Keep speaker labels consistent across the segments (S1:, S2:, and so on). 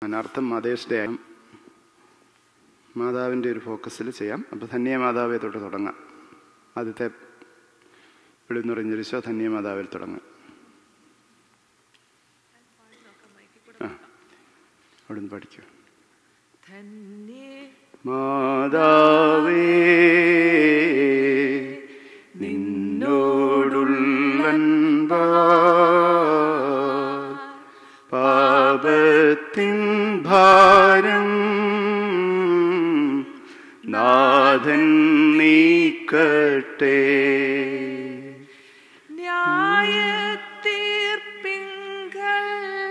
S1: അതിനർത്ഥം mothers day ആണ് മാതാവിൻ്റെ ഒരു ഫോക്കസിൽ ചെയ്യാം അപ്പോൾ ധന്യ മാതാവെ തൊട്ട് തുടങ്ങാം ആദ്യത്തെ വിളിന്നുറഞ്ഞിരിച്ചോ ധന്യ മാതാവിൽ തുടങ്ങാം ആ അവിടുന്ന് പഠിക്കൂ
S2: ധന്യേ
S1: മാതാവേ നിന്നോടുള്ളൻപാ പാപത്തിൻ ഭാരം നാഥൻ നീക്കട്ടെ
S2: ന്യായത്തീർപ്പിങ്കൽ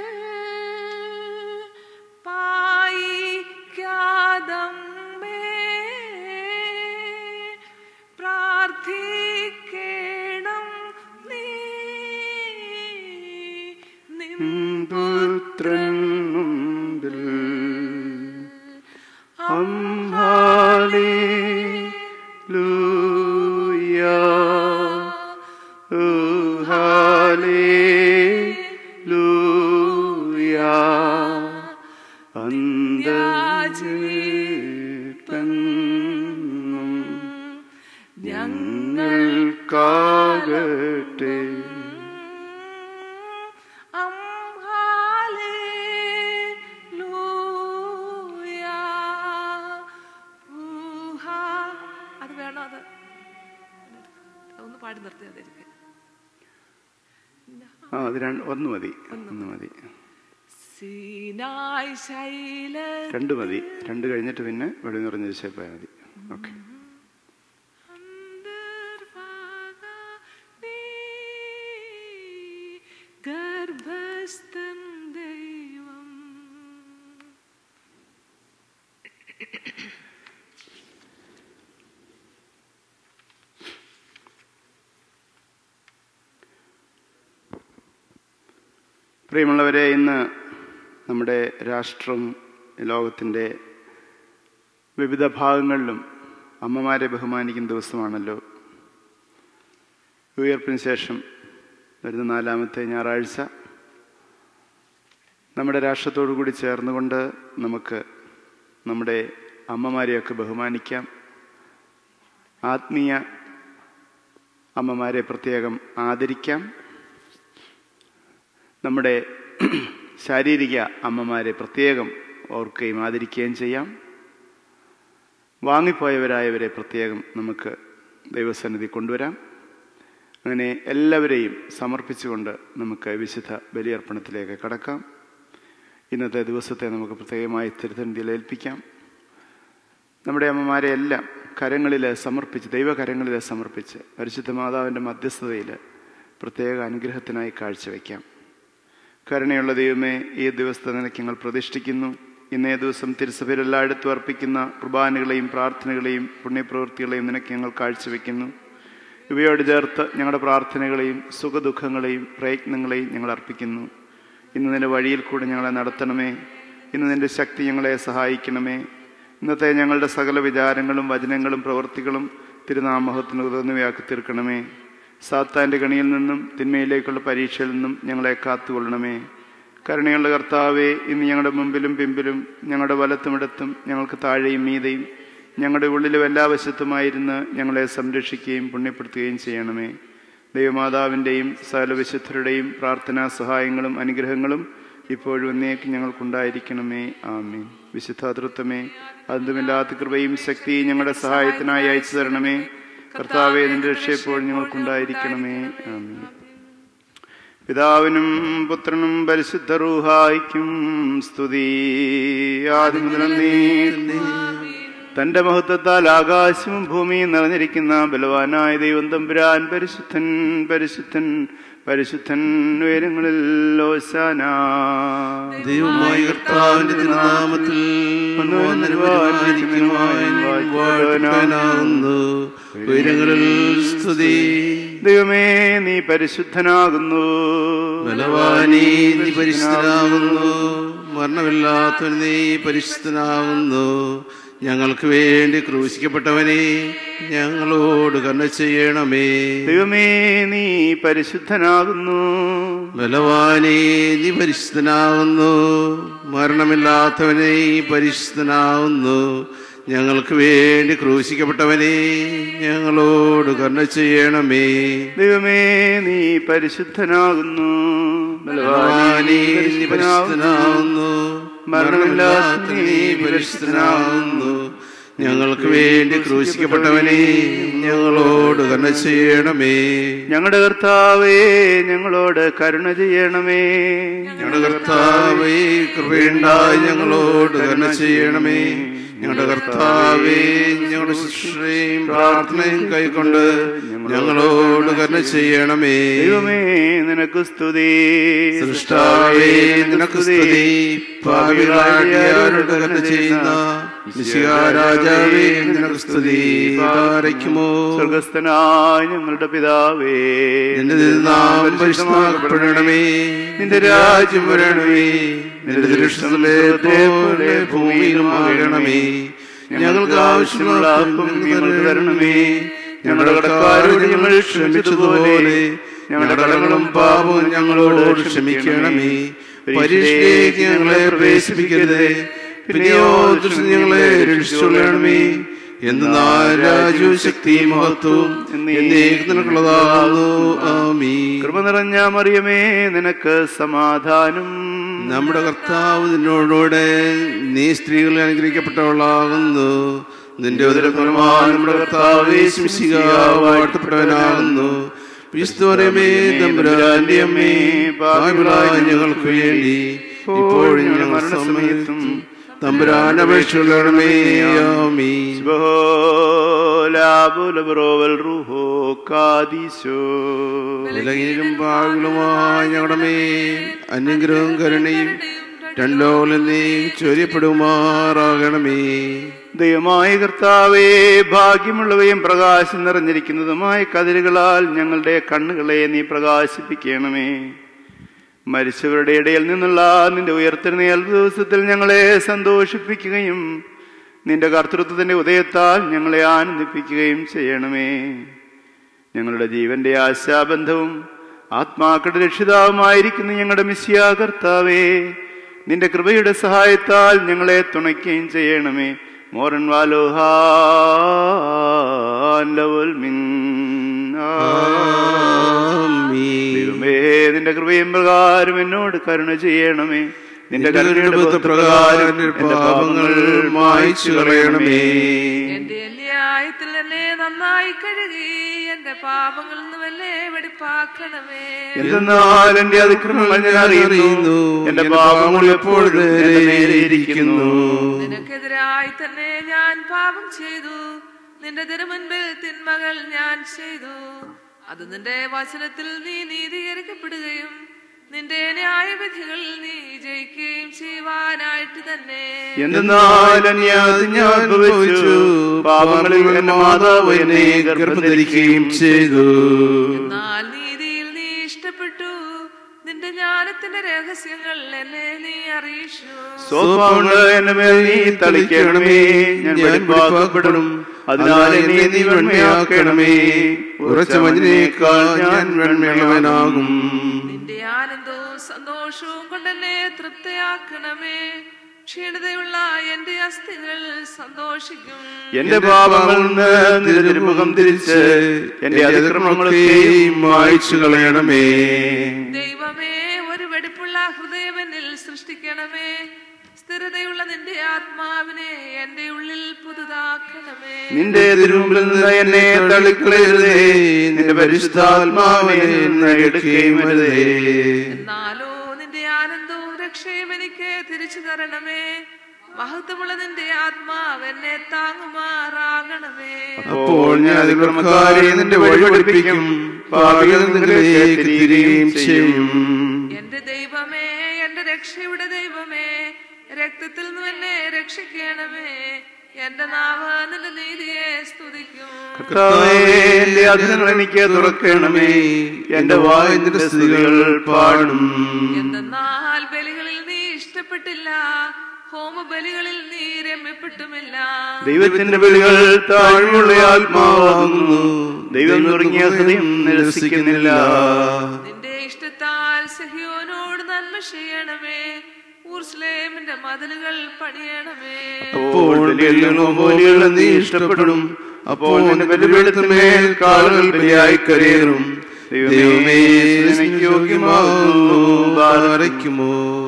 S2: പായിക്കാതമ്മേ പ്രാർത്ഥിക്കേണം നീ നിൻ
S1: പുത്രൻ മുമ്പിൽ അംഹാലേ ലൂയാ ഹല്ലേലൂയ അന്തജീവനും ഞങ്ങൾക്കാകട്ടെ
S2: അത് വേണോ അത് ഒന്ന് പാടി നിർത്തി അതെനിക്ക്
S1: ആ അത് രണ്ട് ഒന്ന് മതി ഒന്ന് മതി
S2: സീനായ് ശൈല
S1: രണ്ട് മതി രണ്ട് കഴിഞ്ഞിട്ട് പിന്നെ വെളി നിറഞ്ഞ ദിശയിൽ പോയാൽ മതി ഓക്കെ
S2: ഗർഭസ്ഥൻ ദൈവം
S1: പ്രിയമുള്ളവരെ ഇന്ന് നമ്മുടെ രാഷ്ട്രം ലോകത്തിൻ്റെ വിവിധ ഭാഗങ്ങളിലും അമ്മമാരെ ബഹുമാനിക്കുന്ന ദിവസമാണല്ലോ ഉയർപ്പിന് ശേഷം വരുന്ന നാലാമത്തെ ഞായറാഴ്ച നമ്മുടെ രാഷ്ട്രത്തോടു കൂടി ചേർന്നുകൊണ്ട് നമുക്ക് നമ്മുടെ അമ്മമാരെയൊക്കെ ബഹുമാനിക്കാം ആത്മീയ അമ്മമാരെ പ്രത്യേകം ആദരിക്കാം നമ്മുടെ ശാരീരിക അമ്മമാരെ പ്രത്യേകം ഓർക്കുകയും ആദരിക്കുകയും ചെയ്യാം വാങ്ങിപ്പോയവരായവരെ പ്രത്യേകം നമുക്ക് ദൈവസന്നിധി കൊണ്ടുവരാം അങ്ങനെ എല്ലാവരെയും സമർപ്പിച്ചുകൊണ്ട് നമുക്ക് വിശുദ്ധ ബലിയർപ്പണത്തിലേക്ക് കടക്കാം ഇന്നത്തെ ദിവസത്തെ നമുക്ക് പ്രത്യേകമായി തിരുത്തന്തിയിൽ ഏൽപ്പിക്കാം നമ്മുടെ അമ്മമാരെ എല്ലാം കരങ്ങളിൽ സമർപ്പിച്ച് ദൈവകരങ്ങളിൽ സമർപ്പിച്ച് പരിശുദ്ധ മാതാവിൻ്റെ മധ്യസ്ഥതയിൽ പ്രത്യേക അനുഗ്രഹത്തിനായി കാഴ്ചവെക്കാം കരുണയുള്ള ദൈവമേ ഈ ദിവസത്തെ നിനക്ക് ഞങ്ങൾ പ്രതിഷ്ഠിക്കുന്നു ഇന്നേ ദിവസം തിരുസഭയിൽ എല്ലായിടത്തും അർപ്പിക്കുന്ന കുർബാനകളെയും പ്രാർത്ഥനകളെയും പുണ്യപ്രവൃത്തികളെയും നിനക്ക് ഞങ്ങൾ കാഴ്ചവെക്കുന്നു ഇവയോട് ചേർത്ത് ഞങ്ങളുടെ പ്രാർത്ഥനകളെയും സുഖദുഃഖങ്ങളെയും പ്രയത്നങ്ങളെയും ഞങ്ങൾ അർപ്പിക്കുന്നു ഇന്ന് നിന്റെ വഴിയിൽ കൂടെ ഞങ്ങളെ നടത്തണമേ ഇന്ന് നിന്റെ ശക്തി ഞങ്ങളെ സഹായിക്കണമേ ഇന്നത്തെ ഞങ്ങളുടെ സകല വിചാരങ്ങളും വചനങ്ങളും പ്രവൃത്തികളും തിരുനാമഹത്തിന് ഉതർന്നുവയാക്കി തീർക്കണമേ സാത്താൻ്റെ കണിയിൽ നിന്നും തിന്മയിലേക്കുള്ള പരീക്ഷയിൽ നിന്നും ഞങ്ങളെ കാത്തുകൊള്ളണമേ കരുണയുള്ള കർത്താവെ ഇന്ന് ഞങ്ങളുടെ മുമ്പിലും പിമ്പിലും ഞങ്ങളുടെ വലത്തുമിടത്തും ഞങ്ങൾക്ക് താഴെയും മീതയും ഞങ്ങളുടെ ഉള്ളിലും എല്ലാ വശത്തുമായിരുന്ന് ഞങ്ങളെ സംരക്ഷിക്കുകയും പുണ്യപ്പെടുത്തുകയും ചെയ്യണമേ ദൈവമാതാവിൻ്റെയും സകല വിശുദ്ധരുടെയും പ്രാർത്ഥനാ സഹായങ്ങളും അനുഗ്രഹങ്ങളും ഇപ്പോഴും എന്നേക്ക് ഞങ്ങൾക്കുണ്ടായിരിക്കണമേ ആമേ വിശുദ്ധാതൃത്വമേ അന്തമില്ലാത്ത കൃപയും ശക്തിയും ഞങ്ങളുടെ സഹായത്തിനായി അയച്ചു തരണമേ കർത്താവെ നിന്റെ രക്ഷയെപ്പോഴും ഞങ്ങൾക്കുണ്ടായിരിക്കണമേ ആമേ പിതാവിനും പുത്രനും പരിശുദ്ധ റൂഹായിക്കും സ്തുതി ആദ്യം മുതൽ നീ തന്റെ മഹത്വത്താൽ ആകാശവും ഭൂമിയും നിറഞ്ഞിരിക്കുന്ന ബലവാനായ ദൈവം തമ്പുരാൻ പരിശുദ്ധൻ പരിശുദ്ധൻ പരിശുദ്ധൻ ഉയരങ്ങളിൽ ഓശാന
S3: ദൈവമായ കർത്താവിന്റെ തിരുനാമത്തിൽ വാഴ്ത്തനാകുന്നു ഉയരങ്ങളിൽ സ്തുതി
S1: ദൈവമേ നീ പരിശുദ്ധനാകുന്നു
S3: ബലവാനീ നീ പരിശുദ്ധനാകുന്നു മരണമില്ലാത്തവൻ നീ പരിശുദ്ധനാകുന്നു ഞങ്ങൾക്ക് വേണ്ടി ക്രൂശിക്കപ്പെട്ടവനെ ഞങ്ങളോട് കരുണ ചെയ്യണമേ
S1: ദൈവമേ നീ പരിശുദ്ധനാകുന്നു
S3: ബലവാനേ നീ പരിശുദ്ധനാകുന്നു മരണ മരണമില്ലാത്തവനെ പരിശുദ്ധനാവുന്നു ഞങ്ങൾക്ക് വേണ്ടി ക്രൂശിക്കപ്പെട്ടവനെ ഞങ്ങളോട് കരുണ ചെയ്യണമേ
S1: ദൈവമേ നീ പരിശുദ്ധനാകുന്നു
S3: ഭഗവാനേ, നീ പരിശുദ്ധനാവുന്നു മരണമില്ലാത്ത നീ പരിശുദ്ധനാവുന്നു ഞങ്ങൾക്ക് വേണ്ടി ക്രൂശിക്കപ്പെട്ടവനെ ഞങ്ങളോട് കരുണ ചെയ്യണമേ
S1: ഞങ്ങളുടെ കർത്താവേ ഞങ്ങളോട് കരുണ ചെയ്യണമേ
S3: ഞങ്ങളുടെ കർത്താവേ കൃപയുണ്ടായി ഞങ്ങളോട് കരുണ ചെയ്യണമേ ഞങ്ങളുടെ കർത്താവേ ഞങ്ങളുടെ ശുശ്രൂഷയും പ്രാർത്ഥനയും കൈക്കൊണ്ട് ഞങ്ങളോട് കരുണ ചെയ്യണമേ
S1: ദൈവമേ നിനക്ക് സ്തുതി
S3: സൃഷ്ടാവേ നിനക്ക് സ്തുതി പാപികളാടിയാരോട് കരുണ ചെയ്യുന്ന മിശിഹാ രാജാവേ നിനക്ക് സ്തുതി പാരയ്ക്കുമോ
S1: സ്വർഗസ്ഥനായ ഞങ്ങളുടെ പിതാവേ
S3: നിന്റെ തിരുനാമം പരിശുദ്ധമാക്കപ്പെടണമേ നിന്റെ രാജ്യം വരണമേ നിന്റെ ദൃഷ്ടത്തിലെ പോലെ ഭൂമിയിലും ആകണമേ ഞങ്ങൾക്ക് ആവശ്യമുള്ള അപ്പം ഞങ്ങൾക്ക് തരണമേ ഞങ്ങളുടെ കടക്കാരോട് ഞങ്ങൾ ക്ഷമിച്ചതുപോലെ ഞങ്ങളുടെ കടങ്ങളും പാപവും ഞങ്ങളോട് ക്ഷമിക്കണമേ പരീക്ഷയിലേക്ക് ഞങ്ങളെ പ്രവേശിപ്പിക്കരുതേ പിന്നെയോ ദുഷ്ടൻ ഞങ്ങളെ രക്ഷിച്ചുകൊള്ളണമേ എന്ന് രാജ്യവും ശക്തിയും മഹത്വവും എന്നേക്ക് നിനക്കുള്ളതാകുന്നു ആമീ
S1: കൃപ നിറഞ്ഞ മറിയമേ നിനക്ക് സമാധാനം
S3: നമ്മുടെ കർത്താവ് നിന്നോടുകൂടെ നീ സ്ത്രീകൾ അനുഗ്രഹിക്കപ്പെട്ടവളാകുന്നു നിന്റെ ഉദരഫലമായി നമ്മുടെ കർത്താവ് ശിശിക വാഴ്ത്തപ്പെട്ടവനാകുന്നു വിസ്തുവരമേ തമ്പുരാന്റെ അമ്മേ പാപികളായ ഞങ്ങൾക്ക് വേണ്ടി ഇപ്പോഴും ഞങ്ങൾ മരണസമയത്തും തമ്പുരാൻ അപേക്ഷകളമേ ആമീ
S1: ലാബുലബ്രോവൽ റുഹോ കാദീശോ
S3: വിലകിലും പാവിലുമായ ഞങ്ങളുടെ മേൽ അനുഗ്രഹവും കരുണയും രണ്ടോളം നീ ചൊരിയപ്പെടുമാറാകണമേ
S1: ദൈവമായ കർത്താവേ ഭാഗ്യമുള്ളവയും പ്രകാശം നിറഞ്ഞിരിക്കുന്നതുമായ കതിരുകളാൽ ഞങ്ങളുടെ കണ്ണുകളെ നീ പ്രകാശിപ്പിക്കണമേ മരിച്ചവരുടെ ഇടയിൽ നിന്നുള്ള നിന്റെ ഉയർത്തെഴുന്നേൽ ദിവസത്തിൽ ഞങ്ങളെ സന്തോഷിപ്പിക്കുകയും നിന്റെ കർത്തൃത്വത്തിന്റെ ഉദയത്താൽ ഞങ്ങളെ ആനന്ദിപ്പിക്കുകയും ചെയ്യണമേ ഞങ്ങളുടെ ജീവന്റെ ആശാബന്ധവും ആത്മാക്കളുടെ രക്ഷിതാവുമായിരിക്കുന്ന ഞങ്ങളുടെ മിസ്സിയ കർത്താവേ നിന്റെ കൃപയുടെ സഹായത്താൽ ഞങ്ങളെ തുണയ്ക്കുകയും ചെയ്യണമേ മോറൻ ദൈവമേ നിന്റെ കൃപയും പ്രകാരം എന്നോട് കരുണ ചെയ്യണമേ നിന്റെ കരുണയുടെ പ്രകാരം എന്റെ പാപങ്ങൾ മായ്ച്ചു കളയണമേ
S2: എന്റെ അന്യായത്തിൽ എന്നെ നന്നായി കഴുകി എന്റെ പാപങ്ങളിൽ നിന്ന് എന്നെ വെടിപ്പാക്കണമേ
S1: എന്തെന്നാൽ എന്റെ അതിക്രമങ്ങൾ ഞാൻ അറിയുന്നു എന്റെ പാപങ്ങൾ എപ്പോഴും എന്റെ നേരെ ഇരിക്കുന്നു
S2: നിനക്കെതിരായി തന്നെ ഞാൻ പാപം ചെയ്തു നിന്റെ തിരുമുൻപിൽ തിന്മകൾ ഞാൻ ചെയ്തു അത് നിന്റെ വചനത്തിൽ നീ നീതീകരിക്കപ്പെടുകയും നിന്റെ ന്യായവിധികളിൽ നീ ജയിക്കുകയും ചെയ്യുവാനായിട്ട് തന്നെ
S1: എന്തെന്നാൽ അന്യായം ഞാൻ ഭവിച്ചു പാപങ്ങളിൽ എന്റെ മാതാവ് എന്നെ ഗർഭം ധരിക്കുകയും ചെയ്തു
S2: എന്നാൽ നീതിയിൽ നീ ഇഷ്ടപ്പെട്ടു നിന്റെ ജ്ഞാനത്തിന്റെ രഹസ്യങ്ങൾ എന്നെ നീ അറിയിച്ചു
S1: സ്വഭാവങ്ങൾ എന്റെ മേൽ നീ തളിക്കണമേ ഞാൻ വെളിപ്പാക്കപ്പെടും അതിനാൽ എന്നെ നീ വെണ്മയാക്കണമേ
S3: ഉറച്ച മഞ്ഞിനേക്കാൾ ഞാൻ വെണ്മയുള്ളവനാകും
S2: നിന്റെ ആനന്ദവും സന്തോഷവും കൊണ്ട് എന്നെ തൃപ്തയാക്കണമേ ക്ഷീണതയുള്ള എന്റെ അസ്ഥികൾ സന്തോഷിക്കും
S1: എന്റെ പാപങ്ങളിൽ നിന്ന് നിന്റെ തിരുമുഖം തിരിച്ച് എന്റെ അതിക്രമങ്ങളൊക്കെയും
S3: മായ്ച്ചു കളയണമേ
S2: ദൈവമേ ഒരു വെടിപ്പുള്ള ഹൃദയം എന്നിൽ സൃഷ്ടിക്കണമേ സ്ഥിരതയുള്ള നിന്റെ ആത്മാവിനെ എന്റെ ഉള്ളിൽ പുതുതാക്കണമേ
S1: നിന്റെ തിരുമുമ്പിൽ നിന്ന് എന്നെ തള്ളിക്കളയരുതേ നിന്റെ പരിശുദ്ധാത്മാവിനെ നിന്ന് എടുക്കുകയും അരുതേ
S2: എന്നാലോ നിന്റെ ആനന്ദവും രക്ഷയും എനിക്ക് തിരിച്ചു തരണമേ മഹത്വമുള്ള നിന്റെ ആത്മാവ് എന്നെ താങ്ങുമാറാകണമേ
S1: അപ്പോൾ ഞാൻ അതിക്രമക്കാരെ നിന്റെ വഴി പഠിപ്പിക്കും പാപികൾ നിങ്ങളിലേക്ക് തിരികെയും ചെയ്യും
S2: എന്റെ ദൈവമേ എന്റെ രക്ഷയുടെ ദൈവമേ രക്തത്തിൽ നിന്ന് എന്നെ രക്ഷിക്കണമേ എന്റെ നാവ് നിന്റെ നീതിയെ സ്തുതിക്കും
S1: കർത്താവേ, എന്റെ അധരങ്ങൾ എനിക്ക് തുറക്കണമേ എന്റെ വായ നിന്റെ സ്തുതികൾ പാടും
S2: എന്തെന്നാൽ ബലികളിൽ നീ ഇഷ്ടപ്പെട്ടില്ല ഹോമബലികളിൽ നീ രമ്യപ്പെട്ടുമില്ല
S1: ദൈവത്തിന്റെ വിളികൾ താഴ്മുള്ള ആത്മാവാകുന്നു ദൈവം തുടങ്ങിയ ഹൃദയം നിരസിക്കുന്നില്ല
S2: നിന്റെ ഇഷ്ടത്താൽ സഹിയോനോട് നന്മ ചെയ്യണമേ ഊർസ്ലേമിന്റെ മതിലുകൾ പണിയണമേ
S3: അപ്പോൾ ബലികളും ബലികളും നീ ഇഷ്ടപ്പെടും അപ്പോൾ നിന്റെ ബലിപീഠത്തിന്മേൽ കാലുകൾ ബലിയായി കരയേറും ദൈവമേ നിനക്ക് യോഗ്യമാകുന്നു ബാലരയ്ക്കുമോ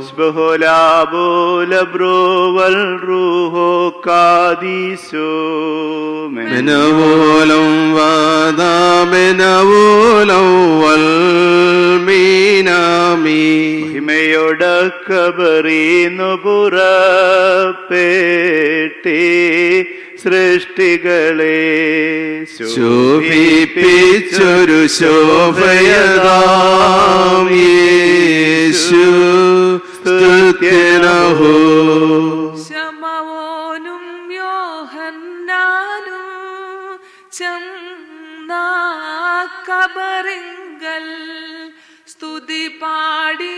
S1: ബഹുലാബോലബ്രോവൽ റൂഹോ കാദീശോ
S3: മെനവോലം വാദാമെനവോലം വൽമീനാമി
S1: മഹിമയോടക്കബറീന്നു പുറപ്പെട്ടേ സൃഷ്ടികളെ
S3: ശോഭിപ്പിച്ചൊരു ശോഭയതാം യേശു സ്തുത്യനഹോ
S2: ശമവോനും യോഹന്നാനും ചെന്നാക്കബറിങ്കൽ സ്തുതി പാടി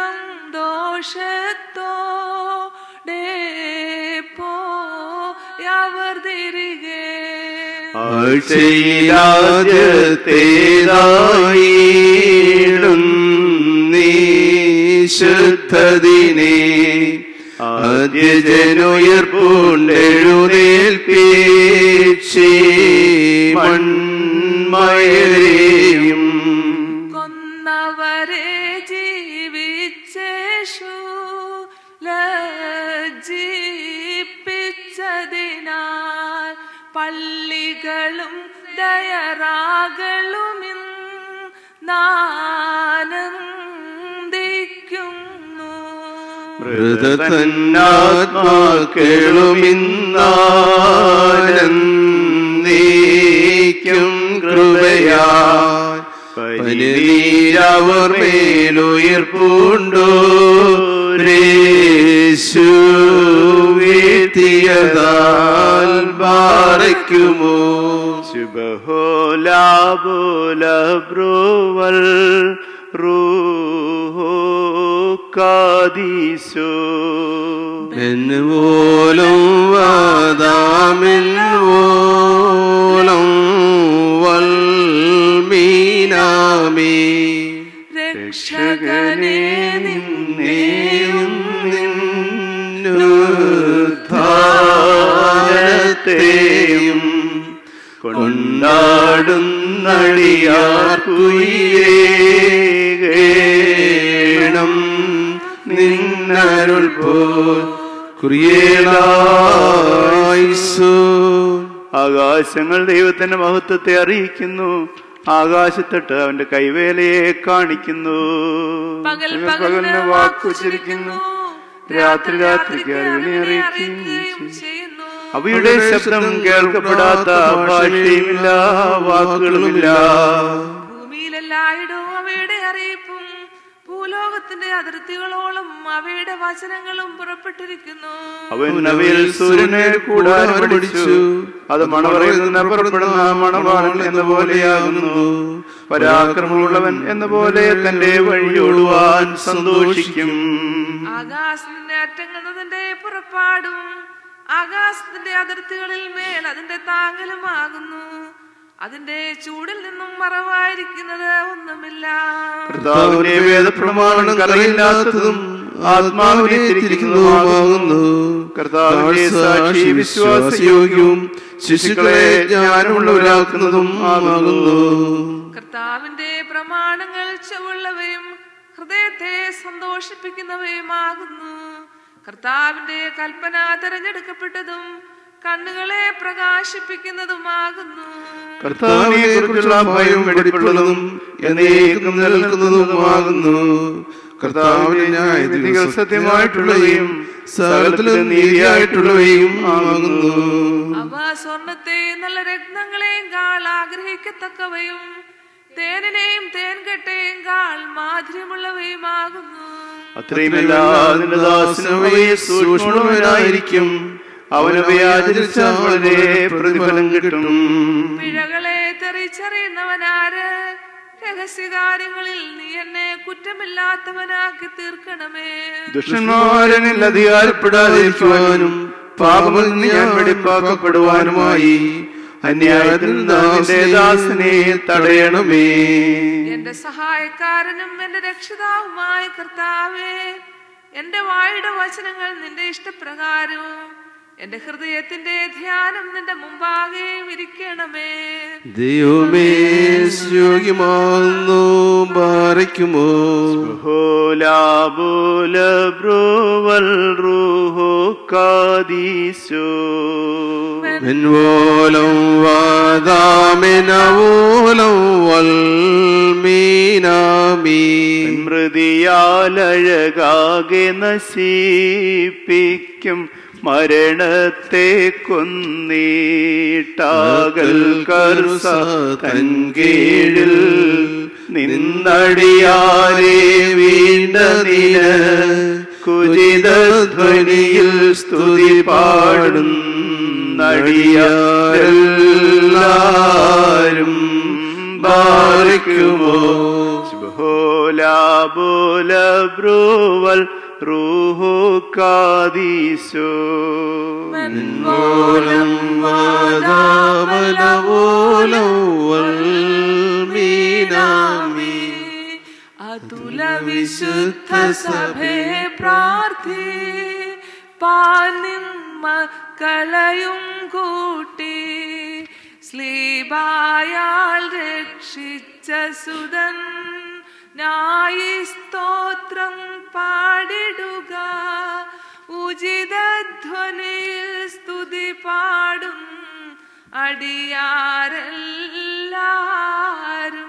S2: സന്തോഷത്തോടെ പോയവർ തിരികെ
S3: ആഴ്ചയിലാദ്യത്തേതായിടും നീ ശുദ്ധദിനെ ആദ്യജനുയർപ്പുണ്ടെഴുന്നേൽപ്പീച്ചി മൺമയരെയും
S2: കൊന്നവരെ ജീവിച്ചേഷു ലജ്ജിപ്പിച്ചതിനാൽ പള്ളികളും ദയറാകളും നാനന്ദിക്കുന്നു
S3: മൃതതന്നാത്മാക്കളുമിന്നീക്കും കൃപയാ പനിനീരവർ മേലുയർപ്പുണ്ടോ രേശു വീഴ്ത്തിയതാൽ ബാറയ്ക്കുമോ
S1: ശുഭഹോലാബോലബ്രോവൽ റൂഹോ കാദീശോ
S3: എന്നുപോലും വാദാമിൻ പോലും വൽമീനാമി
S2: രക്ഷകനെ നിന്നെയും
S3: നിന്നുദ്ധാരത്തെയും കൊണ്ടാടുന്നടിയാർക്കുയേണം നിന്നരുൾ പോൽ കുറിയേലായിസോ
S1: ആകാശങ്ങൾ ദൈവത്തിന്റെ മഹത്വത്തെ അറിയിക്കുന്നു ആകാശത്തിട്ട് അവന്റെ കൈവേലയെ കാണിക്കുന്നു
S2: പകൽ
S1: നിങ്ങൾ
S2: പകലിന്
S1: വാക്കുച്ചിരിക്കുന്നു രാത്രി രാത്രിക്ക് അറിവിനെ അറിയിക്കുകയും
S2: അറിയിക്കുകയും
S1: ചെയ്യും.
S2: ചെയ്യുന്നു
S1: അവയുടെ ശബ്ദം കേൾക്കപ്പെടാത്ത ഭാഷയുമില്ല വാക്കുകളുമില്ല
S2: ഭൂമിയിലെല്ലായിടവും അവയുടെ അറിയിപ്പും ഭൂലോകത്തിന്റെ അതിർത്തികളോളം അവയുടെ വചനങ്ങളും പുറപ്പെട്ടിരിക്കുന്നു
S1: അവൻ അവയിൽ സൂര്യനെ കൂടാരം പിടിച്ചു അത് മണവറയിൽ നിന്ന് പുറപ്പെടുന്ന മണവാളൻ എന്ന പോലെയാകുന്നു പരാക്രമമുള്ളവൻ എന്ന പോലെ തന്റെ വഴിയോടുവാൻ സന്തോഷിക്കും
S2: ആകാശത്തിന്റെ അറ്റങ്ങുന്നതിന്റെ പുറപ്പാടും ആകാശത്തിന്റെ അതിർത്തികളിൽ മേൽ അതിന്റെ താങ്ങലുമാകുന്നു അതിന്റെ ചൂടിൽ നിന്നും മറവായിരിക്കുന്നത് ഒന്നുമില്ല
S1: കർത്താവിന്റെ വേദപ്രമാണം കറിയില്ലാത്തതും ആത്മാവിനെ തിരിക്കുന്നതുമാകുന്നു കർത്താവിന്റെ സാക്ഷി വിശ്വാസയോഗ്യവും ശിശുക്കളെ ജ്ഞാനമുള്ളവരാക്കുന്നതും ആകുന്നു
S2: കർത്താവിന്റെ പ്രമാണങ്ങൾ ചുവള്ളവയും ഹൃദയത്തെ സന്തോഷിപ്പിക്കുന്നവയുമാകുന്നു കർത്താവിന്റെ കൽപ്പന തെരഞ്ഞെടുക്കപ്പെട്ടതും കണ്ണുകളെ പ്രകാശിപ്പിക്കുന്നതുമാകുന്നു
S1: കർത്താവിനെ കുറിച്ചുള്ള ഭയം വെടിപ്പുള്ളതും എന്നേക്കും നിലനിൽക്കുന്നതുമാകുന്നു കർത്താവിന്റെ ന്യായവിധികൾ സത്യമായിട്ടുള്ളവയും സകലത്തിലും നീതിയായിട്ടുള്ളവയും ആകുന്നു
S2: അവ സ്വർണത്തെയും നല്ല രത്നങ്ങളെയും കാൾ ആഗ്രഹിക്കത്തക്കവയും തേനിനെയും തേൻകെട്ടയും കാൾ മാധുര്യമുള്ളവയുമാകുന്നു
S1: അത്രയുമല്ല നിന്റെ ദാസനവയെ സൂക്ഷ്മവനായിരിക്കും അവനവയെ ആചരിച്ചാൽ വളരെ പ്രതിഫലം കിട്ടും
S2: പിഴകളെ തെറിച്ചറിയുന്നവനാര് രഹസ്യകാര്യങ്ങളിൽ നീ എന്നെ കുറ്റമില്ലാത്തവനാക്കി തീർക്കണമേ
S1: ദുഷ്ടന്മാരനിൽ അധികാരപ്പെടാതിരിക്കുവാനും പാപങ്ങളിൽ നിന്ന് ഞാൻ വെടിപ്പാക്കപ്പെടുവാനുമായി അന്യായത്തിൽ നിന്റെ ദാസനെ തടയണമേ
S2: എന്റെ സഹായക്കാരനും എന്റെ രക്ഷിതാവുമായ കർത്താവേ എന്റെ വായുടെ വചനങ്ങൾ നിന്റെ ഇഷ്ടപ്രകാരവും എന്റെ ഹൃദയത്തിന്റെ ധ്യാനം നിന്റെ മുമ്പാകെ ഇരിക്കണമേ
S3: ദൈവമേ യോഗ്യമാകുന്നു പാറയ്ക്കുമോ
S1: ഹോലാബുല ബ്രോവൽ റൂഹോ കാദീശോ
S3: മെൻവോലം വാദാമെനവോലം വൽമീനാമീ
S1: മൃതിയാലഴകാകെ നശിപ്പിക്കും മരണത്തെ കൊന്നീട്ടാകൽ കർസ തൻ കീഴിൽ നിന്നടിയാരെ വീണ്ടതിന കുജിതധ്വനിയിൽ സ്തുതി പാടും നടിയാരെല്ലാരും ബാധിക്കുമോ ബോല ബ്രൂവൽ റൂഹു കാദീശോ
S3: മെൻവോലം വാദാമനവോലം വൽമീനാമീ
S2: അതുല വിശുദ്ധ സഭയെ പ്രാർത്ഥി പാനിൻ മക്കളയും കൂട്ടി സ്ലീബായാൽ രക്ഷിച്ച സുതൻ നായി സ്തോത്രം പാടിടുക ഉചിത ധ്വനിയിൽ സ്തുതി പാടും അടിയാരെല്ലാരും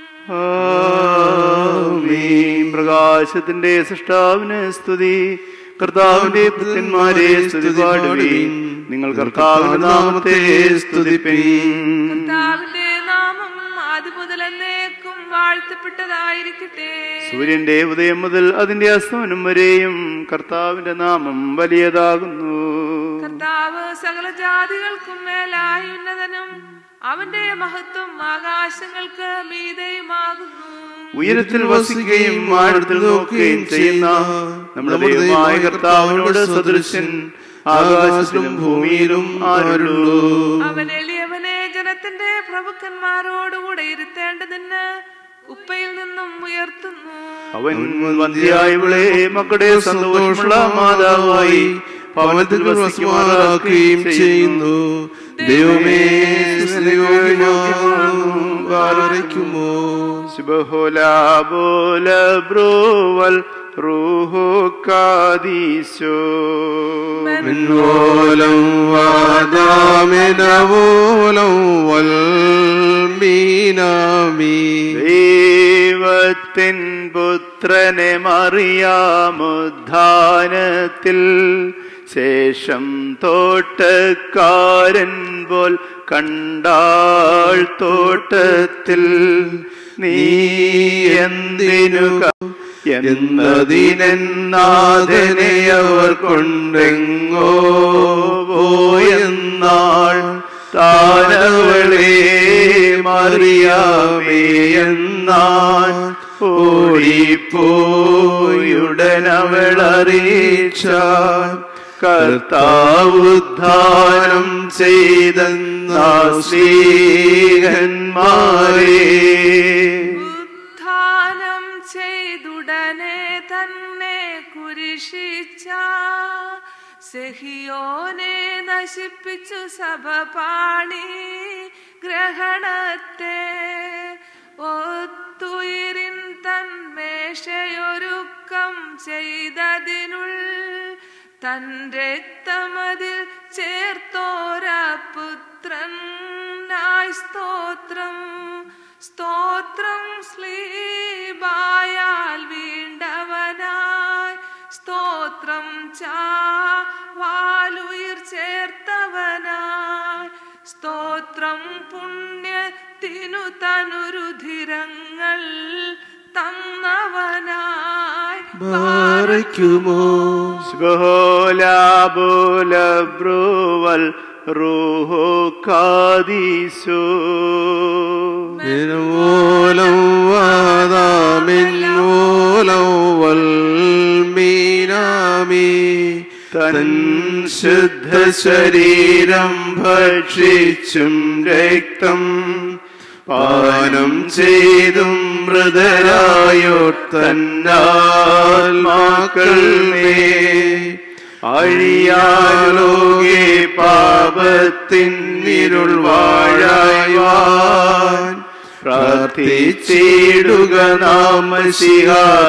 S1: ആമീൻ. പ്രകാശത്തിന്റെ സൃഷ്ടാവിന് സ്തുതി കർത്താവിന്റെ പുത്രന്മാരെ സ്തുതി പാടുവീൻ നിങ്ങൾ കർത്താവിന്റെ നാമത്തെ സ്തുതിപ്പിൻ
S2: കർത്താവിന്റെ നാമം ആദ്യം മുതൽ എന്നേക്കും വാഴ്ത്തപ്പെട്ടതായിരിക്കട്ടെ
S1: സൂര്യന്റെ ഉദയം മുതൽ അതിന്റെ അസ്തമനം വരെയും കർത്താവിന്റെ നാമം വലിയതാകുന്നു
S2: കർത്താവ് സകല ജാതികൾക്കും മേലായി ഉന്നതനും അവന്റെ മഹത്വം ആകാശങ്ങൾക്ക് മീതയുമാകുന്നു
S1: ഉയരത്തിൽ വസിക്കുകയും ആഴത്തിൽ നോക്കുകയും ചെയ്യുന്ന നമ്മുടെ ദൈവമായ കർത്താവിനോട് സദൃശൻ ആകാശത്തിലും ഭൂമിയിലും ആരുള്ളൂ
S2: അവൻ എളിയവനെ ജനത്തിന്റെ പ്രഭുക്കന്മാരോടുകൂടെ ഇരുത്തേണ്ടതിന് ഉപ്പയിൽ നിന്നും ഉയർത്തുന്നു
S1: അവൻ വന്ധ്യായവളെ മക്കളുടെ സന്തോഷമുള്ള മാതാവായി ഭവനത്തിൽ വസിക്കുമാറാക്കുകയും ചെയ്യുന്നു
S3: ദൈവമേ പാറയ്ക്കുമോ
S1: ശുഭഹോലാബോല ബ്രോവൽ റൂഹോ കാദീശോ
S3: മെൻവോലം വാദാമെനവോലം വൽമീനാമീ
S1: ദൈവത്തിൻ പുത്രനെ മറിയാമുദ്ധാനത്തിൽ ശേഷം തോട്ടക്കാരൻ പോൽ കണ്ടാൾ തോട്ടത്തിൽ നീ എന്തിനു ക- എന്നതിനെന്നാഥനെ അവർ കൊണ്ടെങ്ങോ പോയെന്നാൾ താനവളെ മറിയാമേ എന്നാൻ ഓടിപ്പോയുടനവളറിയിച്ചാൽ കർത്താവുദ്ധാനം ചെയ്തെന്ന ശ്രീഹന്മാരെ
S2: ഉത്ഥാനം ചെയ്തുടനെ തന്നെ കുരിശിച്ച സെഹിയോനെ നശിപ്പിച്ചു സഭ പാണി ഗ്രഹണത്തെ ഒത്തുയിരിൻ തന്മേശയൊരുക്കം ചെയ്തതിനുൾ തൻ രക്തമതിൽ ചേർത്തോര പുത്രൻ നായ് സ്തോത്രം സ്തോത്രം സ്ലീബായാൽ വീണ്ടവനായി സ്തോത്രം ചാവാലുയിർ ചേർത്തവനായി സ്തോത്രം പുണ്യത്തിനു തനുരുധിരങ്ങൾ തന്നവനായി
S3: പാറയ്ക്കുമോ
S1: ശുഭോലാബോല ബ്രോവൽ റൂഹോ കാദീശോ
S3: മെൻവോലം വാദാമെൻവോലം വൽമീനാമീ
S1: തൻ ശുദ്ധ ശരീരം ഭക്ഷിച്ചും രക്തം
S3: പാനം ചെയ്തും മൃതരായോത്തന്നാത്മാക്കൾ മേ അഴിയാലോകെ പാപത്തിൻ ഇരുൾ വാഴായ്വാൻ പ്രാർത്ഥിച്ചിടുക നാമശിഹ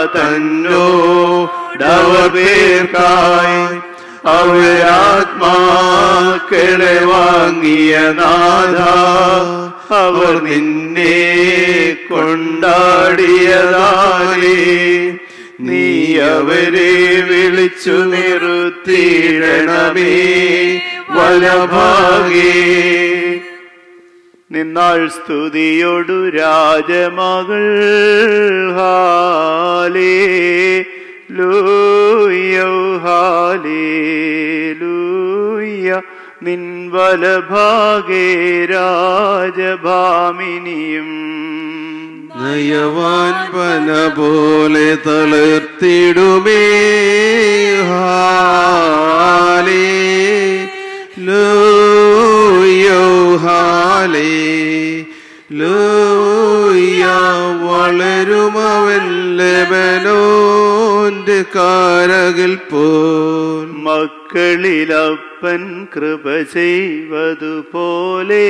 S3: തന്നോടവർ പേർക്കായി അവരാത്മാക്കളെ വാങ്ങിയ നാഥ അവർ നിന്നെ കൊണ്ടാടിയതാലേ നീ അവരെ വിളിച്ചു നിർത്തിയിടണമേ വലഭാഗേ
S1: നിന്നാൾ സ്തുതിയൊടു രാജമകൾ ഹാലേ ലൂയോ ഹാലേ ലൂയ നിൻ വലഭാഗേ രാജഭാമിനിയും
S3: നയവാൻ പന പോലെ തളർത്തിടുമേ ഹാലേ ലൂയോ ഹാലേ ലൂയ വളരുമവൻ ലെബനോന്റെ കാരകിൽ പോൽ
S1: മക്കളിലപ്പൻ കൃപ ചെയ്വതുപോലെ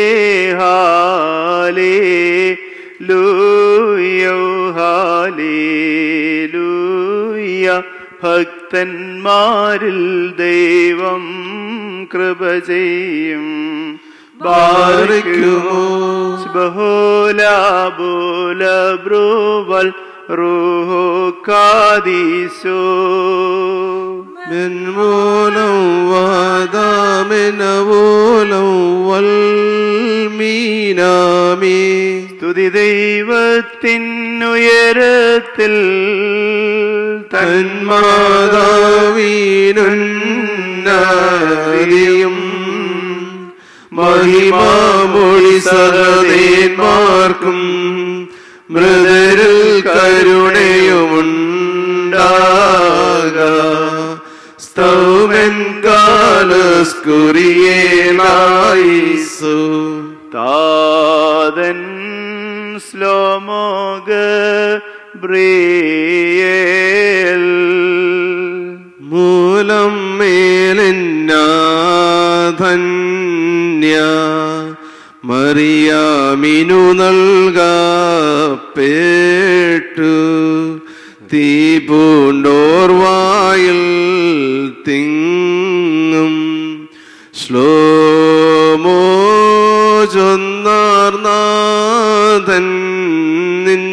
S1: ഹാലേ ലൂയോ ഹാലേ ലൂയ ഭക്തന്മാരിൽ ദൈവം കൃപ ചെയ്യും
S3: ബാധിക്കുമോ
S1: ബഹോല ബോല ബ്രൂവൽ റൂഹോ കാദീശോ
S3: മെൻമൂലം വാദാമിനവൂലം വൽമീനാമി
S1: സ്തുതി ദൈവത്തിനുയരത്തിൽ
S3: തന്മാതാവീനുന്നതിയും മഹിമാമൊഴി സഹദേന്മാർക്കും മൃദരിൽ കരുണയുമുണ്ടാക സ്തൗമൻ കാലസ്കുറിയേനായിസു
S1: താതൻ ശ്ലോമോഗ ബ്രിയേൽ
S3: മൂലം മേലെന്നാധന്യ മറിയാമിനു നൽകപ്പെട്ടു തീ പൂണ്ടോർവായിൽ തിങ്ങും ശ്ലോമോ ചൊന്നാർനാഥൻ നിൻ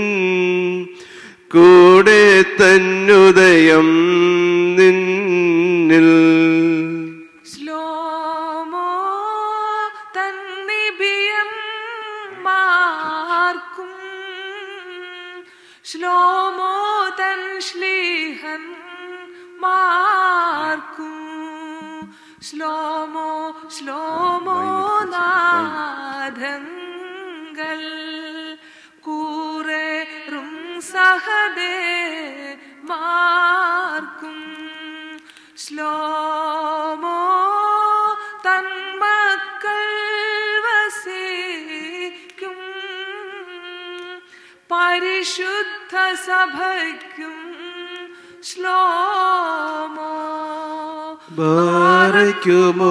S3: കൂടെ തന്നുദയം നിന്നിൽ
S2: ശ്ലോമോ തന്നിബിയം മാർക്കും ശ്ലോമോ തൻ ശ്ലീഹൻ മാർക്കും ശ്ലോമോ ശ്ലോമോ നാദങ്ങൾ കൂറെ റും സഹദേ മാർക്കും ശ്ലോമോ തന്മക്കൾ വസിക്കും പരിശുദ്ധ സഭയ്ക്കും ശ്ലോമോ
S3: ബാരയ്ക്കുമോ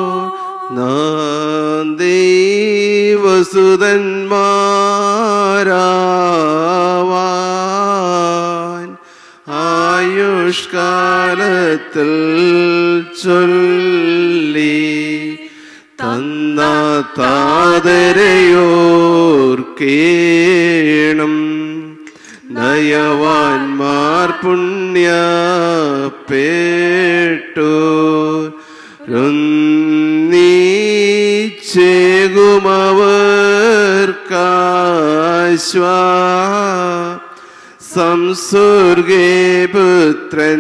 S3: വസുതന്മാരാവാൻ ആയുഷ്കാലത്തിൽ ചൊല്ലി തന്ന താതരയോർക്കേണം നയവാൻമാർ പുണ്യ പേട്ടു രുന്നീച്ചേകുമവർക്കാശ്വാ സംസർഗേ പുത്രൻ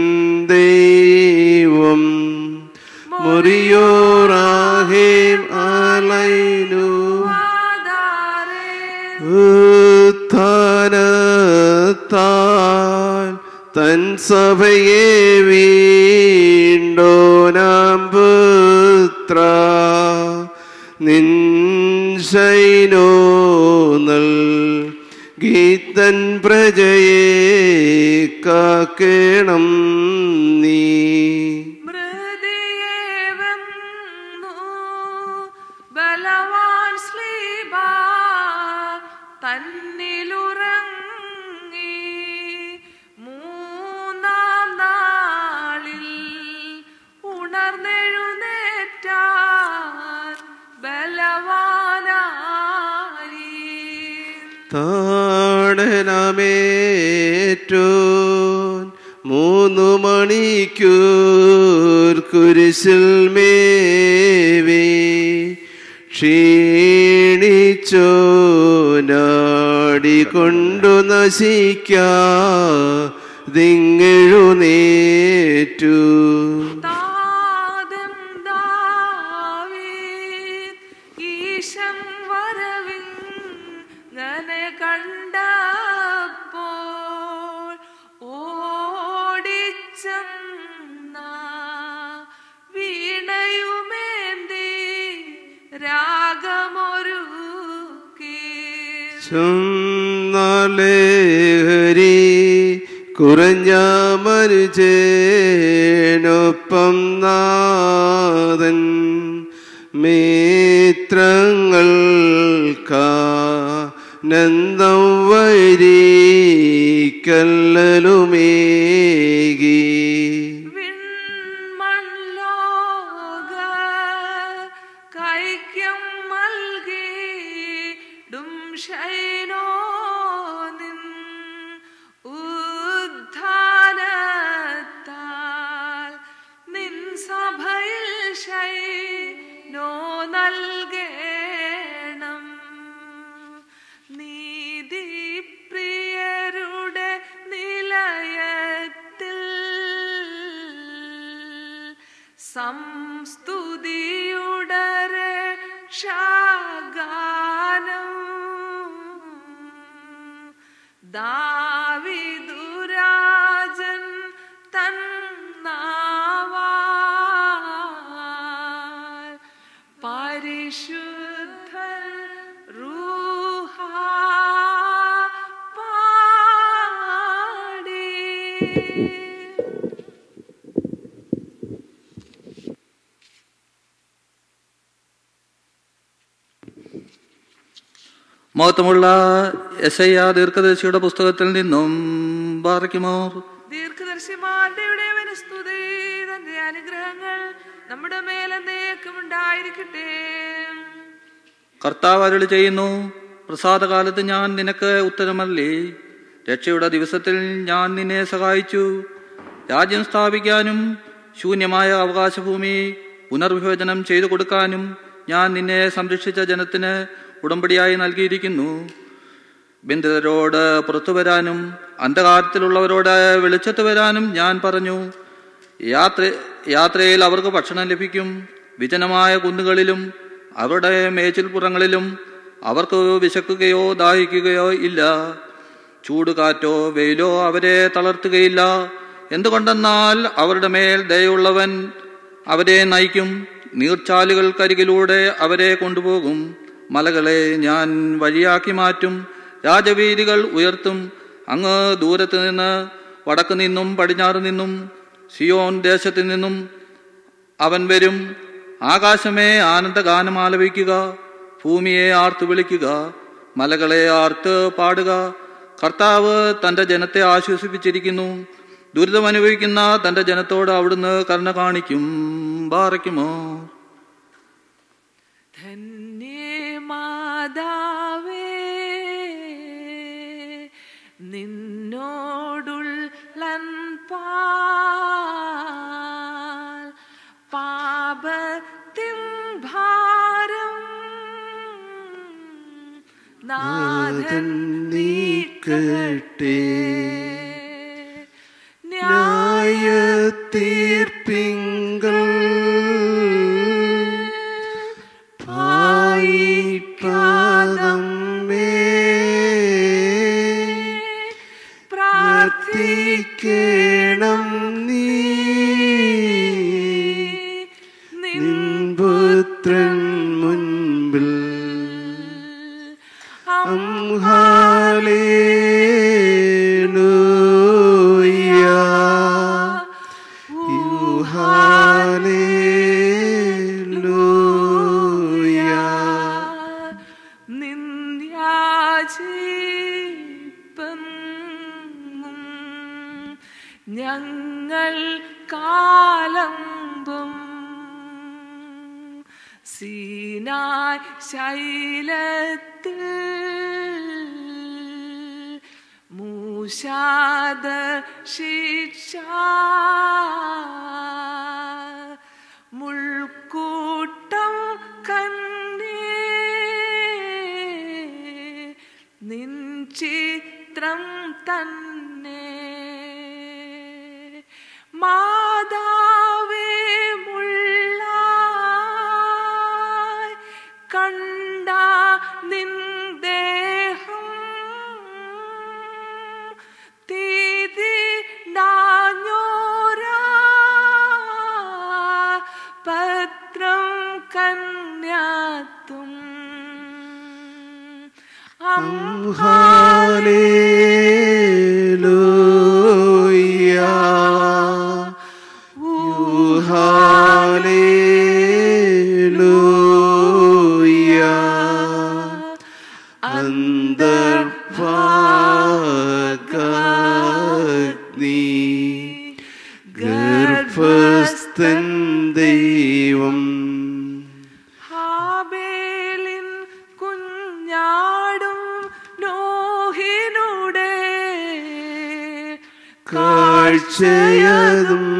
S3: ദൈവം മുറിയോറാഹേം ആലൈനു
S2: ആധാരേ
S3: ഉത്ഥാനത്താൽ തൻ സഭയെ വീണ്ടോനാം പുത്ര നിൻ ശൈനോ നൽ ഗീതൻ പ്രജയെ കാക്കേണം നീ
S2: മൃതിയേവന്നു ബലവാൻ ശ്ലീബ തന്നിലുറങ്ങി മൂന്നാം നാളിൽ ഉണർന്നെഴുന്നേറ്റാൻ ബലവാനായി
S3: താടനമേറ്റോൻ മൂന്നു മണിക്കൂർ കുരിശിൽ മേവേ ക്ഷീണിച്ചോ നാടികൊണ്ടു നശിക്കാ ദിങ്ങെഴുന്നേറ്റു
S2: താതം ദാവീദ് ഈശം വരവിങ്ങനെ കണ്ടപ്പോൾ ഓടിച്ചെന്ന വീണയുമേന്തി രാഗമൊരുക്കി
S3: ചൊന്നാലേഹരി കുറഞ്ഞ മനുജനൊപ്പം നാഥൻ മേത്രങ്ങൾക്കാനന്ദം വരിക്കല്ലലുമേകി
S2: വിൺമൺലോക കൈക്യം മൽകിടും ശൈനോ നിൻ ഉദ്ധാനത്താൽ നിൻ സഭയിൽ ശൈനോ നൽകേണം നീതിപ്രിയരുടെ നിലയത്തിൽ സംസ്തുതിയുടെ ക്ഷാഗാനം ദാവിദുരാജൻ തന്നാവാൽ പരിശുദ്ധ റൂഹ പാടി
S4: മഹത്വമുള്ള എസ് ഐ ആ ദീർഘദർശിയുടെ പുസ്തകത്തിൽ നിന്നും ബാറയ്ക്കുമോ
S2: ദീർഘദർശിമാന്റെ ഉടയവന് സ്തുതി തന്റെ അനുഗ്രഹങ്ങൾ നമ്മുടെ മേലെന്നേക്കും ഉണ്ടായിരിക്കട്ടെ
S4: കർത്താവ് അരുളി ചെയ്യുന്നു പ്രസാദകാലത്ത് ഞാൻ നിനക്ക് ഉത്തരമല്ലേ രക്ഷയുടെ ദിവസത്തിൽ ഞാൻ നിന്നെ സഹായിച്ചു രാജ്യം സ്ഥാപിക്കാനും ശൂന്യമായ അവകാശഭൂമി പുനർവിഭജനം ചെയ്തു കൊടുക്കാനും ഞാൻ നിന്നെ സംരക്ഷിച്ച ജനത്തിന് ഉടമ്പടിയായി നൽകിയിരിക്കുന്നു ബന്ധിതരോട് പുറത്തു വരാനും അന്ധകാരത്തിലുള്ളവരോട് വെളിച്ചത്ത് വരാനും ഞാൻ പറഞ്ഞു യാത്ര യാത്രയിൽ അവർക്ക് ഭക്ഷണം ലഭിക്കും വിജനമായ കുന്നുകളിലും അവരുടെ മേച്ചിൽപ്പുറങ്ങളിലും അവർക്ക് വിശക്കുകയോ ദാഹിക്കുകയോ ഇല്ല ചൂടുകാറ്റോ വെയിലോ അവരെ തളർത്തുകയില്ല എന്തുകൊണ്ടെന്നാൽ അവരുടെ മേൽ ദയുള്ളവൻ അവരെ നയിക്കും നീർച്ചാലുകൾക്കരികിലൂടെ അവരെ കൊണ്ടുപോകും മലകളെ ഞാൻ വഴിയാക്കി മാറ്റും രാജവീതികൾ ഉയർത്തും അങ്ങ് ദൂരത്ത് നിന്ന് വടക്ക് നിന്നും പടിഞ്ഞാറ് നിന്നും സിയോൻ ദേശത്ത് നിന്നും അവൻ വരും ആകാശമേ ആനന്ദഗാനം ആലപിക്കുക ഭൂമിയെ ആർത്തു വിളിക്കുക മലകളെ ആർത്ത് പാടുക കർത്താവ് തന്റെ ജനത്തെ ആശ്വസിപ്പിച്ചിരിക്കുന്നു ദുരിതമനുഭവിക്കുന്ന തന്റെ ജനത്തോട് അവിടുന്ന് കരുണ കാണിക്കും ബാറയ്ക്കുമോ
S2: ധന്യേ മാതാവേ നിന്നോടുള്ളൻ പാൽ പാപത്തിൻ ഭാരം നാഥൻ നീക്കട്ടെ ന്യായ
S3: തീർപ്പിങ്കൾ പായിക്കാതം പ്രാർത്ഥിക്കേണം നീ നിൻപുത്രൻ മുൻപിൽ ഹാലേലൂയ
S2: നിന്യാജീപങ്ങും ഞങ്ങൾ കാലമ്പും സീനായ് ശൈലത്തിൽ മൂഷാദ ശിക്ഷ മുൾക്കൂട്ടം കണ്ണേ നിൻ ചിത്രം തന്നെ മാതാവേ മുള്ള കണ്ട നിൻ ദേഹം തീതി ഡാഞ്ഞോരാ പത്രം കന്യാത്തും
S3: ഹാലേലൂയ ഹാലേലൂയ അന്തർഭാഗി ഗർഭസ്ഥൻ ദൈവം
S2: ഹാബേലിൻ കുഞ്ഞാടും നോഹിനുടെ
S3: കാഴ്ചയതും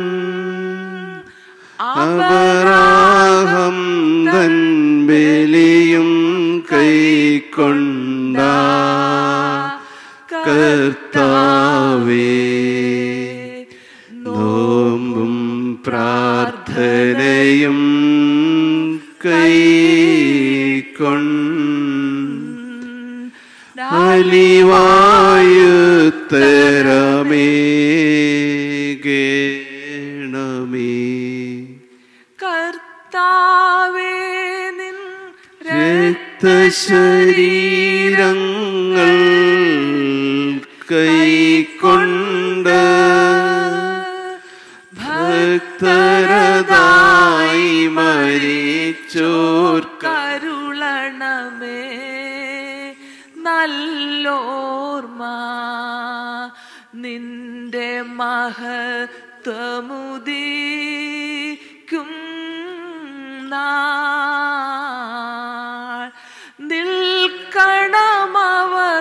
S3: അപരാഹം തൻ ബലിയും കൈക്കൊണ്ട കർത്താവേ നോമ്പും പ്രാർത്ഥനയും കൈക്കൊണ്ട് അലിവായുത്തരമേ
S2: കർത്താവേ നിൻ
S3: രക്തശരീരങ്ങൾ കൈക്കൊണ്ട് ഭക്തരതായി മരിച്ചോർ
S2: കരുളണമേ നല്ലോർമ്മ നിന്റെ മഹത്വമുദീക്കും നാൾ നിൽക്കണമവർ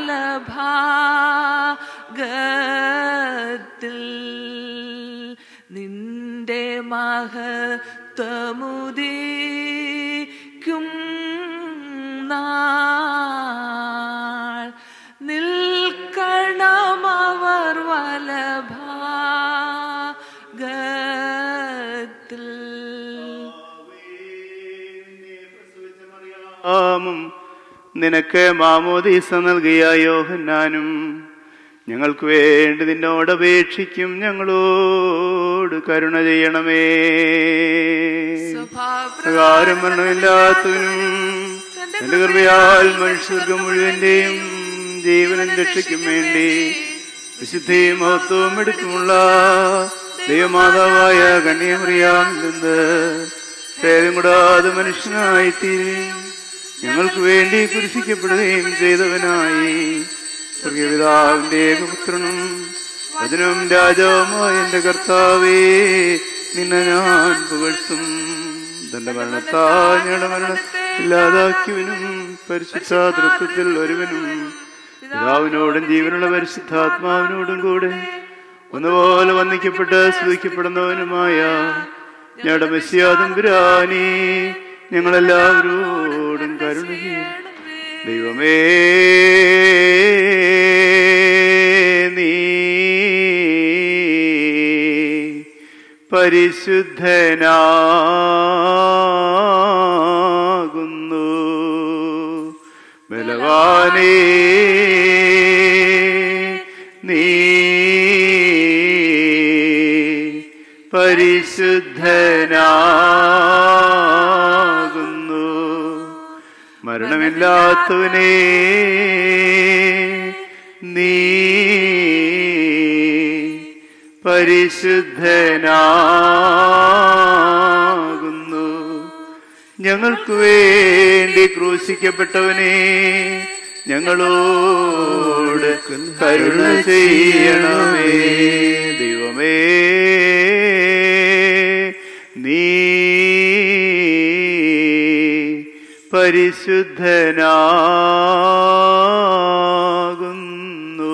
S2: വലഭാഗത്തിൽ നിന്റെ മഹത്വമുദീക്കും നാൾ നിൽക്കണമവർ വലഭാഗത്തിൽ
S1: ആമും നിനക്ക് മാമോദീസ നൽകിയ യോഹന്നാനും ഞങ്ങൾക്ക് വേണ്ടി നിന്നോട് അപേക്ഷിക്കും ഞങ്ങളോട് കരുണ ചെയ്യണമേ പ്രകാരം മരണമില്ലാത്തവനും എന്റെ കൃപയാൽ മനുഷ്യർക്ക് മുഴുവന്റെയും ജീവനും രക്ഷയ്ക്കും വേണ്ടി വിശുദ്ധിയും മഹത്വവും എടുക്കുമുള്ള ദൈവമാതാവായ കന്യാമറിയാമിൽ നിന്ന് ഭേദം കൂടാതെ മനുഷ്യനായിത്തീരുകയും ഞങ്ങൾക്ക് വേണ്ടി കുരിശിക്കപ്പെടുകയും ചെയ്തവനായി സ്വർഗപിതാവിന്റെ ഏകപുത്രനും വചനം രാജാവുമായ എന്റെ കർത്താവേ നിന്നെ ഞാൻ പുകഴ്ത്തും തന്റെ മരണത്താ ഞങ്ങളുടെ മരണം ഇല്ലാതാക്കിയവനും പരിശുദ്ധാതൃത്വത്തിൽ ഒരുവനും പിതാവിനോടും ജീവനുള്ള പരിശുദ്ധാത്മാവിനോടും കൂടെ ഒന്നുപോലെ വന്ദിക്കപ്പെട്ട് സ്തുതിക്കപ്പെടുന്നവനുമായ ഞങ്ങളുടെ മെസ്സിയാദം പുരാനി ഞങ്ങളെല്ലാവരോടും കരുണയും ദൈവമേ നീ പരിശുദ്ധനാകുന്നു ബലവാനേ നീ പരിശുദ്ധനാകുന്നു മരണമില്ലാത്തവനേ നീ പരിശുദ്ധനാകുന്നു ഞങ്ങൾക്ക് വേണ്ടി ക്രൂശിക്കപ്പെട്ടവനെ ഞങ്ങളോട് കരുണ ചെയ്യണമേ ദൈവമേ നീ പരിശുദ്ധനാകുന്നു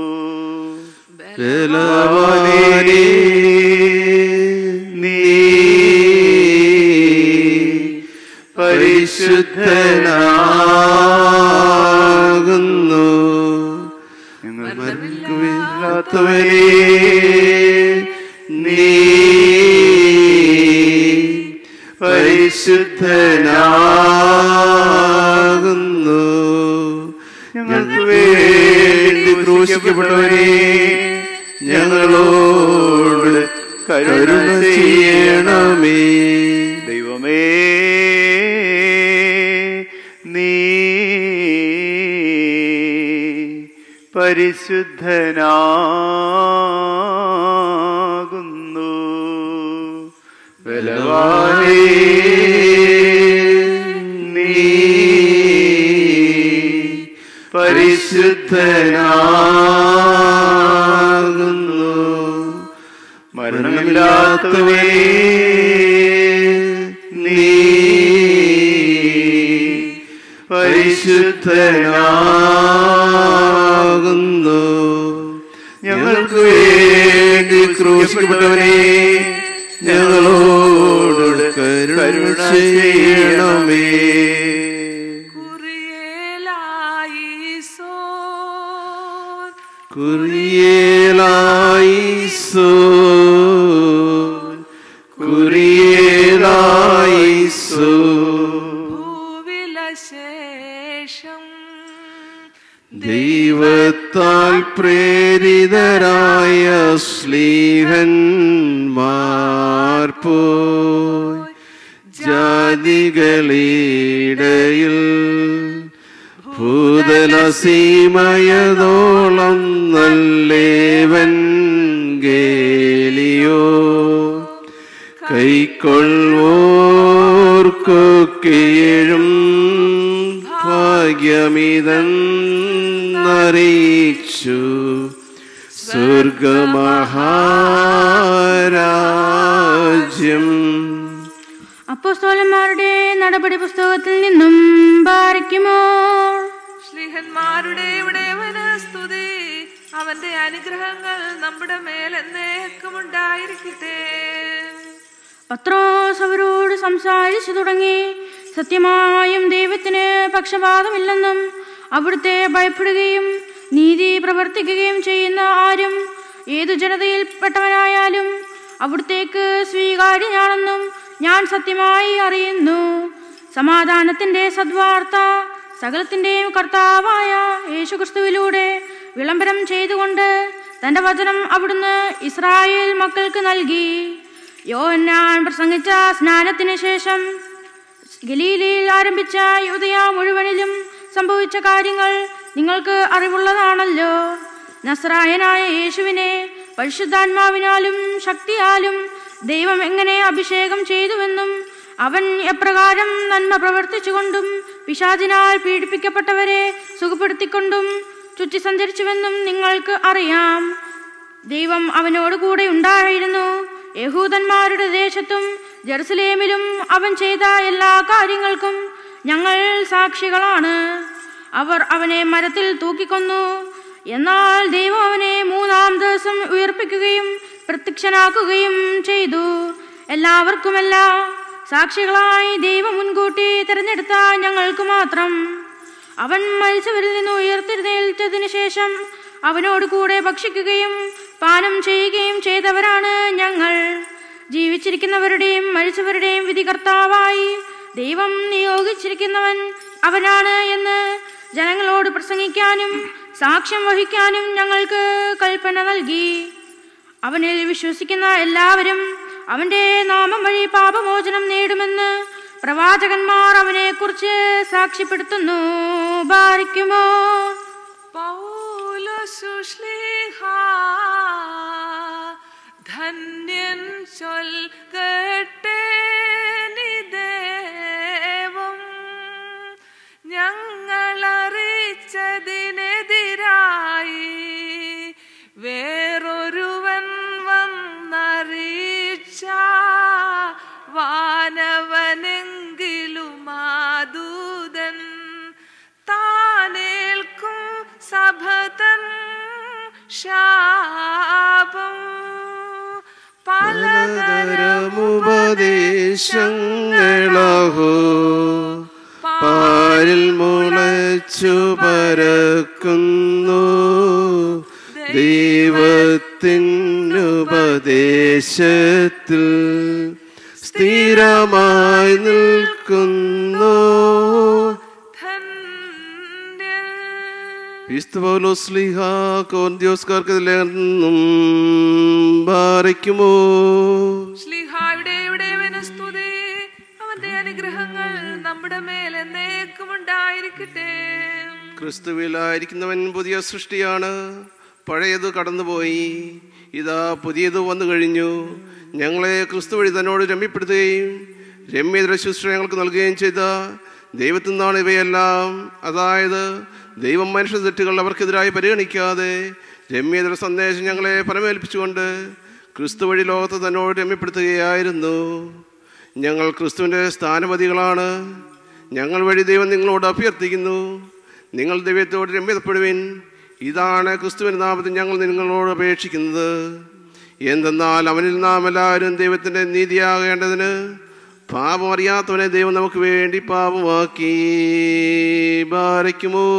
S3: ബലവാനേ
S1: നീ പരിശുദ്ധനാകുന്നു
S3: പരിശുദ്ധനാകുന്നു
S1: ഞങ്ങൾക്കില്ലാത്തവനെ നീ
S3: പരിശുദ്ധനാകുന്നു
S1: ഞങ്ങൾക്ക് വേണ്ടി ക്രൂശിക്കപ്പെട്ടവനെ ഞങ്ങളോട് കരുണ ചെയ്യണമേ ദൈവമേ നീ പരിശുദ്ധനാകുന്നു ബലവാനേ നീ പരിശുദ്ധനാകുന്നു മരണമില്ലാത്തവേ നീ പരിശുദ്ധനാകുന്നു ഞങ്ങൾക്ക് വേണ്ടി ക്രൂശിക്കപ്പെട്ടവനെ ഞങ്ങളോട് കരുണ ചെയ്യണമേ
S2: കുറിയേലായിസോൻ
S3: കുറിയേലായിസോ കുറിയേലായിസോ
S2: ഭൂവിലശേഷം
S3: ദൈവത്താൽ പ്രേരിതരായ സ്ലീഹന്മാർ പോയി ജാതികളിടയിൽ ഭൂതലസീമയതോളം നല്ലേവൻ ഗേലിയോ കൈക്കൊള്ളോർക്കൊക്കെയും ഭാഗ്യമിതെന്നറിയിച്ചു സ്വർഗമഹാരാജ്യം
S5: അപ്പോസ്തോലന്മാരുടെ നടപടി പുസ്തകത്തിൽ നിന്നും പാറിക്കുമോ
S2: ശ്ലീഹന്മാരുടെ ഇവിടെവന് സ്തുതി അവന്റെ അനുഗ്രഹങ്ങൾ നമ്മുടെ മേൽ എന്നേക്കും ഉണ്ടായിരിക്കട്ടെ
S5: പത്രോസ് അവരോട് സംസാരിച്ചു തുടങ്ങി സത്യമായും ദൈവത്തിന് പക്ഷപാതമില്ലെന്നും അവിടുത്തെ ഭയപ്പെടുകയും നീതി പ്രവർത്തിക്കുകയും ചെയ്യുന്ന ആരും ഏതു ജനതയിൽപ്പെട്ടവനായാലും അവിടുത്തേക്ക് സ്വീകാര്യനാണെന്നും ഞാൻ സത്യമായി അറിയുന്നു സമാധാനത്തിന്റെ സദ്വാർത്ത സകലത്തിന്റെയും കർത്താവായ യേശുക്രിസ്തുവിലൂടെ വിളംബരം ചെയ്തുകൊണ്ട് തന്റെ വചനം അവിടുന്ന് ഇസ്രായേൽ മക്കൾക്ക് നൽകി യോഹന്നാൻ പ്രസംഗിച്ച സ്നാനത്തിന് ശേഷം ഗലീലയിൽ ആരംഭിച്ച യുദയ മുഴുവനിലും സംഭവിച്ച കാര്യങ്ങൾ നിങ്ങൾക്ക് അറിവുള്ളതാണല്ലോ നസ്രായനായ യേശുവിനെ പരിശുദ്ധാത്മാവിനാലും ശക്തിയാലും ദൈവം എങ്ങനെ അഭിഷേകം ചെയ്തുവെന്നും അവൻ എപ്രകാരം നന്മ പ്രവർത്തിച്ചുകൊണ്ടും പിശാചിനാൽ പീഡിപ്പിക്കപ്പെട്ടവരെ സുഖപ്പെടുത്തിക്കൊണ്ടും ചുറ്റി സഞ്ചരിച്ചുവെന്നും നിങ്ങൾക്ക് അറിയാം ദൈവം അവനോട് കൂടെ ഉണ്ടായിരുന്നു യഹൂദന്മാരുടെ ദേശത്തും ജെറുസലേമിലും അവൻ ചെയ്ത എല്ലാ കാര്യങ്ങൾക്കും ഞങ്ങൾ സാക്ഷികളാണ് അവർ അവനെ മരത്തിൽ തൂക്കിക്കൊന്നു എന്നാൽ ദൈവം അവനെ മൂന്നാം ദിവസം ഉയർപ്പിക്കുകയും പ്രത്യക്ഷനാക്കുകയും ചെയ്തു എല്ലാവർക്കുമല്ല സാക്ഷികളായി ദൈവം മുൻകൂട്ടി തിരഞ്ഞെടുത്ത ഞങ്ങൾക്ക് മാത്രം അവൻ മരിച്ചവരിൽ നിന്ന് ഉയർത്തെഴുന്നേൽറ്റതിനു ശേഷം അവനോട് കൂടെ ഭക്ഷിക്കുകയും പാനം ചെയ്യുകയും ചെയ്തവരാണ് ഞങ്ങൾ ജീവിച്ചിരിക്കുന്നവരുടെയും മരിച്ചവരുടെയും വിധികർത്താവായി ദൈവം നിയോഗിച്ചിരിക്കുന്നവൻ അവനാണ് എന്ന് ജനങ്ങളോട് പ്രസംഗിക്കാനും സാക്ഷ്യം വഹിക്കാനും ഞങ്ങൾക്ക് കൽപ്പന നൽകി അവനിൽ വിശ്വസിക്കുന്ന എല്ലാവരും അവന്റെ നാമം വഴി പാപമോചനം നേടുമെന്ന് പ്രവാചകന്മാർ അവനെക്കുറിച്ച് സാക്ഷ്യപ്പെടുത്തുന്നു ബാരിക്കുമോ
S2: പൗലോസുശ്ലീഹ ചൊൽകട്ടെ നിദേവം ഞങ്ങളറിച്ചതിനെതിരായി വേറൊരുവൻ വന്നറിയിച്ച വാനവനെങ്കിലും മാതൂതൻ താനേൽക്കും സഭതൻ ശാപം
S3: പലതരമുപദേശങ്ങളഹോ പാരിൽ മുളച്ചു പരക്കുന്നു ദൈവത്തിനുപദേശത്തിൽ സ്ഥിരമായി നിൽക്കുന്നു
S2: ധന്യൻ
S3: ക്രിസ്തുപൗലോസ്ലിഹ കോന്ത്യോസ്കാർക്ക് നിന്നും പാറിക്കുമോ
S2: ശ്ലീഹായുടെ ഇവിടെവന് സ്തുതി അവന്റെ അനുഗ്രഹങ്ങൾ നമ്മുടെ മേൽ എന്നേക്കും ഉണ്ടായിരിക്കട്ടെ
S3: ക്രിസ്തുവിലായിരിക്കുന്നവൻ പുതിയ സൃഷ്ടിയാണ് പഴയത് കടന്നുപോയി ഇതാ പുതിയത് വന്നു കഴിഞ്ഞു ഞങ്ങളെ ക്രിസ്തു വഴി തന്നോട് രമ്യപ്പെടുത്തുകയും രമ്യതര ശുശ്രൂഷ ഞങ്ങൾക്ക് നൽകുകയും ചെയ്ത ദൈവത്തിൽ നിന്നാണ് ഇവയെല്ലാം അതായത് ദൈവം മനുഷ്യ തെറ്റുകൾ അവർക്കെതിരായി പരിഗണിക്കാതെ രമ്യതര സന്ദേശം ഞങ്ങളെ പരമേൽപ്പിച്ചുകൊണ്ട് ക്രിസ്തു വഴി ലോകത്തെ തന്നോട് രമ്യപ്പെടുത്തുകയായിരുന്നു ഞങ്ങൾ ക്രിസ്തുവിൻ്റെ സ്ഥാനപതികളാണ് ഞങ്ങൾ വഴി ദൈവം നിങ്ങളോട് അഭ്യർത്ഥിക്കുന്നു നിങ്ങൾ ദൈവത്തോട് രമ്യതപ്പെടുവിൻ ഇതാണ് ക്രിസ്തുവിൻ്റെ നാമത്തിൽ ഞങ്ങൾ നിങ്ങളോട് അപേക്ഷിക്കുന്നത് എന്തെന്നാൽ അവനിൽ നാം എല്ലാവരും ദൈവത്തിൻ്റെ നീതിയാകേണ്ടതിന് പാപം അറിയാത്തവനെ ദൈവം നമുക്ക് വേണ്ടി പാപമാക്കി ബാരയ്ക്കുമോ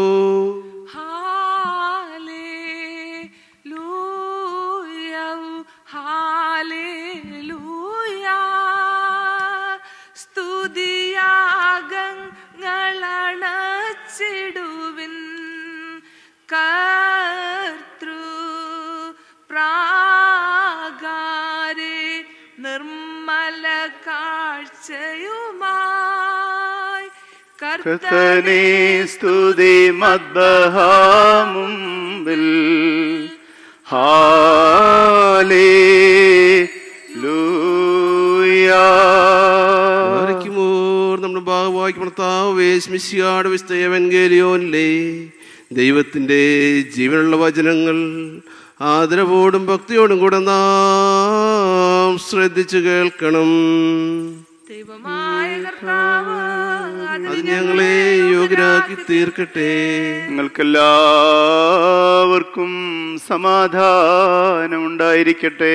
S2: ഹാലേലൂയ ഹാലേലൂയ സ്തുതിയാഗങ്ങളണച്ചിടുവിൻ കർത്തൃ പ്രാകാരെ നിർമ്മല കാഴ്ചയുമായി
S1: കർത്തനെ സ്തുതി മദ്ബഹാമുമ്പിൽ ഹാലേ
S3: ബാരയ്ക്കുമോ നമ്മുടെ ഭാഗവാക്യം ഭർത്താവ് സ്മിശിയാട് വിസ്തയവൻഗേലിയോനിലെ ദൈവത്തിൻ്റെ ജീവനുള്ള വചനങ്ങൾ ആദരവോടും ഭക്തിയോടും കൂടെ നാം ശ്രദ്ധിച്ചു കേൾക്കണം
S2: ദൈവമായ കർത്താവ്
S3: അത് ഞങ്ങളെ യോഗ്യരാക്കി തീർക്കട്ടെ
S1: നിങ്ങൾക്കെല്ലാവർക്കും സമാധാനം ഉണ്ടായിരിക്കട്ടെ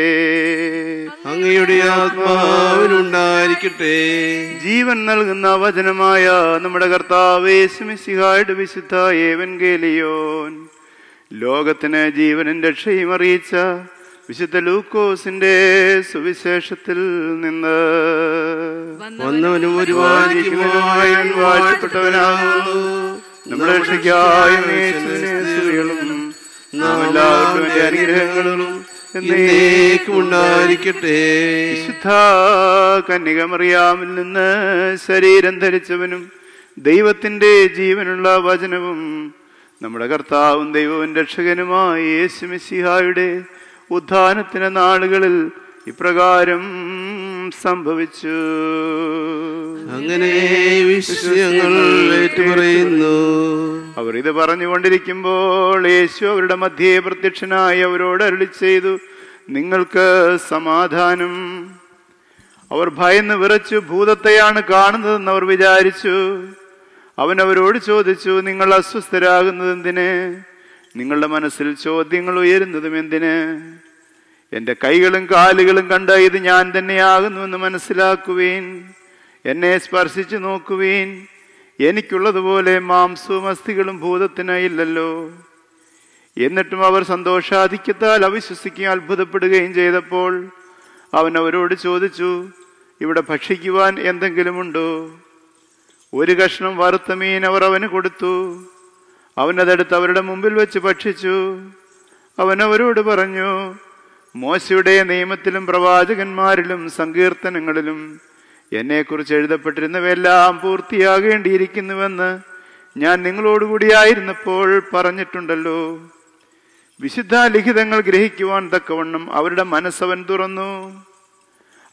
S3: അങ്ങയുടെ ആത്മാവിനുണ്ടായിരിക്കട്ടെ
S1: ജീവൻ നൽകുന്ന വചനമായ നമ്മുടെ കർത്താവ് യേശുമിശിഹായുടെ വിശുദ്ധ ഏവൻഗേലിയോൻ ലോകത്തിന് ജീവനും രക്ഷയും അറിയിച്ച വിശുദ്ധ ലൂക്കോസിന്റെ സുവിശേഷത്തിൽ നിന്ന്
S3: വന്നവനും ഒരുപാടിക്കുമായൻ വാഴ്ത്തപ്പെട്ടവനാകുന്നു
S1: നമ്മുടെ രക്ഷയ്ക്കായി യേശുവിനെ സ്തുതികളും നാം എല്ലാവർക്കും അതിന്റെ അനുഗ്രഹങ്ങളും
S3: എന്നേക്കും ഉണ്ടായിരിക്കട്ടെ
S1: വിശുദ്ധ കന്യകമറിയാമിൽ നിന്ന് ശരീരം ധരിച്ചവനും ദൈവത്തിന്റെ ജീവനുള്ള വചനവും നമ്മുടെ കർത്താവും ദൈവവും രക്ഷകനുമായ യേശുമിശിഹായുടെ ഉത്ഥാനത്തിന് നാളുകളിൽ ഇപ്രകാരം സംഭവിച്ചു
S3: അങ്ങനെ വിഷയങ്ങൾ ഏറ്റുപറയുന്നു
S1: അവർ ഇത് പറഞ്ഞുകൊണ്ടിരിക്കുമ്പോൾ യേശു അവരുടെ മധ്യേ പ്രത്യക്ഷനായി അവരോട് അരുളി ചെയ്തു നിങ്ങൾക്ക് സമാധാനം അവർ ഭയന്ന് വിറച്ചു ഭൂതത്തെയാണ് കാണുന്നതെന്ന് അവർ വിചാരിച്ചു അവൻ അവരോട് ചോദിച്ചു നിങ്ങൾ അസ്വസ്ഥരാകുന്നത് എന്തിന് നിങ്ങളുടെ മനസ്സിൽ ചോദ്യങ്ങൾ ഉയരുന്നതും എന്തിന് എൻ്റെ കൈകളും കാലുകളും കണ്ട ഇത് ഞാൻ തന്നെയാകുന്നുവെന്ന് മനസ്സിലാക്കുവീൻ എന്നെ സ്പർശിച്ചു നോക്കുവീൻ എനിക്കുള്ളതുപോലെ മാംസവും അസ്ഥികളും ഭൂതത്തിന് ഇല്ലല്ലോ എന്നിട്ടും അവർ സന്തോഷാധിക്യത്താൽ അവിശ്വസിക്കുകയും അത്ഭുതപ്പെടുകയും ചെയ്തപ്പോൾ അവൻ അവരോട് ചോദിച്ചു ഇവിടെ ഭക്ഷിക്കുവാൻ എന്തെങ്കിലുമുണ്ടോ ഒരു കഷ്ണം വറുത്ത മീൻ അവർ അവന് കൊടുത്തു അവൻ അതെടുത്ത് അവരുടെ മുമ്പിൽ വെച്ച് ഭക്ഷിച്ചു അവൻ അവരോട് പറഞ്ഞു മോശയുടെ നിയമത്തിലും പ്രവാചകന്മാരിലും സങ്കീർത്തനങ്ങളിലും എന്നെക്കുറിച്ച് എഴുതപ്പെട്ടിരുന്നവയെല്ലാം പൂർത്തിയാകേണ്ടിയിരിക്കുന്നുവെന്ന് ഞാൻ നിങ്ങളോടുകൂടിയായിരുന്നപ്പോൾ പറഞ്ഞിട്ടുണ്ടല്ലോ വിശുദ്ധ ലിഖിതങ്ങൾ ഗ്രഹിക്കുവാൻ തക്കവണ്ണം അവരുടെ മനസ്സവൻ തുറന്നു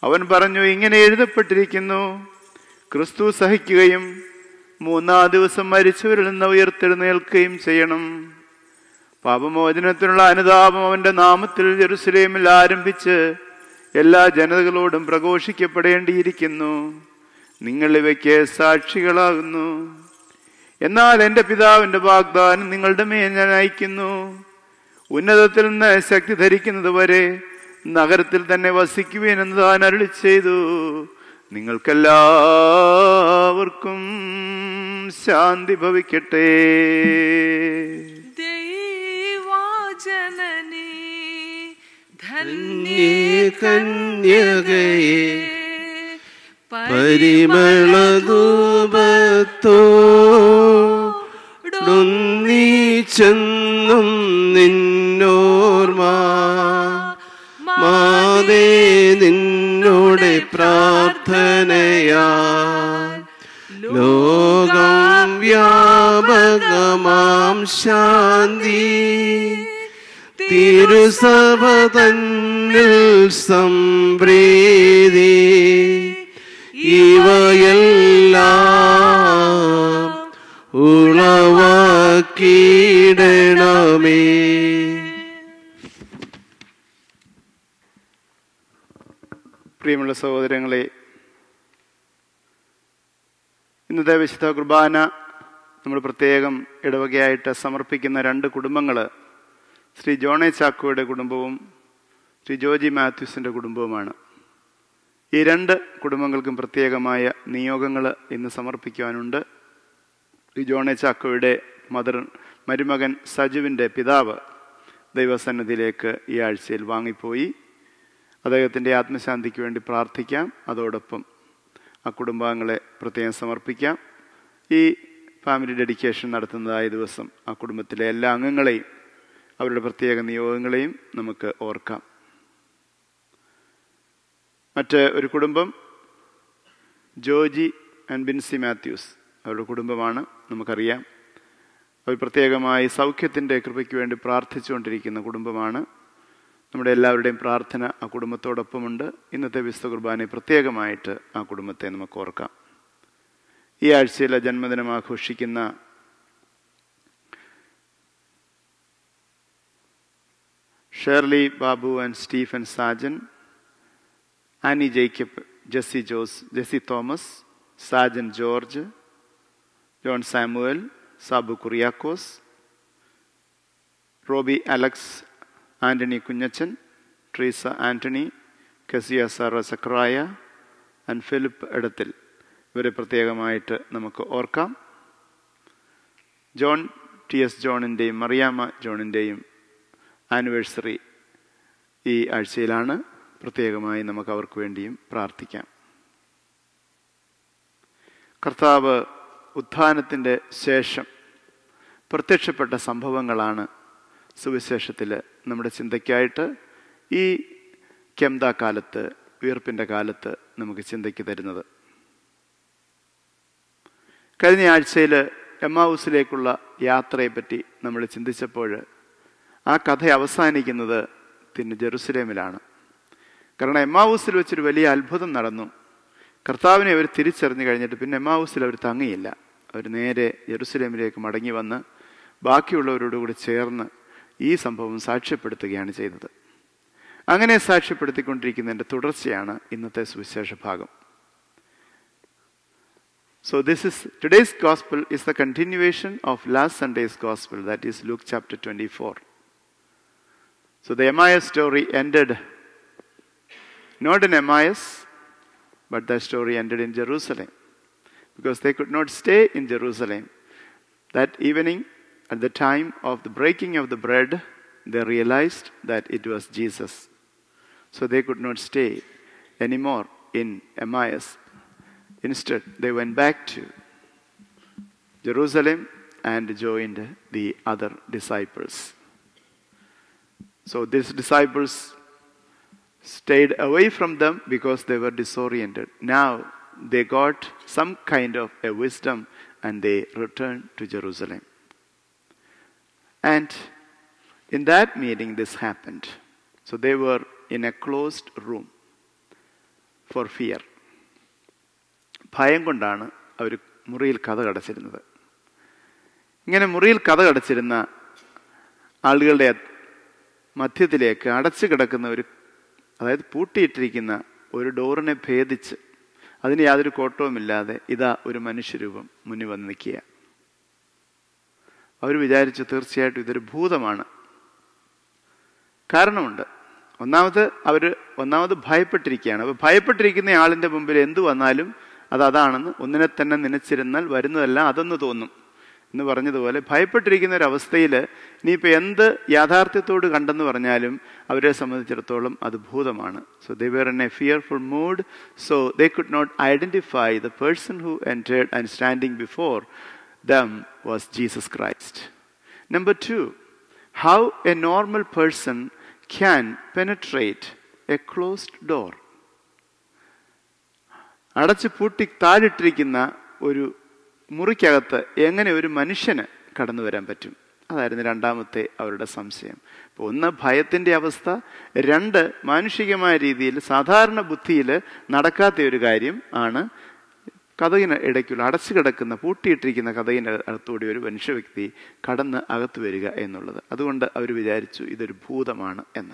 S1: അവൻ പറഞ്ഞു ഇങ്ങനെ എഴുതപ്പെട്ടിരിക്കുന്നു ക്രിസ്തു സഹിക്കുകയും മൂന്നാം ദിവസം മരിച്ചവരിൽ നിന്ന് ഉയർത്തെഴുന്നേൽക്കുകയും ചെയ്യണം പാപമോചനത്തിനുള്ള അനുതാപം അവന്റെ നാമത്തിൽ ജെറുസലേമിൽ ആരംഭിച്ച് എല്ലാ ജനതകളോടും പ്രഘോഷിക്കപ്പെടേണ്ടിയിരിക്കുന്നു നിങ്ങൾ ഇവയ്ക്ക് സാക്ഷികളാകുന്നു എന്നാൽ എൻ്റെ പിതാവിൻ്റെ വാഗ്ദാനം നിങ്ങളുടെ മേൽ ഞാൻ അയക്കുന്നു ഉന്നതത്തിൽ നിന്ന് ശക്തി ധരിക്കുന്നത് വരെ നഗരത്തിൽ തന്നെ വസിക്കുവേനെന്ന് താൻ അരുളി ചെയ്തു നിങ്ങൾക്കെല്ലാവർക്കും ശാന്തി ഭവിക്കട്ടെ
S2: ദൈവാജനനീ
S3: ധന്യേ കന്യകയെ പരിമളധൂപത്തോടുന്നീ ചെന്നും നിന്നോർമ മാതേ നിന്നോടെ പ്രാർത്ഥനയാ ലോകം വ്യാപകമാം ശാന്തി തിരുസഭ തന്നിൽ സംപ്രീതി ഇവയെല്ലാം ഉളവാക്കിയിടണമേ
S1: പ്രിയമുള്ള സഹോദരങ്ങളെ ഇന്നത്തെ വിശുദ്ധ കുർബാന നമ്മൾ പ്രത്യേകം ഇടവകയായിട്ട് സമർപ്പിക്കുന്ന രണ്ട് കുടുംബങ്ങൾ ശ്രീ ജോണെ ചാക്കോയുടെ കുടുംബവും ശ്രീ ജോജി മാത്യൂസിൻ്റെ കുടുംബവുമാണ് ഈ രണ്ട് കുടുംബങ്ങൾക്കും പ്രത്യേകമായ നിയോഗങ്ങൾ ഇന്ന് സമർപ്പിക്കുവാനുണ്ട് ശ്രീ ജോണെ ചാക്കോയുടെ മദർ മരുമകൻ സജുവിൻ്റെ പിതാവ് ദൈവസന്നിധിയിലേക്ക് ഈ ആഴ്ചയിൽ വാങ്ങിപ്പോയി അദ്ദേഹത്തിൻ്റെ ആത്മശാന്തിക്ക് വേണ്ടി പ്രാർത്ഥിക്കാം അതോടൊപ്പം ആ കുടുംബാംഗങ്ങളെ പ്രത്യേകം സമർപ്പിക്കാം ഈ ഫാമിലി ഡെഡിക്കേഷൻ നടത്തുന്നതായ ദിവസം ആ കുടുംബത്തിലെ എല്ലാ അംഗങ്ങളെയും അവരുടെ പ്രത്യേക നിയോഗങ്ങളെയും നമുക്ക് ഓർക്കാം മറ്റ് ഒരു കുടുംബം ജോജി ആൻഡ് ബിൻസി മാത്യൂസ് അവരുടെ കുടുംബമാണ് നമുക്കറിയാം അവർ പ്രത്യേകമായി സൗഖ്യത്തിൻ്റെ കൃപയ്ക്ക് വേണ്ടി പ്രാർത്ഥിച്ചുകൊണ്ടിരിക്കുന്ന കുടുംബമാണ് നമ്മുടെ എല്ലാവരുടെയും പ്രാർത്ഥന ആ കുടുംബത്തോടൊപ്പമുണ്ട് ഇന്നത്തെ വിശുദ്ധ കുർബാനയെ പ്രത്യേകമായിട്ട് ആ കുടുംബത്തെ നമുക്ക് ഓർക്കാം ഈ ആഴ്ചയിലെ ജന്മദിനം ആഘോഷിക്കുന്ന Shirley Babu and Stephen Sajan Annie Jacob Jessy Jose Jessy Thomas Sajan George John Samuel Sabu Kuriakose Roby Alex Antony Kunjachan Treesa Antony Kasia Sara സക്രായ ആൻഡ് ഫിലിപ്പ് എടത്തിൽ ഇവരെ പ്രത്യേകമായിട്ട് നമുക്ക് ഓർക്കാം ജോൺ ടി എസ് ജോണിൻ്റെയും മറിയാമ്മ ജോണിൻ്റെയും ആനിവേഴ്സറി ഈ ആഴ്ചയിലാണ് പ്രത്യേകമായി നമുക്ക് അവർക്ക് വേണ്ടിയും പ്രാർത്ഥിക്കാം കർത്താവ് ഉത്ഥാനത്തിൻ്റെ ശേഷം പ്രത്യക്ഷപ്പെട്ട സംഭവങ്ങളാണ് സുവിശേഷത്തിൽ നമ്മുടെ ചിന്തയ്ക്കായിട്ട് ഈ കെംദ കാലത്ത് ഉയർപ്പിൻ്റെ കാലത്ത് നമുക്ക് ചിന്തയ്ക്ക് തരുന്നത് കഴിഞ്ഞ ആഴ്ചയിൽ എമ്മാവൂസിലേക്കുള്ള യാത്രയെപ്പറ്റി നമ്മൾ ചിന്തിച്ചപ്പോൾ ആ കഥ അവസാനിക്കുന്നത് പിന്നെ ജെറുസലേമിലാണ് കാരണം എമ്മാവൂസിൽ വെച്ചൊരു വലിയ അത്ഭുതം നടന്നു കർത്താവിനെ അവർ തിരിച്ചറിഞ്ഞു കഴിഞ്ഞിട്ട് പിന്നെ എമ്മാവൂസിൽ അവർ തങ്ങിയില്ല അവർ നേരെ ജെറുസലേമിലേക്ക് മടങ്ങി വന്ന് ബാക്കിയുള്ളവരോടുകൂടി ചേർന്ന് ഈ സംഭവം സാക്ഷ്യപ്പെടുത്തുകയാണ് ചെയ്തത് അങ്ങനെ സാക്ഷ്യപ്പെടുത്തിക്കൊണ്ടിരിക്കുന്നതിൻ്റെ തുടർച്ചയാണ് ഇന്നത്തെ സുവിശേഷ ഭാഗം So this is today's gospel is the continuation of last Sunday's gospel, that is Luke chapter 24. So the Emmaus story ended not in Emmaus, but the story ended in Jerusalem. Because they could not stay in Jerusalem. That evening, at the time of the breaking of the bread, they realized that it was Jesus. So they could not stay anymore in Emmaus. Instead, they went back to Jerusalem and joined the other disciples. So these disciples stayed away from them because they were disoriented. Now they got some kind of a wisdom and they returned to Jerusalem. And in that meeting, this happened. So they were in a closed room. For fear ഭയം കൊണ്ടാണ് അവർ മുറിയിൽ കഥ കടച്ചിരുന്നത് ഇങ്ങനെ മുറിയിൽ കഥ കടച്ചിരുന്ന ആളുകളുടെ മധ്യത്തിലേക്ക് അടച്ചു കിടക്കുന്ന ഒരു അതായത് പൂട്ടിയിട്ടിരിക്കുന്ന ഒരു ഡോറിനെ ഭേദിച്ച് അതിന് യാതൊരു കോട്ടവുമില്ലാതെ ഇതാ ഒരു മനുഷ്യരൂപം മുന്നിൽ വന്ന് നിൽക്കുക അവർ വിചാരിച്ചു തീർച്ചയായിട്ടും ഇതൊരു ഭൂതമാണ് കാരണമുണ്ട് ഒന്നാമത് അവർ ഒന്നാമത് ഭയപ്പെട്ടിരിക്കുകയാണ് അപ്പോൾ ഭയപ്പെട്ടിരിക്കുന്ന ആളിൻ്റെ മുമ്പിൽ എന്തു വന്നാലും അത് അതാണെന്ന് ഒന്നിനെ തന്നെ നനച്ചിരുന്നാൽ വരുന്നതെല്ലാം അതൊന്ന് തോന്നും എന്ന് പറഞ്ഞതുപോലെ ഭയപ്പെട്ടിരിക്കുന്ന ഒരു അവസ്ഥയിൽ ഇനിയിപ്പോൾ എന്ത് യാഥാർത്ഥ്യത്തോട് കണ്ടെന്ന് പറഞ്ഞാലും അവരെ സംബന്ധിച്ചിടത്തോളം അത് ഭൂതമാണ് so they were in a fearful mood so they could not identify the person who entered and standing before them was Jesus Christ number two how a normal person can penetrate a closed door അടച്ചു പൂട്ടി താഴിട്ടിരിക്കുന്ന ഒരു മുറിക്കകത്ത് എങ്ങനെ ഒരു മനുഷ്യന് കടന്നു വരാൻ പറ്റും അതായിരുന്നു രണ്ടാമത്തെ അവരുടെ സംശയം അപ്പോൾ ഒന്ന് ഭയത്തിൻ്റെ അവസ്ഥ രണ്ട് മാനുഷികമായ രീതിയിൽ സാധാരണ ബുദ്ധിയിൽ നടക്കാത്ത ഒരു കാര്യം ആണ് കഥകിന് ഇടയ്ക്കുള്ള അടച്ചു കിടക്കുന്ന പൂട്ടിയിട്ടിരിക്കുന്ന കഥകിൻ്റെ അകത്തൂടി ഒരു മനുഷ്യ വ്യക്തി കടന്ന് അകത്ത് വരിക എന്നുള്ളത് അതുകൊണ്ട് അവർ വിചാരിച്ചു ഇതൊരു ഭൂതമാണ് എന്ന്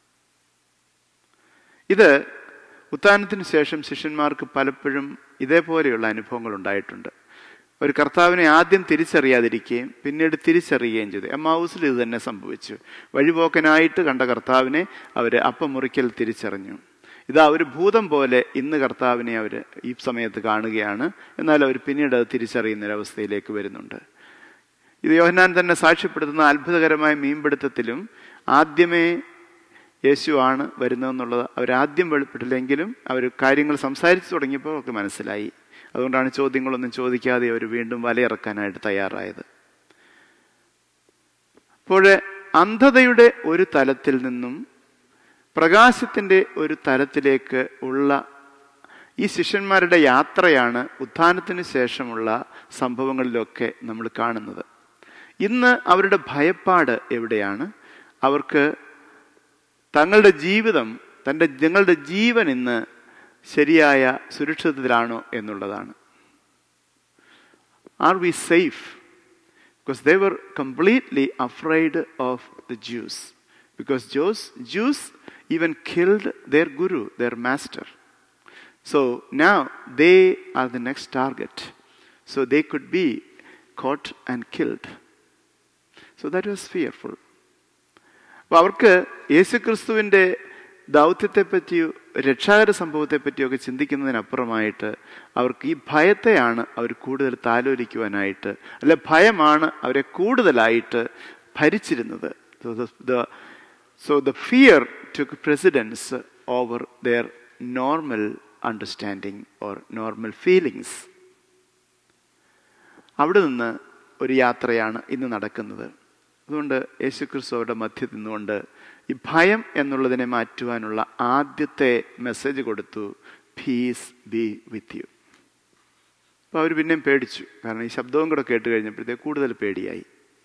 S1: ഇത് ഉത്ഥാനത്തിന് ശേഷം ശിഷ്യന്മാർക്ക് പലപ്പോഴും ഇതേപോലെയുള്ള അനുഭവങ്ങൾ ഉണ്ടായിട്ടുണ്ട് ഒരു കർത്താവിനെ ആദ്യം തിരിച്ചറിയാതിരിക്കുകയും പിന്നീട് തിരിച്ചറിയുകയും ചെയ്തു എമ്മാവൂസിൽ ഇത് തന്നെ സംഭവിച്ചു വഴിപോക്കനായിട്ട് കണ്ട കർത്താവിനെ അവർ അപ്പം മുറിക്കൽ തിരിച്ചറിഞ്ഞു ഇതാ ഒരു ഭൂതം പോലെ ഇന്ന് കർത്താവിനെ അവർ ഈ സമയത്ത് കാണുകയാണ് എന്നാൽ അവർ പിന്നീട് അത് തിരിച്ചറിയുന്ന ഒരവസ്ഥയിലേക്ക് വരുന്നുണ്ട് ഇത് യോഹനാൻ തന്നെ സാക്ഷ്യപ്പെടുത്തുന്ന അത്ഭുതകരമായ മീൻപിടുത്തത്തിലും ആദ്യമേ യേശു ആണ് വരുന്നതെന്നുള്ളത് അവരാദ്യം വെളിപ്പെട്ടില്ലെങ്കിലും അവർ കാര്യങ്ങൾ സംസാരിച്ചു തുടങ്ങിയപ്പോൾ അവർക്ക് മനസ്സിലായി അതുകൊണ്ടാണ് ചോദ്യങ്ങളൊന്നും ചോദിക്കാതെ അവർ വീണ്ടും വലയിറക്കാനായിട്ട് തയ്യാറായത് അപ്പോൾ അന്ധതയുടെ ഒരു തലത്തിൽ നിന്നും പ്രകാശത്തിൻ്റെ ഒരു തലത്തിലേക്ക് ഉള്ള ഈ ശിഷ്യന്മാരുടെ യാത്രയാണ് ഉത്ഥാനത്തിന് ശേഷമുള്ള സംഭവങ്ങളിലൊക്കെ നമ്മൾ കാണുന്നത് ഇന്ന് അവരുടെ ഭയപ്പാട് എവിടെയാണ് അവർക്ക് തങ്ങളുടെ ജീവിതം തൻ്റെ ഞങ്ങളുടെ ജീവൻ ഇന്ന് ശരിയായ സുരക്ഷിതത്തിലാണോ എന്നുള്ളതാണ് are we safe because they were completely afraid of the Jews because Jews Jews even killed their guru, their master. So now they are the next target. So they could be caught and killed. So that was fearful. അപ്പോൾ അവർക്ക് യേശുക്രിസ്തുവിൻ്റെ ദൗത്യത്തെപ്പറ്റിയോ രക്ഷാകര സംഭവത്തെപ്പറ്റിയൊക്കെ ചിന്തിക്കുന്നതിനപ്പുറമായിട്ട് അവർക്ക് ഈ ഭയത്തെയാണ് അവർ കൂടുതൽ താലോലിക്കുവാനായിട്ട് അല്ലെ ഭയമാണ് അവരെ കൂടുതലായിട്ട് ഭരിച്ചിരുന്നത് So the fear took precedence over their normal understanding or normal feelings. അവിടെ നിന്ന് ഒരു യാത്രയാണ് ഇന്ന് നടക്കുന്നത് അതുകൊണ്ട് യേശുക്രിസ്തുവയുടെ മധ്യത്തിൽ നിന്നുകൊണ്ട് ഈ ഭയം എന്നുള്ളതിനെ മാറ്റുവാനുള്ള ആദ്യത്തെ മെസ്സേജ് കൊടുത്തു പീസ് ബി വിത്ത് യു അപ്പോൾ അവർ പിന്നെയും പേടിച്ചു കാരണം ഈ ശബ്ദവും കൂടെ കേട്ട് കഴിഞ്ഞപ്പോഴത്തേക്ക് കൂടുതൽ പേടിയായി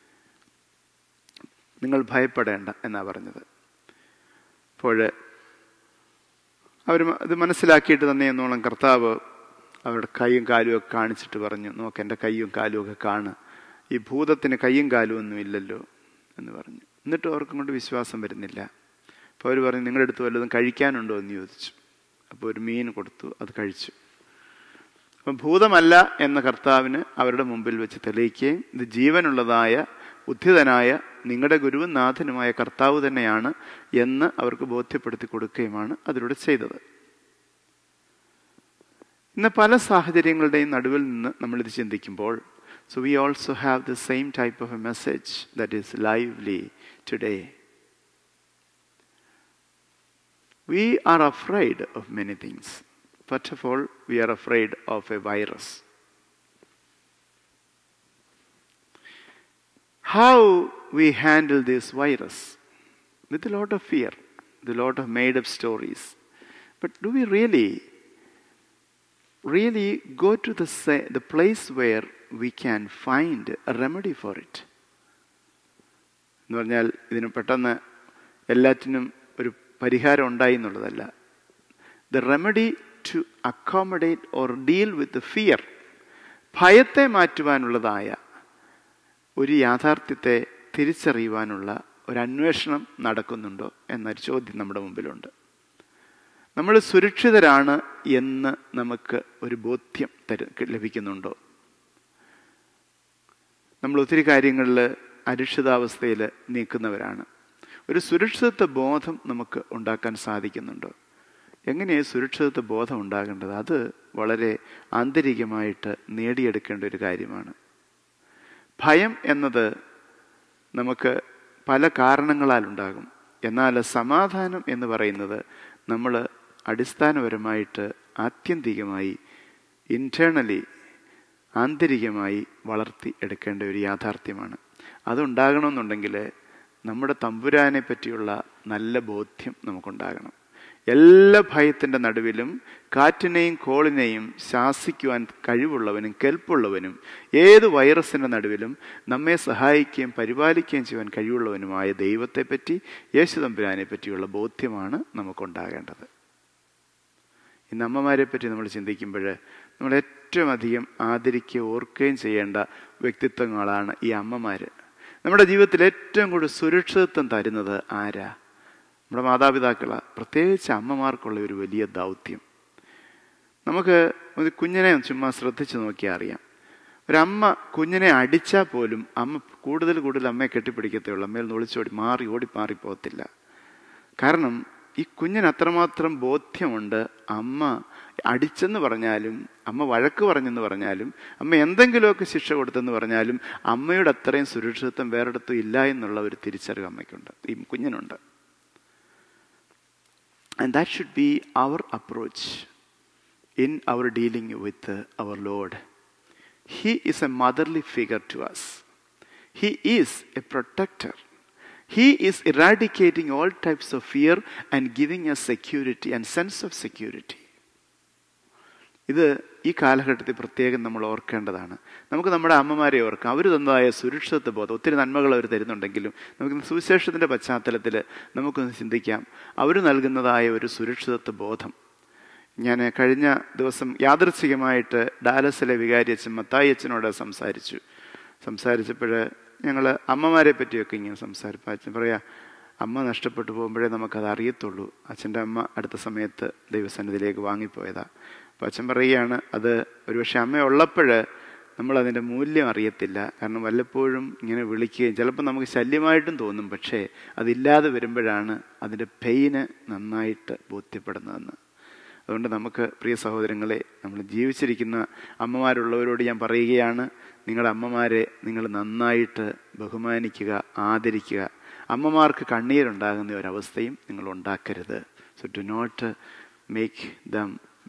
S1: നിങ്ങൾ ഭയപ്പെടേണ്ട എന്നാണ് പറഞ്ഞത് അപ്പോൾ അവർ ഇത് മനസ്സിലാക്കിയിട്ട് തന്നെ എന്നോളം കർത്താവ് അവരുടെ കൈയും കാലും ഒക്കെ കാണിച്ചിട്ട് പറഞ്ഞു നോക്ക് എൻ്റെ കൈയും കാലും ഒക്കെ കാണ് ഈ ഭൂതത്തിന് കൈയും കാലും ഒന്നും ഇല്ലല്ലോ എന്ന് പറഞ്ഞു എന്നിട്ടും അവർക്കും കൊണ്ട് വിശ്വാസം വരുന്നില്ല അപ്പോൾ അവർ പറഞ്ഞു നിങ്ങളുടെ അടുത്ത് വല്ലതും കഴിക്കാനുണ്ടോ എന്ന് ചോദിച്ചു അപ്പോൾ ഒരു മീൻ കൊടുത്തു അത് കഴിച്ചു അപ്പം ഭൂതമല്ല എന്ന കർത്താവിന് അവരുടെ മുമ്പിൽ വെച്ച് തെളിയിക്കുകയും ഇത് ജീവനുള്ളതായ ഉദ്ധിതനായ നിങ്ങളുടെ ഗുരുവും നാഥനുമായ കർത്താവ് തന്നെയാണ് എന്ന് അവർക്ക് ബോധ്യപ്പെടുത്തി കൊടുക്കുകയുമാണ് അതിലൂടെ ചെയ്തത് ഇന്ന് പല സാഹചര്യങ്ങളുടെയും നടുവിൽ നിന്ന് നമ്മളിത് ചിന്തിക്കുമ്പോൾ so we also have the same type of a message that is lively today we are afraid of many things first of all we are afraid of a virus how we handle this virus with a lot of fear, with a lot of made up stories. But do we really, really go to the, sa- the place where we can find a remedy for it? എന്ന് പറഞ്ഞാൽ ഇതിന് പെട്ടെന്ന് എല്ലാറ്റിനും ഒരു പരിഹാരം ഉണ്ടായി എന്നുള്ളതല്ല the remedy to accommodate or deal with fear ഭയത്തെ മാറ്റുവാനുള്ളതായ ഒരു യാഥാർത്ഥ്യത്തെ തിരിച്ചറിയുവാനുള്ള ഒരു അന്വേഷണം നടക്കുന്നുണ്ടോ എന്നൊരു ചോദ്യം നമ്മുടെ മുമ്പിലുണ്ട് നമ്മൾ സുരക്ഷിതരാണ് എന്ന് നമുക്ക് ഒരു ബോധ്യം തരു ലഭിക്കുന്നുണ്ടോ നമ്മൾ ഒത്തിരി കാര്യങ്ങളിൽ അരിക്ഷിതാവസ്ഥയിൽ നിൽക്കുന്നവരാണ് ഒരു സുരക്ഷിതത്വ ബോധം നമുക്ക് ഉണ്ടാക്കാൻ സാധിക്കുന്നുണ്ടോ എങ്ങനെയാണ് സുരക്ഷിതത്വ ബോധം ഉണ്ടാകേണ്ടത് അത് വളരെ ആന്തരികമായിട്ട് നേടിയെടുക്കേണ്ട ഒരു കാര്യമാണ് ഭയം എന്നത് നമുക്ക് പല കാരണങ്ങളാൽ ഉണ്ടാകും എന്നാൽ സമാധാനം എന്ന് പറയുന്നത് നമ്മൾ അടിസ്ഥാനപരമായിട്ട് ആത്യന്തികമായി ഇൻറ്റേർണലി ആന്തരികമായി വളർത്തി എടുക്കേണ്ട ഒരു യാഥാർത്ഥ്യമാണ് അതുണ്ടാകണമെന്നുണ്ടെങ്കിൽ നമ്മുടെ തമ്പുരാനെ പറ്റിയുള്ള നല്ല ബോധ്യം നമുക്കുണ്ടാകണം എല്ലാ ഭയത്തിൻ്റെ നടുവിലും കാറ്റിനെയും കോളിനെയും ശാസിക്കുവാൻ കഴിവുള്ളവനും കെൽപ്പുള്ളവനും ഏത് വൈറസിൻ്റെ നടുവിലും നമ്മെ സഹായിക്കുകയും പരിപാലിക്കുകയും ചെയ്യുവാൻ കഴിവുള്ളവനുമായ ദൈവത്തെപ്പറ്റി യേശു തമ്പുരാനെ പറ്റിയുള്ള ബോധ്യമാണ് നമുക്കുണ്ടാകേണ്ടത് ഇന്ന് അമ്മമാരെ പറ്റി നമ്മൾ ചിന്തിക്കുമ്പോൾ നമ്മൾ ഏറ്റവും അധികം ആദരിക്കുകയും ഓർക്കുകയും ചെയ്യേണ്ട വ്യക്തിത്വങ്ങളാണ് ഈ അമ്മമാർ നമ്മുടെ ജീവിതത്തിൽ ഏറ്റവും കൂടുതൽ സുരക്ഷിതത്വം തരുന്നത് ആരാ നമ്മുടെ മാതാപിതാക്കളാണ് പ്രത്യേകിച്ച് അമ്മമാർക്കുള്ള ഒരു വലിയ ദൗത്യം നമുക്ക് ഒരു കുഞ്ഞിനെ ചുമ്മാ ശ്രദ്ധിച്ച് നോക്കിയാൽ അറിയാം ഒരമ്മ കുഞ്ഞിനെ അടിച്ചാൽ പോലും അമ്മ കൂടുതൽ കൂടുതൽ അമ്മയെ കെട്ടിപ്പിടിക്കത്തേ അമ്മയിൽ നിന്ന് ഒളിച്ചോടി മാറി ഓടി മാറി പോകത്തില്ല കാരണം ഈ കുഞ്ഞിന് അത്രമാത്രം ബോധ്യമുണ്ട് അമ്മ അടിച്ചെന്ന് പറഞ്ഞാലും അമ്മ വഴക്ക് പറഞ്ഞെന്ന് പറഞ്ഞാലും അമ്മ എന്തെങ്കിലുമൊക്കെ ശിക്ഷ കൊടുത്തെന്ന് പറഞ്ഞാലും അമ്മയുടെ അത്രയും സുരക്ഷിതത്വം വേറെടുത്തും ഇല്ല എന്നുള്ള ഒരു തിരിച്ചറിവ് അമ്മയ്ക്കുണ്ട് ഈ കുഞ്ഞിനുണ്ട് and that should be our approach in our dealing with our lord he is a motherly figure to us he is a protector He is eradicating all types of fear and giving us security and sense of security. ഇത് ഈ കാലഘട്ടത്തിൽ പ്രത്യേകം നമ്മൾ ഓർക്കേണ്ടതാണ് നമുക്ക് നമ്മുടെ അമ്മമാരെ ഓർക്കാം അവർ തന്നതായ സുരക്ഷിതത്വ ബോധം ഒത്തിരി നന്മകൾ അവർ തരുന്നുണ്ടെങ്കിലും നമുക്ക് സുവിശേഷത്തിൻ്റെ പശ്ചാത്തലത്തിൽ നമുക്കൊന്ന് ചിന്തിക്കാം അവർ നൽകുന്നതായ ഒരു സുരക്ഷിതത്വ ബോധം ഞാൻ കഴിഞ്ഞ ദിവസം യാദൃച്ഛികമായിട്ട് ഡാലസിലെ വികാരി അച്ഛൻ മത്തായി അച്ഛനോട് സംസാരിച്ചു സംസാരിച്ചപ്പോൾ ഞങ്ങൾ അമ്മമാരെ പറ്റിയൊക്കെ ഇങ്ങനെ സംസാരിപ്പോൾ അച്ഛൻ പറയാ അമ്മ നഷ്ടപ്പെട്ടു പോകുമ്പോഴേ നമുക്കത് അറിയത്തുള്ളൂ അച്ഛൻ്റെ അമ്മ അടുത്ത സമയത്ത് ദൈവസന്നിധിയിലേക്ക് വാങ്ങിപ്പോയതാ അപ്പോൾ അച്ഛൻ പറയുകയാണ് അത് ഒരുപക്ഷെ അമ്മ ഉള്ളപ്പോൾ നമ്മൾ അതിൻ്റെ മൂല്യം അറിയത്തില്ല കാരണം വല്ലപ്പോഴും ഇങ്ങനെ വിളിക്കുകയും ചിലപ്പോൾ നമുക്ക് ശല്യമായിട്ടും തോന്നും പക്ഷേ അതില്ലാതെ വരുമ്പോഴാണ് അതിൻ്റെ പെയിന് നന്നായിട്ട് ബോധ്യപ്പെടുന്നതെന്ന് അതുകൊണ്ട് നമുക്ക് പ്രിയ സഹോദരങ്ങളെ നമ്മൾ ജീവിച്ചിരിക്കുന്ന അമ്മമാരുള്ളവരോട് ഞാൻ പറയുകയാണ് നിങ്ങളുടെ അമ്മമാരെ നിങ്ങൾ നന്നായിട്ട് ബഹുമാനിക്കുക ആദരിക്കുക അമ്മമാർക്ക് കണ്ണീരുണ്ടാകുന്ന ഒരവസ്ഥയും നിങ്ങൾ ഉണ്ടാക്കരുത് so do not make them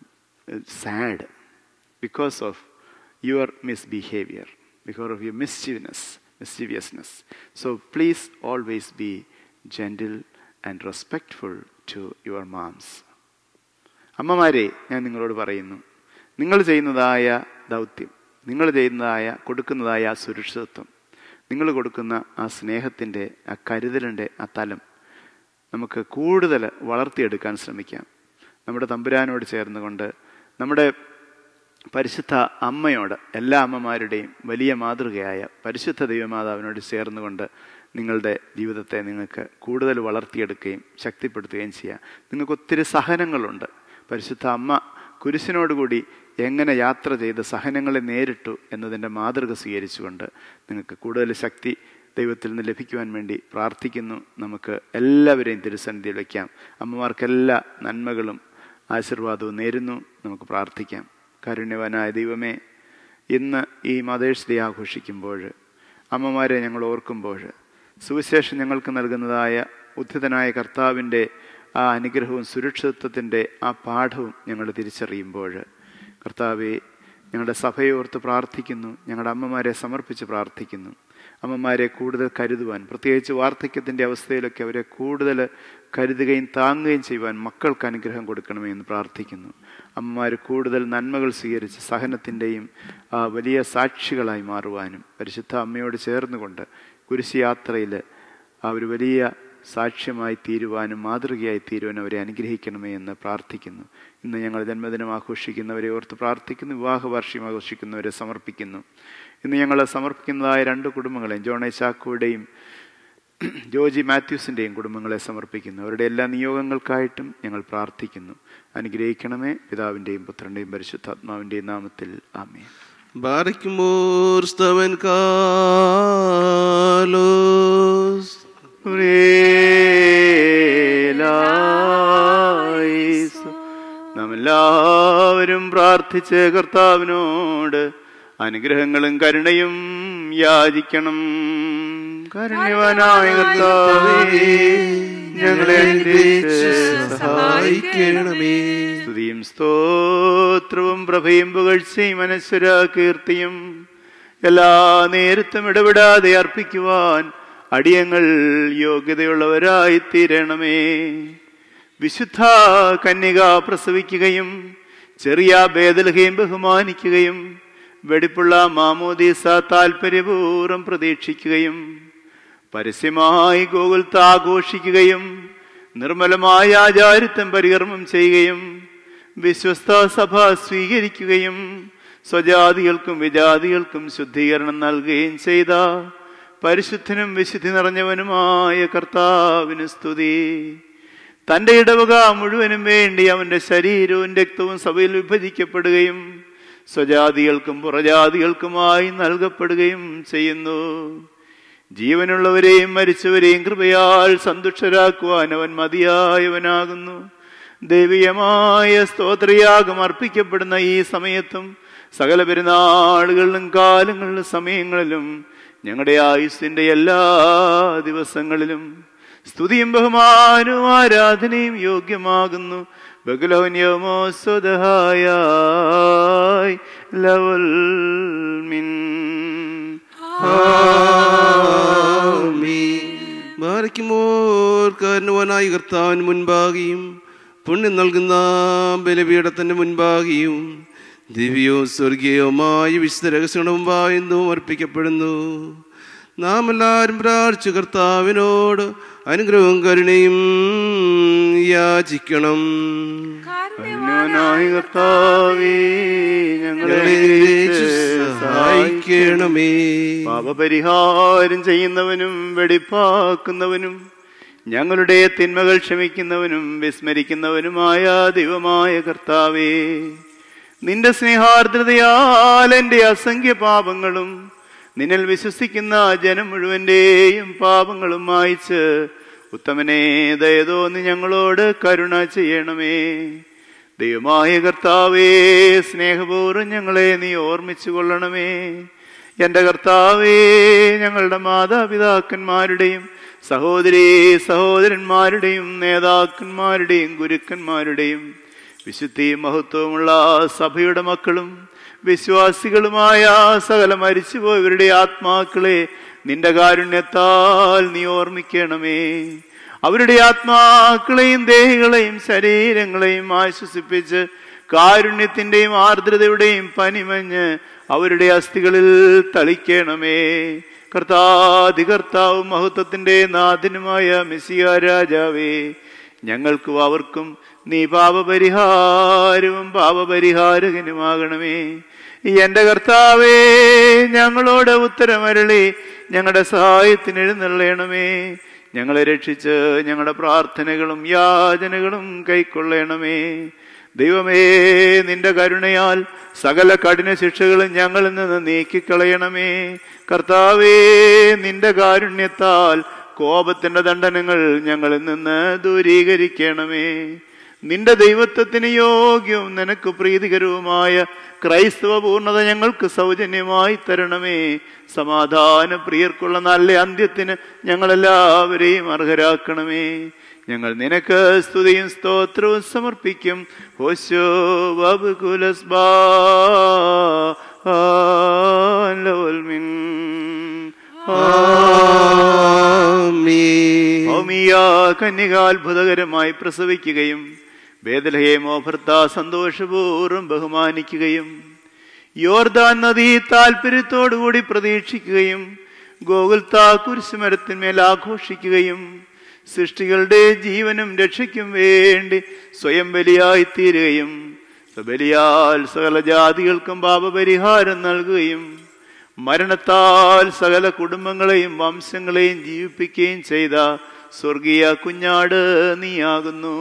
S1: sad because of your misbehaviour because of your mischievousness mischievousness so please always be gentle and respectful to your moms അമ്മമാരെ ഞാൻ നിങ്ങളോട് പറയുന്നു നിങ്ങൾ ചെയ്യുന്നതായ ദൗത്യം നിങ്ങൾ ചെയ്യുന്നതായ കൊടുക്കുന്നതായ ആ സുരക്ഷിതത്വം നിങ്ങൾ കൊടുക്കുന്ന ആ സ്നേഹത്തിൻ്റെ ആ കരുതലിൻ്റെ ആ തലം നമുക്ക് കൂടുതൽ വളർത്തിയെടുക്കാൻ ശ്രമിക്കാം നമ്മുടെ തമ്പുരാനോട് ചേർന്നുകൊണ്ട് നമ്മുടെ പരിശുദ്ധ അമ്മയോട് എല്ലാ അമ്മമാരുടെയും വലിയ മാതൃകയായ പരിശുദ്ധ ദൈവമാതാവിനോട് ചേർന്നുകൊണ്ട് നിങ്ങളുടെ ജീവിതത്തെ നിങ്ങൾക്ക് കൂടുതൽ വളർത്തിയെടുക്കുകയും ശക്തിപ്പെടുത്തുകയും ചെയ്യാം നിങ്ങൾക്ക് ഒത്തിരി സഹനങ്ങളുണ്ട് പരിശുദ്ധ അമ്മ കുരിശിനോടുകൂടി എങ്ങനെ യാത്ര ചെയ്ത് സഹനങ്ങളെ നേരിട്ടു എന്നതിൻ്റെ മാതൃക സ്വീകരിച്ചുകൊണ്ട് നിങ്ങൾക്ക് കൂടുതൽ ശക്തി ദൈവത്തിൽ നിന്ന് ലഭിക്കുവാൻ വേണ്ടി പ്രാർത്ഥിക്കുന്നു നമുക്ക് എല്ലാവരെയും തിരുസന്നിധിയിൽ വയ്ക്കാം അമ്മമാർക്കെല്ലാ നന്മകളും ആശീർവാദവും നേരുന്നു നമുക്ക് പ്രാർത്ഥിക്കാം കാരുണ്യവാനായ ദൈവമേ ഇന്ന് ഈ മദേഴ്സ് ഡേ ആഘോഷിക്കുമ്പോൾ അമ്മമാരെ ഞങ്ങൾ ഓർക്കുമ്പോൾ സുവിശേഷം ഞങ്ങൾക്ക് നൽകുന്നതായ ഉദ്ധിതനായ കർത്താവിൻ്റെ ആ അനുഗ്രഹവും സുരക്ഷിതത്വത്തിൻ്റെ ആ പാഠവും ഞങ്ങൾ തിരിച്ചറിയുമ്പോൾ കർത്താവെ ഞങ്ങളുടെ സഭയോർത്ത് പ്രാർത്ഥിക്കുന്നു ഞങ്ങളുടെ അമ്മമാരെ സമർപ്പിച്ച് പ്രാർത്ഥിക്കുന്നു അമ്മമാരെ കൂടുതൽ കരുതുവാൻ പ്രത്യേകിച്ച് വാർദ്ധക്യത്തിൻ്റെ അവസ്ഥയിലൊക്കെ അവരെ കൂടുതൽ കരുതുകയും താങ്ങുകയും ചെയ്യുവാൻ മക്കൾക്ക് അനുഗ്രഹം കൊടുക്കണമേ എന്ന് പ്രാർത്ഥിക്കുന്നു അമ്മമാർ കൂടുതൽ നന്മകൾ സ്വീകരിച്ച് സഹനത്തിൻ്റെയും ആ വലിയ സാക്ഷികളായി മാറുവാനും പരിശുദ്ധ അമ്മയോട് ചേർന്നുകൊണ്ട് കുരിശ് യാത്രയിൽ ആ ഒരു വലിയ സാക്ഷ്യമായി തീരുവാനും മാതൃകയായി തീരുവാനും അവരെ അനുഗ്രഹിക്കണമേ എന്ന് പ്രാർത്ഥിക്കുന്നു ഇന്ന് ഞങ്ങൾ ജന്മദിനം ആഘോഷിക്കുന്നവരെ ഓർത്ത് പ്രാർത്ഥിക്കുന്നു വിവാഹ വാർഷികം ആഘോഷിക്കുന്നവരെ സമർപ്പിക്കുന്നു ഇന്ന് ഞങ്ങൾ സമർപ്പിക്കുന്നതായ രണ്ട് കുടുംബങ്ങളെയും ജോണെ ചാക്കോയുടെയും ജോജി മാത്യൂസിൻ്റെയും കുടുംബങ്ങളെ സമർപ്പിക്കുന്നു അവരുടെ എല്ലാ നിയോഗങ്ങൾക്കായിട്ടും ഞങ്ങൾ പ്രാർത്ഥിക്കുന്നു അനുഗ്രഹിക്കണമേ പിതാവിൻ്റെയും പുത്രൻ്റെയും പരിശുദ്ധാത്മാവിൻ്റെയും നാമത്തിൽ ആമേ
S3: ബാറിക്കുമോർ സ്തവൻ കാലോസ്
S1: നാം എല്ലാവരും പ്രാർത്ഥിച്ച് കർത്താവിനോട് അനുഗ്രഹങ്ങളും കരുണയും യാചിക്കണം കരുണ്യവാനായ കർത്താവേ ഞങ്ങളെ അനുഗ്രഹിച്ച്
S3: സഹായിക്കണമേ
S1: സ്തുതിയും സ്തോത്രവും പ്രഭയും പുകഴ്ചയും മനസ്സുര കീർത്തിയും എല്ലാ നേരത്തും ഇടപെടാതെ അർപ്പിക്കുവാൻ അടിയങ്ങൾ യോഗ്യതയുള്ളവരായി തീരണമേ വിശുദ്ധ കന്യക പ്രസവിക്കുകയും ചെറിയ ഭേദലഹയും ബഹുമാനിക്കുകയും വെടിപ്പുള്ള മാമോദീസ താൽപര്യപൂർവ്വം പ്രതീക്ഷിക്കുകയും പരസ്യമായി ഗോകുൽത്ത് ആഘോഷിക്കുകയും നിർമ്മലമായ ആചാരിത്വം പരികർമ്മം ചെയ്യുകയും വിശ്വസ്ത സഭ സ്വീകരിക്കുകയും സ്വജാതികൾക്കും വിജാതികൾക്കും ശുദ്ധീകരണം നൽകുകയും ചെയ്ത പരിശുദ്ധനും വിശുദ്ധി നിറഞ്ഞവനുമായ കർത്താവിന് സ്തുതി തന്റെ ഇടവക മുഴുവനും വേണ്ടി അവന്റെ ശരീരവും രക്തവും സഭയിൽ വിഭജിക്കപ്പെടുകയും സ്വജാതികൾക്കും പുറജാതികൾക്കുമായി നൽകപ്പെടുകയും ചെയ്യുന്നു ജീവനുള്ളവരെയും മരിച്ചവരെയും കൃപയാൽ സന്തുഷ്ടരാക്കുവാൻ അവൻ മതിയായവനാകുന്നു ദൈവീയമായ സ്തോത്രയാഗം അർപ്പിക്കപ്പെടുന്ന ഈ സമയത്തും സകല പെരുന്നാളുകളിലും കാലങ്ങളിലും സമയങ്ങളിലും ഞങ്ങളുടെ ആയുസ്സിന്റെ എല്ലാ ദിവസങ്ങളിലും സ്തുതിയും ബഹുമാനവും ആരാധനയും യോഗ്യമാകുന്നു ബഹുലവന്യമോ സ്വതഹായ ലവൽ മിൻ
S3: ബാറിക്കുമോർ കാരണവാനായി കർത്താവിന് മുൻപാകിയും പുണ്യം നൽകുന്ന ബലപീഠത്തിന്റെ മുൻപാകിയും ദിവ്യവും സ്വർഗീയവുമായ വിശുദ്ധ രഹസ്യങ്ങളുടെ മുമ്പായും അർപ്പിക്കപ്പെടുന്നു നാം എല്ലാവരും പ്രാർത്ഥിച്ചു കർത്താവിനോട് അനുഗ്രഹവും കരുണയും യാചിക്കണം
S1: അന്യനായ കർത്താവേ ഞങ്ങളെ
S3: ഞങ്ങളെ
S1: സഹായിക്കണമേ
S3: സഹായിക്കണമേ
S1: പാപപരിഹാരം ചെയ്യുന്നവനും വെടിപ്പാക്കുന്നവനും ഞങ്ങളുടെ തിന്മകൾ ക്ഷമിക്കുന്നവനും വിസ്മരിക്കുന്നവനുമായ ദൈവമായ കർത്താവേ നിന്റെ സ്നേഹാർദ്രതയാൽ എൻ്റെ അസംഖ്യ പാപങ്ങളും നിന്നിൽ വിശ്വസിക്കുന്ന ജനം മുഴുവന്റെയും പാപങ്ങളും മായിച്ച് ഉത്തമനെ ദയതോന്ന് ഞങ്ങളോട് കരുണ ചെയ്യണമേ ദൈവമായ കർത്താവേ സ്നേഹപൂർവ്വം ഞങ്ങളെ നീ ഓർമ്മിച്ചു കൊള്ളണമേ എൻ്റെ കർത്താവേ ഞങ്ങളുടെ മാതാപിതാക്കന്മാരുടെയും സഹോദരീ സഹോദരന്മാരുടെയും നേതാക്കന്മാരുടെയും ഗുരുക്കന്മാരുടെയും വിശുദ്ധിയും മഹത്വമുള്ള സഭയുടെ മക്കളും വിശ്വാസികളുമായ സകല മരിച്ചുപോയവരുടെ ആത്മാക്കളെ നിന്റെ കാരുണ്യത്താൽ നീ ഓർമ്മിക്കണമേ അവരുടെ ആത്മാക്കളെയും ദേഹികളെയും ശരീരങ്ങളെയും ആശ്വസിപ്പിച്ച് കാരുണ്യത്തിന്റെയും ആർദ്രതയുടെയും പനിമഞ്ഞ് അവരുടെ അസ്ഥികളിൽ തളിക്കണമേ കർത്താധികർത്താവും മഹത്വത്തിന്റെ നാഥനുമായ മെസ്സിയ രാജാവേ ഞങ്ങൾക്കും അവർക്കും നീ പാപപരിഹാരവും പാപപരിഹാരകനുമാകണമേ എന്റെ കർത്താവേ ഞങ്ങളോട് ഉത്തരമരളി ഞങ്ങളുടെ സഹായത്തിന് എഴുന്നള്ളണമേ ഞങ്ങളെ രക്ഷിച്ച് ഞങ്ങളുടെ പ്രാർത്ഥനകളും യാചനകളും കൈക്കൊള്ളണമേ ദൈവമേ നിന്റെ കരുണയാൽ സകല കഠിന ശിക്ഷകളും ഞങ്ങളിൽ നിന്ന് നീക്കിക്കളയണമേ കർത്താവേ നിന്റെ കാരുണ്യത്താൽ കോപത്തിന്റെ ദണ്ഡനങ്ങൾ ഞങ്ങളിൽ നിന്ന് ദൂരീകരിക്കണമേ നിന്റെ ദൈവത്വത്തിന് യോഗ്യവും നിനക്ക് പ്രീതികരവുമായ ക്രൈസ്തവ പൂർണ്ണത ഞങ്ങൾക്ക് സൗജന്യമായി തരണമേ സമാധാന പ്രിയർക്കുള്ള നല്ല അന്ത്യത്തിന് ഞങ്ങളെല്ലാവരെയും അർഹരാക്കണമേ ഞങ്ങൾ നിനക്ക് സ്തുതിയും സ്തോത്രവും സമർപ്പിക്കും ഹോശോ ബബുകുലസ്
S3: ആമീൻ.
S1: ഭൗമിയ കന്യകാത്ഭുതകരമായി പ്രസവിക്കുകയും വേദലഹേമോ ഭർത്ത സന്തോഷപൂർവ്വം ബഹുമാനിക്കുകയും യോർദാൻ നദി താല്പര്യത്തോടുകൂടി പ്രതീക്ഷിക്കുകയും ഗോകുൽത്ത കുരിശുമരത്തിന്മേൽ ആഘോഷിക്കുകയും സൃഷ്ടികളുടെ ജീവനും രക്ഷയ്ക്കും വേണ്ടി സ്വയം ബലിയായി തീരുകയും ബലിയാൽ സകല ജാതികൾക്കും പാപപരിഹാരം നൽകുകയും മരണത്താൽ സകല കുടുംബങ്ങളെയും വംശങ്ങളെയും ജീവിപ്പിക്കുകയും ചെയ്ത സ്വർഗീയ കുഞ്ഞാട് നീയാകുന്നു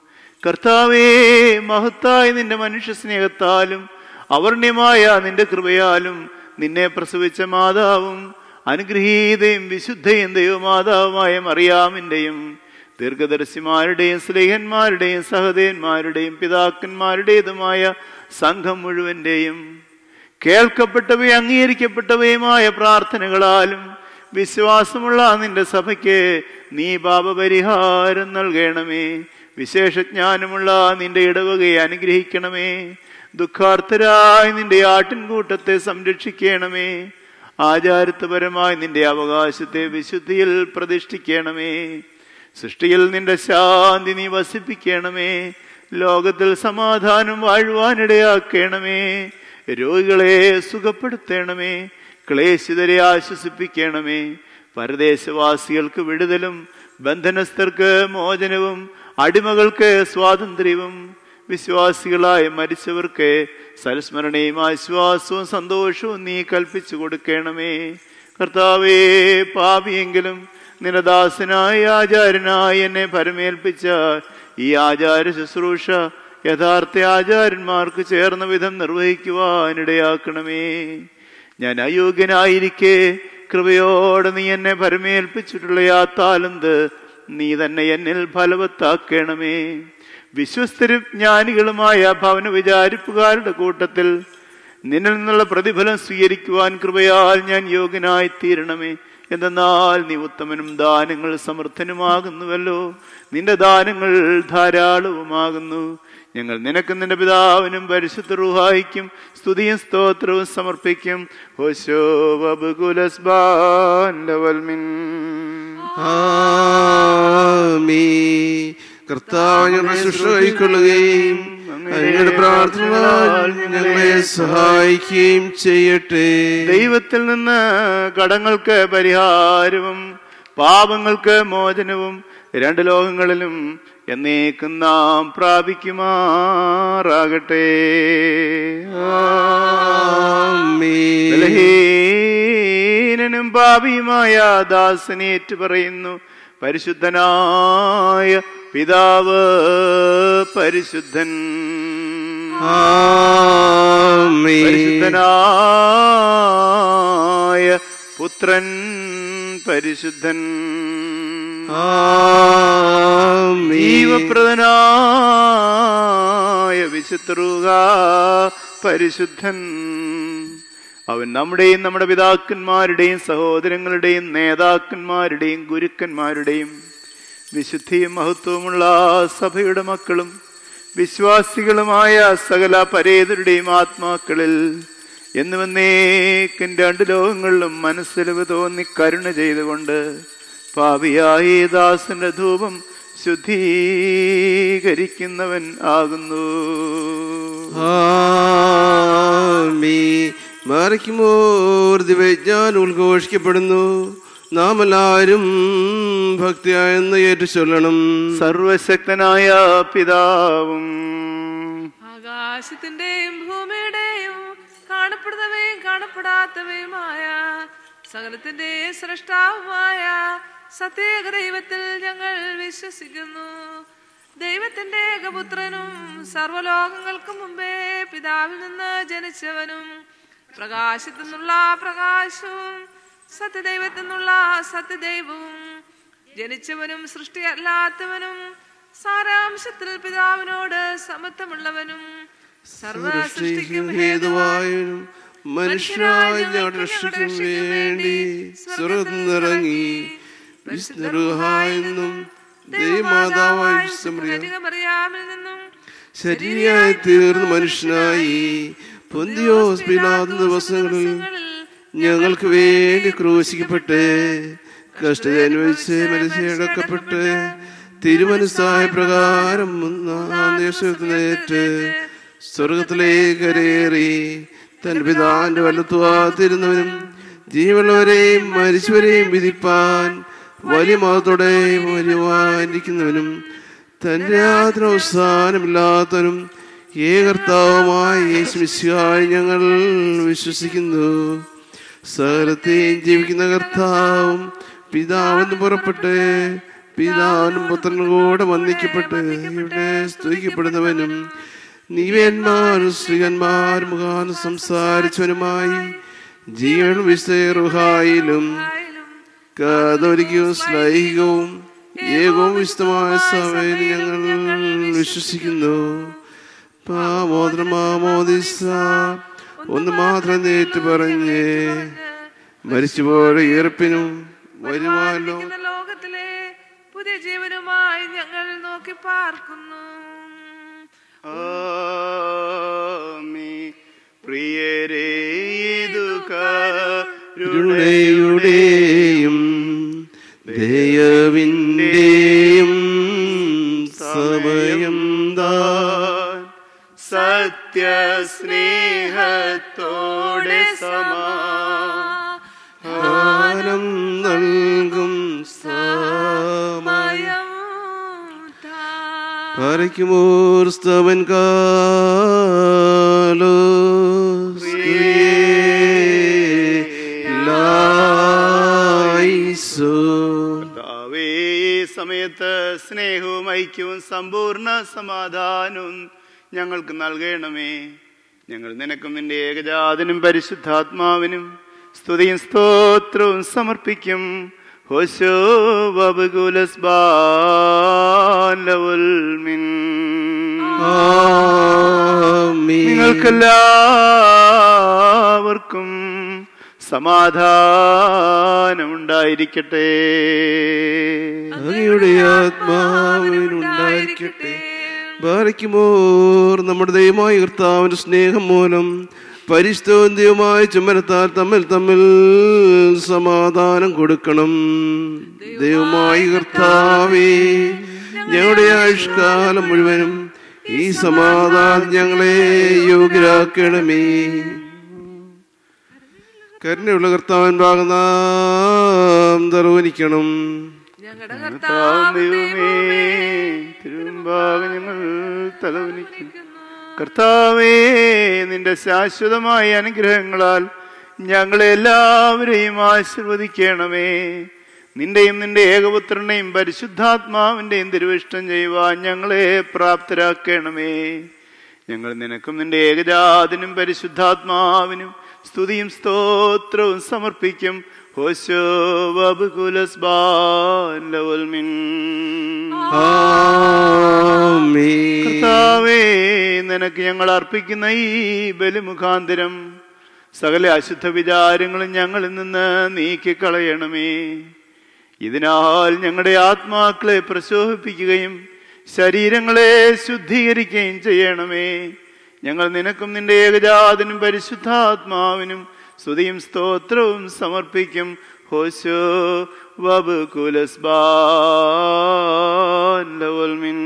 S1: കർത്താവേ മഹത്തായ നിന്റെ മനുഷ്യ സ്നേഹത്താലും അവർണ്യമായ നിന്റെ കൃപയാലും നിന്നെ പ്രസവിച്ച മാതാവും അനുഗ്രഹീതയും വിശുദ്ധയും ദൈവമാതാവുമായ മറിയാമിൻ്റെയും ദീർഘദർശിമാരുടെയും സ്നേഹന്മാരുടെയും സഹദേന്മാരുടെയും പിതാക്കന്മാരുടേതുമായ സംഘം മുഴുവൻ്റെയും കേൾക്കപ്പെട്ടവയും അംഗീകരിക്കപ്പെട്ടവയുമായ പ്രാർത്ഥനകളാലും വിശ്വാസമുള്ള നിന്റെ സഭയ്ക്ക് നീ പാപപരിഹാരം നൽകണമേ വിശേഷജ്ഞാനമുള്ള നിന്റെ ഇടവകയെ അനുഗ്രഹിക്കണമേ ദുഃഖാർത്ഥരായി നിന്റെ ആട്ടിൻകൂട്ടത്തെ സംരക്ഷിക്കണമേ ആചാരത്വപരമായി നിന്റെ അവകാശത്തെ വിശുദ്ധിയിൽ പ്രതിഷ്ഠിക്കണമേ സൃഷ്ടിയിൽ നിന്റെ ശാന്തി നീ വസിപ്പിക്കണമേ ലോകത്തിൽ സമാധാനം വാഴുവാനിടയാക്കണമേ രോഗികളെ സുഖപ്പെടുത്തണമേ ക്ലേശിതരെ ആശ്വസിപ്പിക്കണമേ പരദേശവാസികൾക്ക് വിടുതലും ബന്ധനസ്ഥർക്ക് മോചനവും അടിമകൾക്ക് സ്വാതന്ത്ര്യവും വിശ്വാസികളായ മരിച്ചവർക്ക് സൽസ്മരണയും ആശ്വാസവും സന്തോഷവും നീ കൽപ്പിച്ചു കൊടുക്കണമേ കർത്താവേ പാപിയെങ്കിലും നിനദാസനായ ആചാരനായി എന്നെ പരമേൽപ്പിച്ച ഈ ആചാര ശുശ്രൂഷ യഥാർത്ഥ ആചാര്യന്മാർക്ക് ചേർന്ന വിധം നിർവഹിക്കുവാനിടയാക്കണമേ ഞാൻ അയോഗ്യനായിരിക്കെ കൃപയോടെ നീ എന്നെ പരമേൽപ്പിച്ചിട്ടുള്ള ആ താലന്ത് നീ തന്നെ എന്നിൽ ഫലവത്താക്കണമേ വിശ്വസ്തരും ജ്ഞാനികളുമായ ഭവന വിചാരിപ്പുകാരുടെ കൂട്ടത്തിൽ നിന്നിൽ നിന്നുള്ള പ്രതിഫലം സ്വീകരിക്കുവാൻ കൃപയാൽ ഞാൻ യോഗ്യനായി തീരണമേ എന്തെന്നാൽ നീ ഉത്തമനും ദാനങ്ങൾ സമർത്ഥനുമാകുന്നുവല്ലോ നിന്റെ ദാനങ്ങൾ ധാരാളവുമാകുന്നു ഞങ്ങൾ നിനക്കും നിന്റെ പിതാവിനും പരിശുദ്ധ റുഹായിക്കും സ്തുതിയും സ്തോത്രവും സമർപ്പിക്കും ഹോശോ
S3: ആമീ കർത്താവ് ഞങ്ങളെ ശുശ്രൂഷിക്കൊള്ളുകയും അങ്ങയുടെ പ്രാർത്ഥനകളാൽ ഞങ്ങളെ സഹായിക്കുകയും ചെയ്യട്ടെ
S1: ദൈവത്തിൽ നിന്ന് കടങ്ങൾക്ക് പരിഹാരവും പാപങ്ങൾക്ക് മോചനവും രണ്ട് ലോകങ്ങളിലും എന്നേക്കും നാം പ്രാപിക്കുമാറാകട്ടെ
S3: ആമീൻ.
S1: ബലഹീനനും പാപിയുമായ ദാസനേറ്റ് പറയുന്നു പരിശുദ്ധനായ പിതാവ് പരിശുദ്ധൻ
S3: ആമീൻ.
S1: പരിശുദ്ധനായ പുത്രൻ പരിശുദ്ധൻ
S3: ആമീൻ.
S1: ജീവപ്രദനായ വിശുദ്ധറുക പരിശുദ്ധൻ അവൻ നമ്മുടെയും നമ്മുടെ പിതാക്കന്മാരുടെയും സഹോദരങ്ങളുടെയും നേതാക്കന്മാരുടെയും ഗുരുക്കന്മാരുടെയും വിശുദ്ധിയും മഹത്വമുള്ള സഭയുടെ മക്കളും വിശ്വാസികളുമായ സകല പരേതരുടെയും ആത്മാക്കളിൽ എന്നുമെന്നേക്കും രണ്ട് ലോകങ്ങളിലും മനസ്സിലവ് തോന്നി കരുണ ചെയ്തുകൊണ്ട് പാപിയായ ഈ ദാസന്റെ ധൂപം ശുദ്ധീകരിക്കുന്നവൻ ആകുന്നു
S3: ആമീൻ. മറിക്കുമോർ ദിവജ്ഞാനം ഉദ്ഘോഷിക്കപ്പെടുന്നു നാം എല്ലാവരും ഭക്തിയായെന്ന് ഏറ്റു ചൊല്ലണം
S1: സർവശക്തനായ പിതാവും
S2: ആകാശത്തിന്റെയും ഭൂമിയുടെയും കാണപ്പെടുന്നവയും കാണപ്പെടാത്തവയുമായ സകലത്തിന്റെ സൃഷ്ടാവുമായ സത്യേക ദൈവത്തിൽ ഞങ്ങൾ വിശ്വസിക്കുന്നു ദൈവത്തിന്റെ ഏകപുത്രനും സർവലോകങ്ങൾക്കും മുമ്പേ പിതാവിൽ നിന്ന് ജനിച്ചവനും പ്രകാശത്തു നിന്നുള്ള പ്രകാശവും സത്യദൈവത്തിൽ നിന്നുള്ള സത്യദൈവവും ജനിച്ചവനും സൃഷ്ടിയല്ലാത്തവനും സാരാംശത്തിൽ പിതാവിനോട് സമത്വമുള്ളവനും സർവ സൃഷ്ടിക്കും
S3: ഹേതുവായും മനുഷ്യരായ ഞങ്ങളുടെ രക്ഷയ്ക്കും വേണ്ടി സ്വർഗത്തിൽ നിന്നിറങ്ങി വിഷ്ണുഹായെന്നും ദൈവമാതാവായി സമറിയ
S2: അറിയാമിൽ നിന്നും
S3: ശരീരമായി തീർന്ന മനുഷ്യനായി പൊന്തിയോസ് പിലാത്ത ദിവസങ്ങളിൽ ഞങ്ങൾക്ക് വേണ്ടി ക്രൂശിക്കപ്പെട്ട് കഷ്ടത അനുഭവിച്ച് മരിച്ചടക്കപ്പെട്ട് തിരുമനസ്സായ പ്രകാരം ഒന്നാം ദേശത്തിനേറ്റ് സ്വർഗത്തിലേക്ക് കരേറി തൻ പിതാന്റെ വലത്തുവാതിരുന്നവനും ജീവനുള്ളവരെയും മരിച്ചവരെയും വിധിപ്പാൻ വലിയ മതത്തോടെ വരുവാനിരിക്കുന്നവനും തന്റെ യാത്ര അവസാനമില്ലാത്തവനും ഏകർത്താവുമായ യേശുമിശിഹായി ഞങ്ങൾ വിശ്വസിക്കുന്നു സകലത്തെയും ജീവിക്കുന്ന കർത്താവും പിതാവെന്ന് പുറപ്പെട്ട് പിതാവിനും പുത്രനും കൂടെ വന്ദിക്കപ്പെട്ട് ഇവിടെ സ്തുതിക്കപ്പെടുന്നവനും നീവേന്മാരും സ്ത്രീകന്മാരും മുഖാനും സംസാരിച്ചവനുമായി ജീവൻ വിസ്തേറുഹായിലും കാതോലിക്കവും സ്ലൈഹികവും ഏകവും വിശുദ്ധമായ സഭയിൽ ഞങ്ങൾ വിശ്വസിക്കുന്നു പാമോദ്രമാമോദിസ ഒന്ന് മാത്രം നേറ്റ് പറഞ്ഞ് മരിച്ചുപോയ ഈർപ്പിനും വരുമാനോ
S2: ഇരിക്കുന്ന ലോകത്തിലെ പുതിയ ജീവനുമായി ഞങ്ങൾ നോക്കി പാർക്കുന്നു
S1: ആമീ. പ്രിയരേ ഇതു കരുണയുടെ
S3: കരുണയുടെയും ദയവിൻ്റെയും സമയം താൻ
S1: സത്യസ്നേഹത്തോടെ സമാധാനം
S3: ദാനം നൽകും സമയം പാറയ്ക്കുമോർ സ്തവൻ കാലോ
S1: കർത്താവേ, ഈ സമയത്ത് സ്നേഹവും ഐക്യവും സമ്പൂർണ്ണ സമാധാനവും ഞങ്ങൾക്ക് നൽകണമേ ഞങ്ങൾ നിനക്കും നിന്റെ ഏകജാതനും പരിശുദ്ധാത്മാവിനും സ്തുതിയും സ്തോത്രവും സമർപ്പിക്കും ഹോശോ ബബുകുലസ് ബാലവുൽമിൻ നിങ്ങൾക്കെല്ലാവർക്കും സമാധാനമുണ്ടായിരിക്കട്ടെ
S3: അങ്ങയുടെ ആത്മാവിനുണ്ടായിരിക്കട്ടെ ബാലയ്ക്കുമോർ നമ്മുടെ ദൈവമായ കർത്താവിന്റെ സ്നേഹം മൂലം പരിശുദ്ധവും ദൈവമായ ചുമരത്താൽ തമ്മിൽ തമ്മിൽ സമാധാനം കൊടുക്കണം ദൈവമായ കർത്താവേ ഞങ്ങളുടെ ആയുഷ്കാലം മുഴുവനും ഈ സമാധാനം ഞങ്ങളെ യോഗ്യരാക്കണമേ കരുണയുള്ള കർത്താവൻ ഭാഗം നാം തറവനിക്കണം
S2: ഞങ്ങളുടെ
S1: കർത്താവ്
S2: കർത്താവ്
S1: ദൈവമേ തിരുമ്പാകെ ഞങ്ങൾ തലവനിക്കും കർത്താവേ നിന്റെ ശാശ്വതമായ അനുഗ്രഹങ്ങളാൽ ഞങ്ങളെ എല്ലാവരെയും ആശീർവദിക്കണമേ നിന്റെയും നിന്റെ ഏകപുത്രനെയും പരിശുദ്ധാത്മാവിന്റെയും തിരുവിഷ്ടം ചെയ്യുവാൻ ഞങ്ങളെ പ്രാപ്തരാക്കണമേ ഞങ്ങൾ നിനക്കും നിന്റെ ഏകജാതിനും പരിശുദ്ധാത്മാവിനും സ്തുതിയും സ്തോത്രവും സമർപ്പിക്കും ഹോശോ ബബുകുലസ് ബാലവൽമിൻ
S3: ആമേൻ
S1: കർത്താവേ നിനക്ക് ഞങ്ങൾ അർപ്പിക്കുന്ന ഈ ബലിമുഖാന്തരം സകല അശുദ്ധ വിചാരങ്ങളും ഞങ്ങളിൽ നിന്ന് നീക്കിക്കളയണമേ ഇതിനാൽ ഞങ്ങളുടെ ആത്മാക്കളെ പ്രശോഭിപ്പിക്കുകയും ശരീരങ്ങളെ ശുദ്ധീകരിക്കുകയും ചെയ്യണമേ ഞങ്ങൾ നിനക്കും നിന്റെ ഏകജാതനും പരിശുദ്ധാത്മാവിനും സ്തുതിയും സ്തോത്രവും സമർപ്പിക്കും ഹോശോ വബ് കുലസ് ബാലവൽമിൻ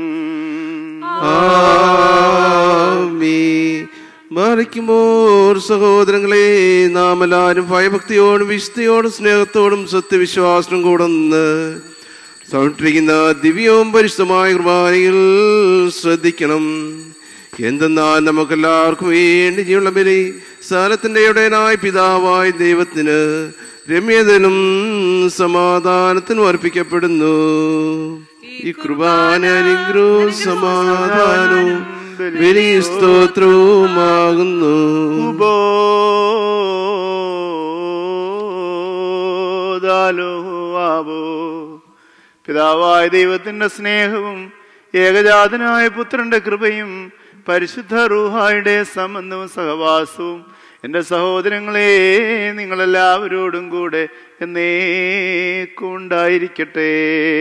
S3: ആമേൻ. മറിക്കുമ്പോൾ സഹോദരങ്ങളെ നാം എല്ലാവരും ഭയഭക്തിയോടും വിശുദ്ധിയോടും സ്നേഹത്തോടും സത്യവിശ്വാസവും കൂടൊന്ന് സമർപ്പിക്കുന്ന ദിവ്യവും പരിശുദ്ധമായ കുർബാനയിൽ ശ്രദ്ധിക്കണം എന്തെന്നാൽ നമുക്കെല്ലാവർക്കും വേണ്ടി ജീവനുള്ള ബലി സ്ഥലത്തിന്റെ ഇടയനായ പിതാവായ ദൈവത്തിന് രമ്യതനും സമാധാനത്തിനും അർപ്പിക്കപ്പെടുന്നു ഈ കുർബാന അനുഗ്രഹവും സമാധാനവും വലിയ സ്തോത്രവുമാകുന്നു
S1: ഉബോധാലോവാവോ പിതാവായ ദൈവത്തിന്റെ സ്നേഹവും ഏകജാതനായ പുത്രന്റെ കൃപയും പരിശുദ്ധ റൂഹായുടെ സംബന്ധവും സഹവാസവും എൻ്റെ സഹോദരങ്ങളെ നിങ്ങളെല്ലാവരോടും കൂടെ എന്നേക്കും ഉണ്ടായിരിക്കട്ടെ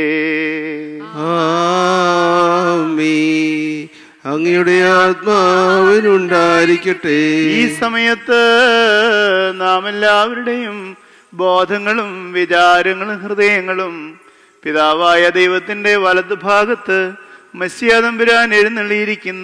S3: ആമേ അങ്ങയുടെ ആത്മാവിനുണ്ടായിരിക്കട്ടെ
S1: ഈ സമയത്ത് നാം എല്ലാവരുടെയും ബോധങ്ങളും വിചാരങ്ങളും ഹൃദയങ്ങളും പിതാവായ ദൈവത്തിന്റെ വലതുഭാഗത്ത് മസ്യാതമ്പുരാൻ എഴുന്നള്ളിയിരിക്കുന്ന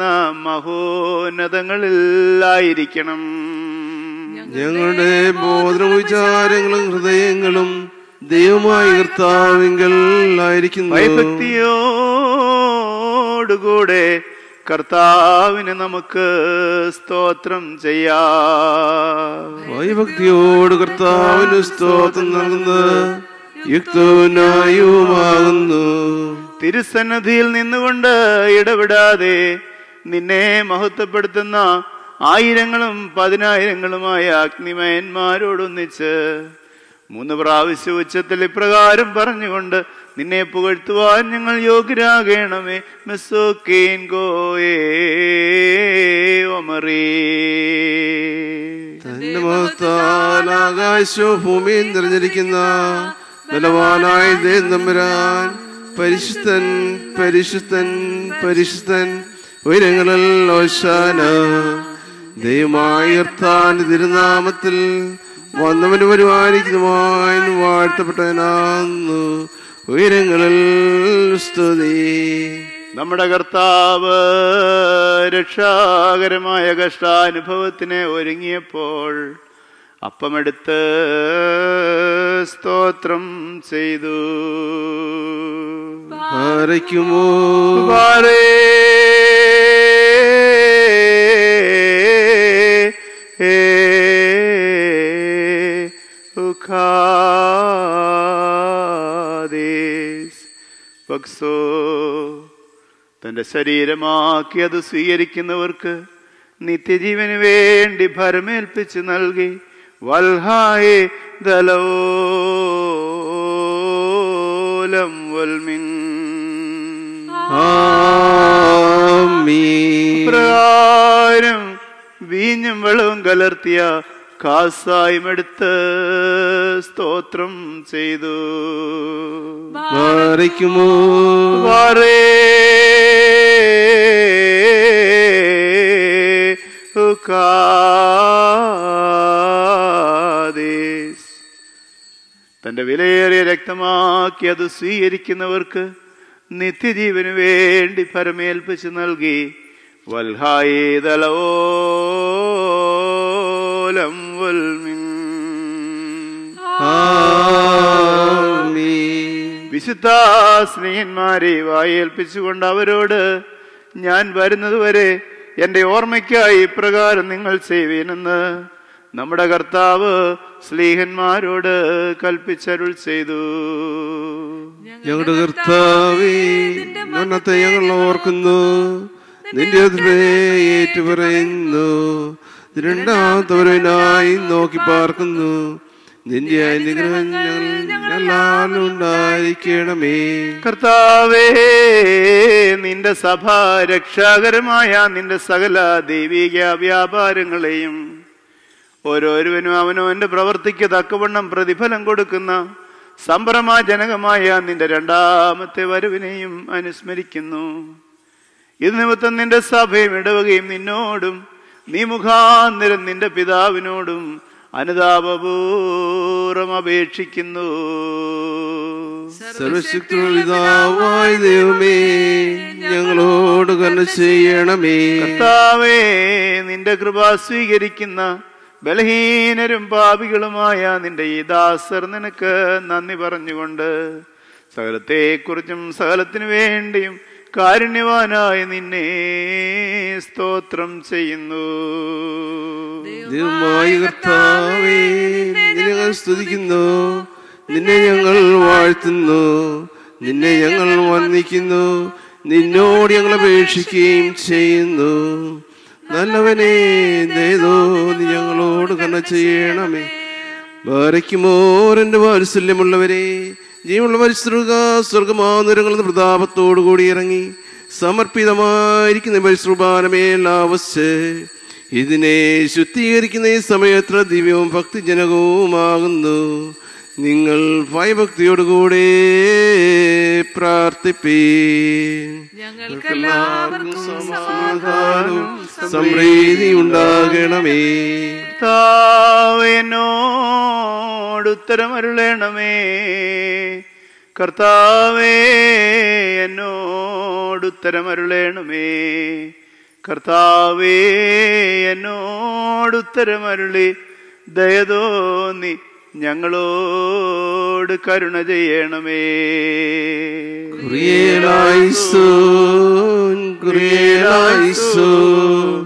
S1: മഹോന്നതങ്ങളിലായിരിക്കണം
S3: ഞങ്ങളുടെ ബോധവും വിചാരങ്ങളും ഹൃദയങ്ങളും ദൈവമായ കർത്താവിങ്കൽ ആയിരിക്കുന്നു
S1: ഭയഭക്തിയോടുകൂടെ കർത്താവിന് നമുക്ക് സ്തോത്രം ചെയ്യാം
S3: ഭയഭക്തിയോട് കർത്താവിന് സ്തോത്രം നൽകുന്നത് യുക്തനായുമാകുന്നു
S1: തിരുസന്നധിയിൽ നിന്നുകൊണ്ട് ഇടപെടാതെ നിന്നെ മഹത്വപ്പെടുത്തുന്ന ആയിരങ്ങളും പതിനായിരങ്ങളുമായ അഗ്നിമയന്മാരോടൊന്നിച്ച് മൂന്ന് പ്രാവശ്യ ഉച്ചത്തിൽ ഇപ്രകാരം പറഞ്ഞുകൊണ്ട് നിന്നെ പുകഴ്ത്തുവാൻ ഞങ്ങൾ യോഗ്യരാകണമേ മെസ്സോക്കേൻ ഗോയേ ഒമറേ
S3: തന്റെ മഹത്താൽ ആകാശവും ഭൂമിയും നിറഞ്ഞിരിക്കുന്ന ബലവാനായ ദൈവം തമ്പുരാൻ പരിശുദ്ധൻ പരിശുദ്ധൻ പരിശുദ്ധൻ ഉയരങ്ങളിൽ ഓശാന ദൈവമായ കർത്താന്റെ തിരുനാമത്തിൽ വന്നവന് പരിപാലിക്കുന്നതുമായി വാഴ്ത്തപ്പെട്ടവനാന്നു ഉയരങ്ങളിൽ സ്തുതി
S1: നമ്മുടെ കർത്താവ് രക്ഷാകരമായ കഷ്ടാനുഭവത്തിന് ഒരുങ്ങിയപ്പോൾ അപ്പമെടുത്ത് സ്തോത്രം ചെയ്തു
S3: ആരയ്ക്കുമോ
S1: വാരേ ഉഖാദേശ് വക്സോ തന്റെ ശരീരമാക്കി അത് സ്വീകരിക്കുന്നവർക്ക് നിത്യജീവന് വേണ്ടി ഭരമേൽപ്പിച്ച് നൽകി വൽഹായേ ദലോലം വൽമിൻ
S3: ആമീൻ
S1: പ്രകാരം വീഞ്ഞും വെള്ളവും കലർത്തിയ കാസായും എടുത്ത് സ്തോത്രം ചെയ്തു
S3: മാറിക്കുമോ
S1: വാറേ ഉക്കാദേശ്. തന്റെ വിലയേറിയ രക്തമാക്കി അത് സ്വീകരിക്കുന്നവർക്ക് നിത്യജീവന് വേണ്ടി പരമേൽപ്പിച്ച് നൽകി വൽഹായേതലോലം വൽമിൻ
S3: ആമീൻ
S1: വിശുദ്ധ സ്നേഹന്മാരെ വായേൽപ്പിച്ചുകൊണ്ട് അവരോട് ഞാൻ വരുന്നതുവരെ എന്റെ ഓർമ്മയ്ക്കായി ഇപ്രകാരം നിങ്ങൾ ചെയ്യുവീനെന്ന് നമ്മുടെ കർത്താവ് സ്ലീഹന്മാരോട് കൽപ്പിച്ചരുൾ ചെയ്തു
S3: ഞങ്ങളുടെ കർത്താവേ മരണത്തെ ഞങ്ങൾ ഓർക്കുന്നു നിന്റെ അതിരെ ഏറ്റുപറയുന്നു രണ്ടാമത്തവരനായി നോക്കി പാർക്കുന്നു നിന്റെ അനുഗ്രഹം ഞങ്ങൾ ഉണ്ടായിരിക്കണമേ
S1: കർത്താവേ നിന്റെ സഭ രക്ഷാകരമായ നിന്റെ സകല ദൈവിക വ്യാപാരങ്ങളെയും ഓരോരുവനും അവനവന്റെ പ്രവർത്തിക്ക് തക്കവണ്ണം പ്രതിഫലം കൊടുക്കുന്ന സംഭ്രമാജനകമായ നിന്റെ രണ്ടാമത്തെ വരവിനെയും അനുസ്മരിക്കുന്നു ഇത് നിമിത്തം നിന്റെ സഭയും ഇടവകയും നിന്നോടും നീ മുഖാന്തരം നിന്റെ പിതാവിനോടും അനുതാപപൂർവം അപേക്ഷിക്കുന്നു
S3: സർവശക്തിതാവായ ദൈവമേ ഞങ്ങളോട് കണ്ണ ചെയ്യണമേ
S1: കർത്താവേ നിന്റെ കൃപ സ്വീകരിക്കുന്ന ബലഹീനരും പാപികളുമായ നിന്റെ ഈ ദാസർ നിനക്ക് നന്ദി പറഞ്ഞുകൊണ്ട് സകലത്തെക്കുറിച്ചും സകലത്തിനു വേണ്ടിയും കാരുണ്യവാനായ നിന്നെ സ്തോത്രം ചെയ്യുന്നു
S3: ദൈവമായ കർത്താവേ നിന്നെ ഞങ്ങൾ സ്തുതിക്കുന്നു നിന്നെ ഞങ്ങൾ വാഴ്ത്തുന്നു നിന്നെ ഞങ്ങൾ വന്ദിക്കുന്നു നിന്നോട് ഞങ്ങൾ അപേക്ഷിക്കുകയും ചെയ്യുന്നു നല്ലവനെ ദയതോ നീ ഞങ്ങളോട് കണ്ണ ചെയ്യണമേ ഭാരയ്ക്കുമോരെന്റെ വാത്സല്യമുള്ളവരെ ജീവനുള്ള പരിശ്രുക സ്വർഗമാനുരങ്ങളിൽ നിന്ന് പ്രതാപത്തോടുകൂടി ഇറങ്ങി സമർപ്പിതമായിരിക്കുന്ന പരിശ്രുപാനമേൽ ആവശ്യ ഇതിനെ ശുദ്ധീകരിക്കുന്ന ഈ സമയത്ര ദിവ്യവും ഭക്തിജനകവുമാകുന്നു നിങ്ങൾ ഭയഭക്തിയോടുകൂടെ പ്രാർത്ഥിപ്പേ
S2: ഞങ്ങൾക്കെല്ലാവർക്കും
S3: സമാധാനവും സമൃദ്ധി ഉണ്ടാകണമേ
S1: കർത്താവേനോട് ഉത്തരമരുളണമേ കർത്താവേ എന്നോട് ഉത്തരമരുളണമേ കർത്താവേ എന്നോട് ഉത്തരമരുളി ദയതോന്നി ഞങ്ങളോട് ഞങ്ങളോട് കരുണ ചെയ്യണമേ
S3: കുറിയേലായിസോൻ കുറിയേലായിസോൻ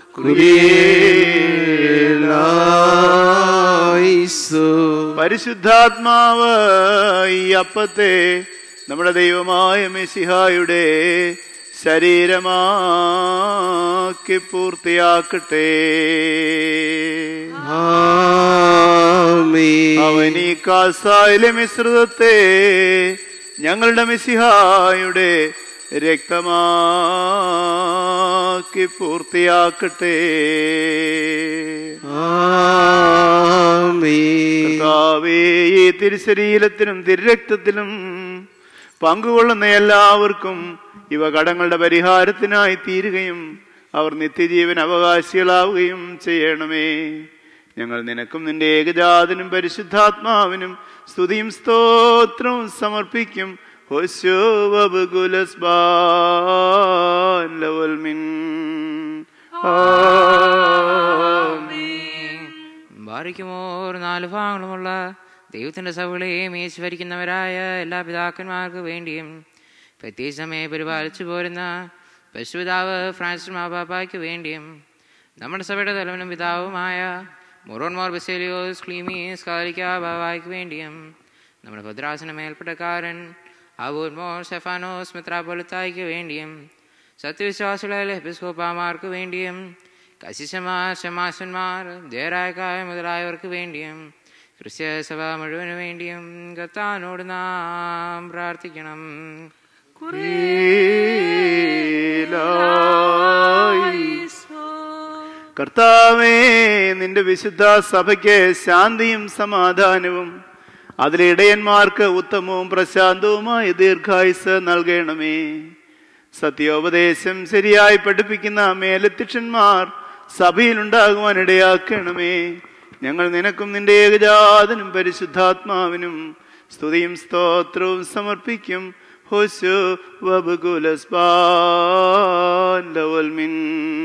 S3: കുറിയേലായിസോൻ
S1: പരിശുദ്ധാത്മാവ് ഈ അപ്പത്തെ നമ്മുടെ ദൈവമായ മെസ്സിഹായുടെ ശരീരമാക്കി പൂർത്തിയാക്കട്ടെ
S3: ആമേൻ
S1: അവൻ ഈ കാസായിലെ മിശ്രിതത്തെ ഞങ്ങളുടെ മിസിഹായുടെ രക്തമാക്കി പൂർത്തിയാക്കട്ടെ
S3: ആമേൻ
S1: കർത്താവേ, ഈ തിരുശരീരത്തിനും തിരുരക്തത്തിലും പങ്കുകൊള്ളുന്ന എല്ലാവർക്കും ഇവ കടങ്ങളുടെ പരിഹാരത്തിനായി തീരുകയും അവർ നിത്യജീവൻ അവകാശികളാവുകയും ചെയ്യണമേ ഞങ്ങൾ നിനക്കും നിന്റെ ഏകജാതനും പരിശുദ്ധാത്മാവിനും സ്തുതിയും സ്തോത്രവും സമർപ്പിക്കും ഹോശോ വബുകുലസ്ബാൻ ലവൽമിൻ. ആമീൻ.
S6: ബാറിക്കുമോർ നാല് ഭാഗങ്ങളുമുള്ള ദൈവത്തിന്റെ സഭകളെയും ഈശ്വരിക്കുന്നവരായ എല്ലാ പിതാക്കന്മാർക്ക് വേണ്ടിയും പ്രത്യേക സമയം പരിപാലിച്ചു പോരുന്ന പശുപിതാവ് ഫ്രാൻസിസ് മാബാപ്പായ്ക്ക് വേണ്ടിയും നമ്മുടെ സഭയുടെ തലവനും പിതാവുമായ മൊറോൺ മോർ ബെസേലിയോസ് ക്ലീമീസ് കാലിക്ക ബാബായ്ക്ക് വേണ്ടിയും നമ്മുടെ ഭദ്രാസന മേൽപ്പെട്ടക്കാരൻ അബൂർ മോർ സെഫാനോസ് മിത്രാപൊലിത്തായ്ക്ക് വേണ്ടിയും സത്യവിശ്വാസികളായ എപ്പിസ്കോപ്പാമാർക്ക് വേണ്ടിയും കശിശന്മാർ ശമാശന്മാർ ദേരായക്കായ മുതലായവർക്ക് വേണ്ടിയും ക്രിസ്ത്യ സഭ മുഴുവന് വേണ്ടിയും കർത്താനോട് നാം പ്രാർത്ഥിക്കണം
S1: കർത്താവേ നിന്റെ വിശുദ്ധ സഭയ്ക്ക് ശാന്തിയും സമാധാനവും അതിലെ ഇടയന്മാർക്ക് ഉത്തമവും പ്രശാന്തവുമായ ദീർഘായുസ് നൽകണമേ സത്യോപദേശം ശരിയായി പഠിപ്പിക്കുന്ന മേലധ്യക്ഷന്മാർ സഭയിലുണ്ടാകുവാൻ ഇടയാക്കണമേ ഞങ്ങൾ നിനക്കും നിന്റെ ഏകജാതനും പരിശുദ്ധാത്മാവിനും സ്തുതിയും സ്തോത്രവും സമർപ്പിക്കും ഹോശോ വബുകുലസ്ബാൻ ലവൽമിൻ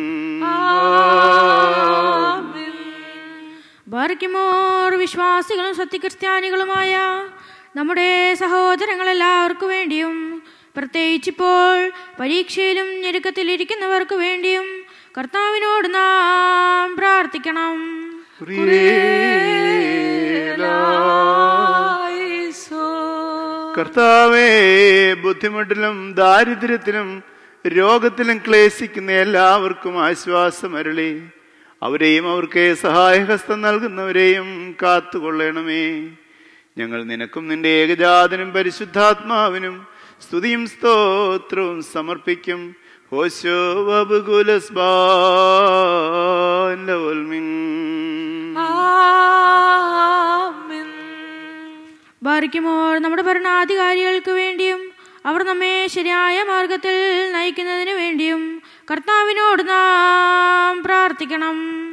S5: ബാറിക്കുമോർ വിശ്വാസികളും സത്യക്രിസ്ത്യാനികളുമായ നമ്മുടെ സഹോദരങ്ങളെല്ലാവർക്കു വേണ്ടിയും പ്രത്യേകിച്ചിപ്പോൾ പരീക്ഷയിലും ഞെരുക്കത്തിലിരിക്കുന്നവർക്ക് വേണ്ടിയും കർത്താവിനോട് നാം പ്രാർത്ഥിക്കണം
S1: കർത്താവേ ബുദ്ധിമുട്ടിലും ദാരിദ്ര്യത്തിലും രോഗത്തിലും ക്ലേശിക്കുന്ന എല്ലാവർക്കും ആശ്വാസം അരുളി അവരെയും അവർക്ക് സഹായഹസ്തം നൽകുന്നവരെയും കാത്തുകൊള്ളണമേ ഞങ്ങൾ നിനക്കും നിന്റെ ഏകജാതനും പരിശുദ്ധാത്മാവിനും സ്തുതിയും സ്തോത്രവും സമർപ്പിക്കും ഹോശോ വബുകുലസ്ബാൻ ലവൽമിൻ
S5: ബാറിക്കുമോർ നമ്മുടെ ഭരണാധികാരികൾക്ക് വേണ്ടിയും അവർ നമ്മെ ശരിയായ മാർഗത്തിൽ നയിക്കുന്നതിന് വേണ്ടിയും കർത്താവിനോട് നാം പ്രാർത്ഥിക്കണം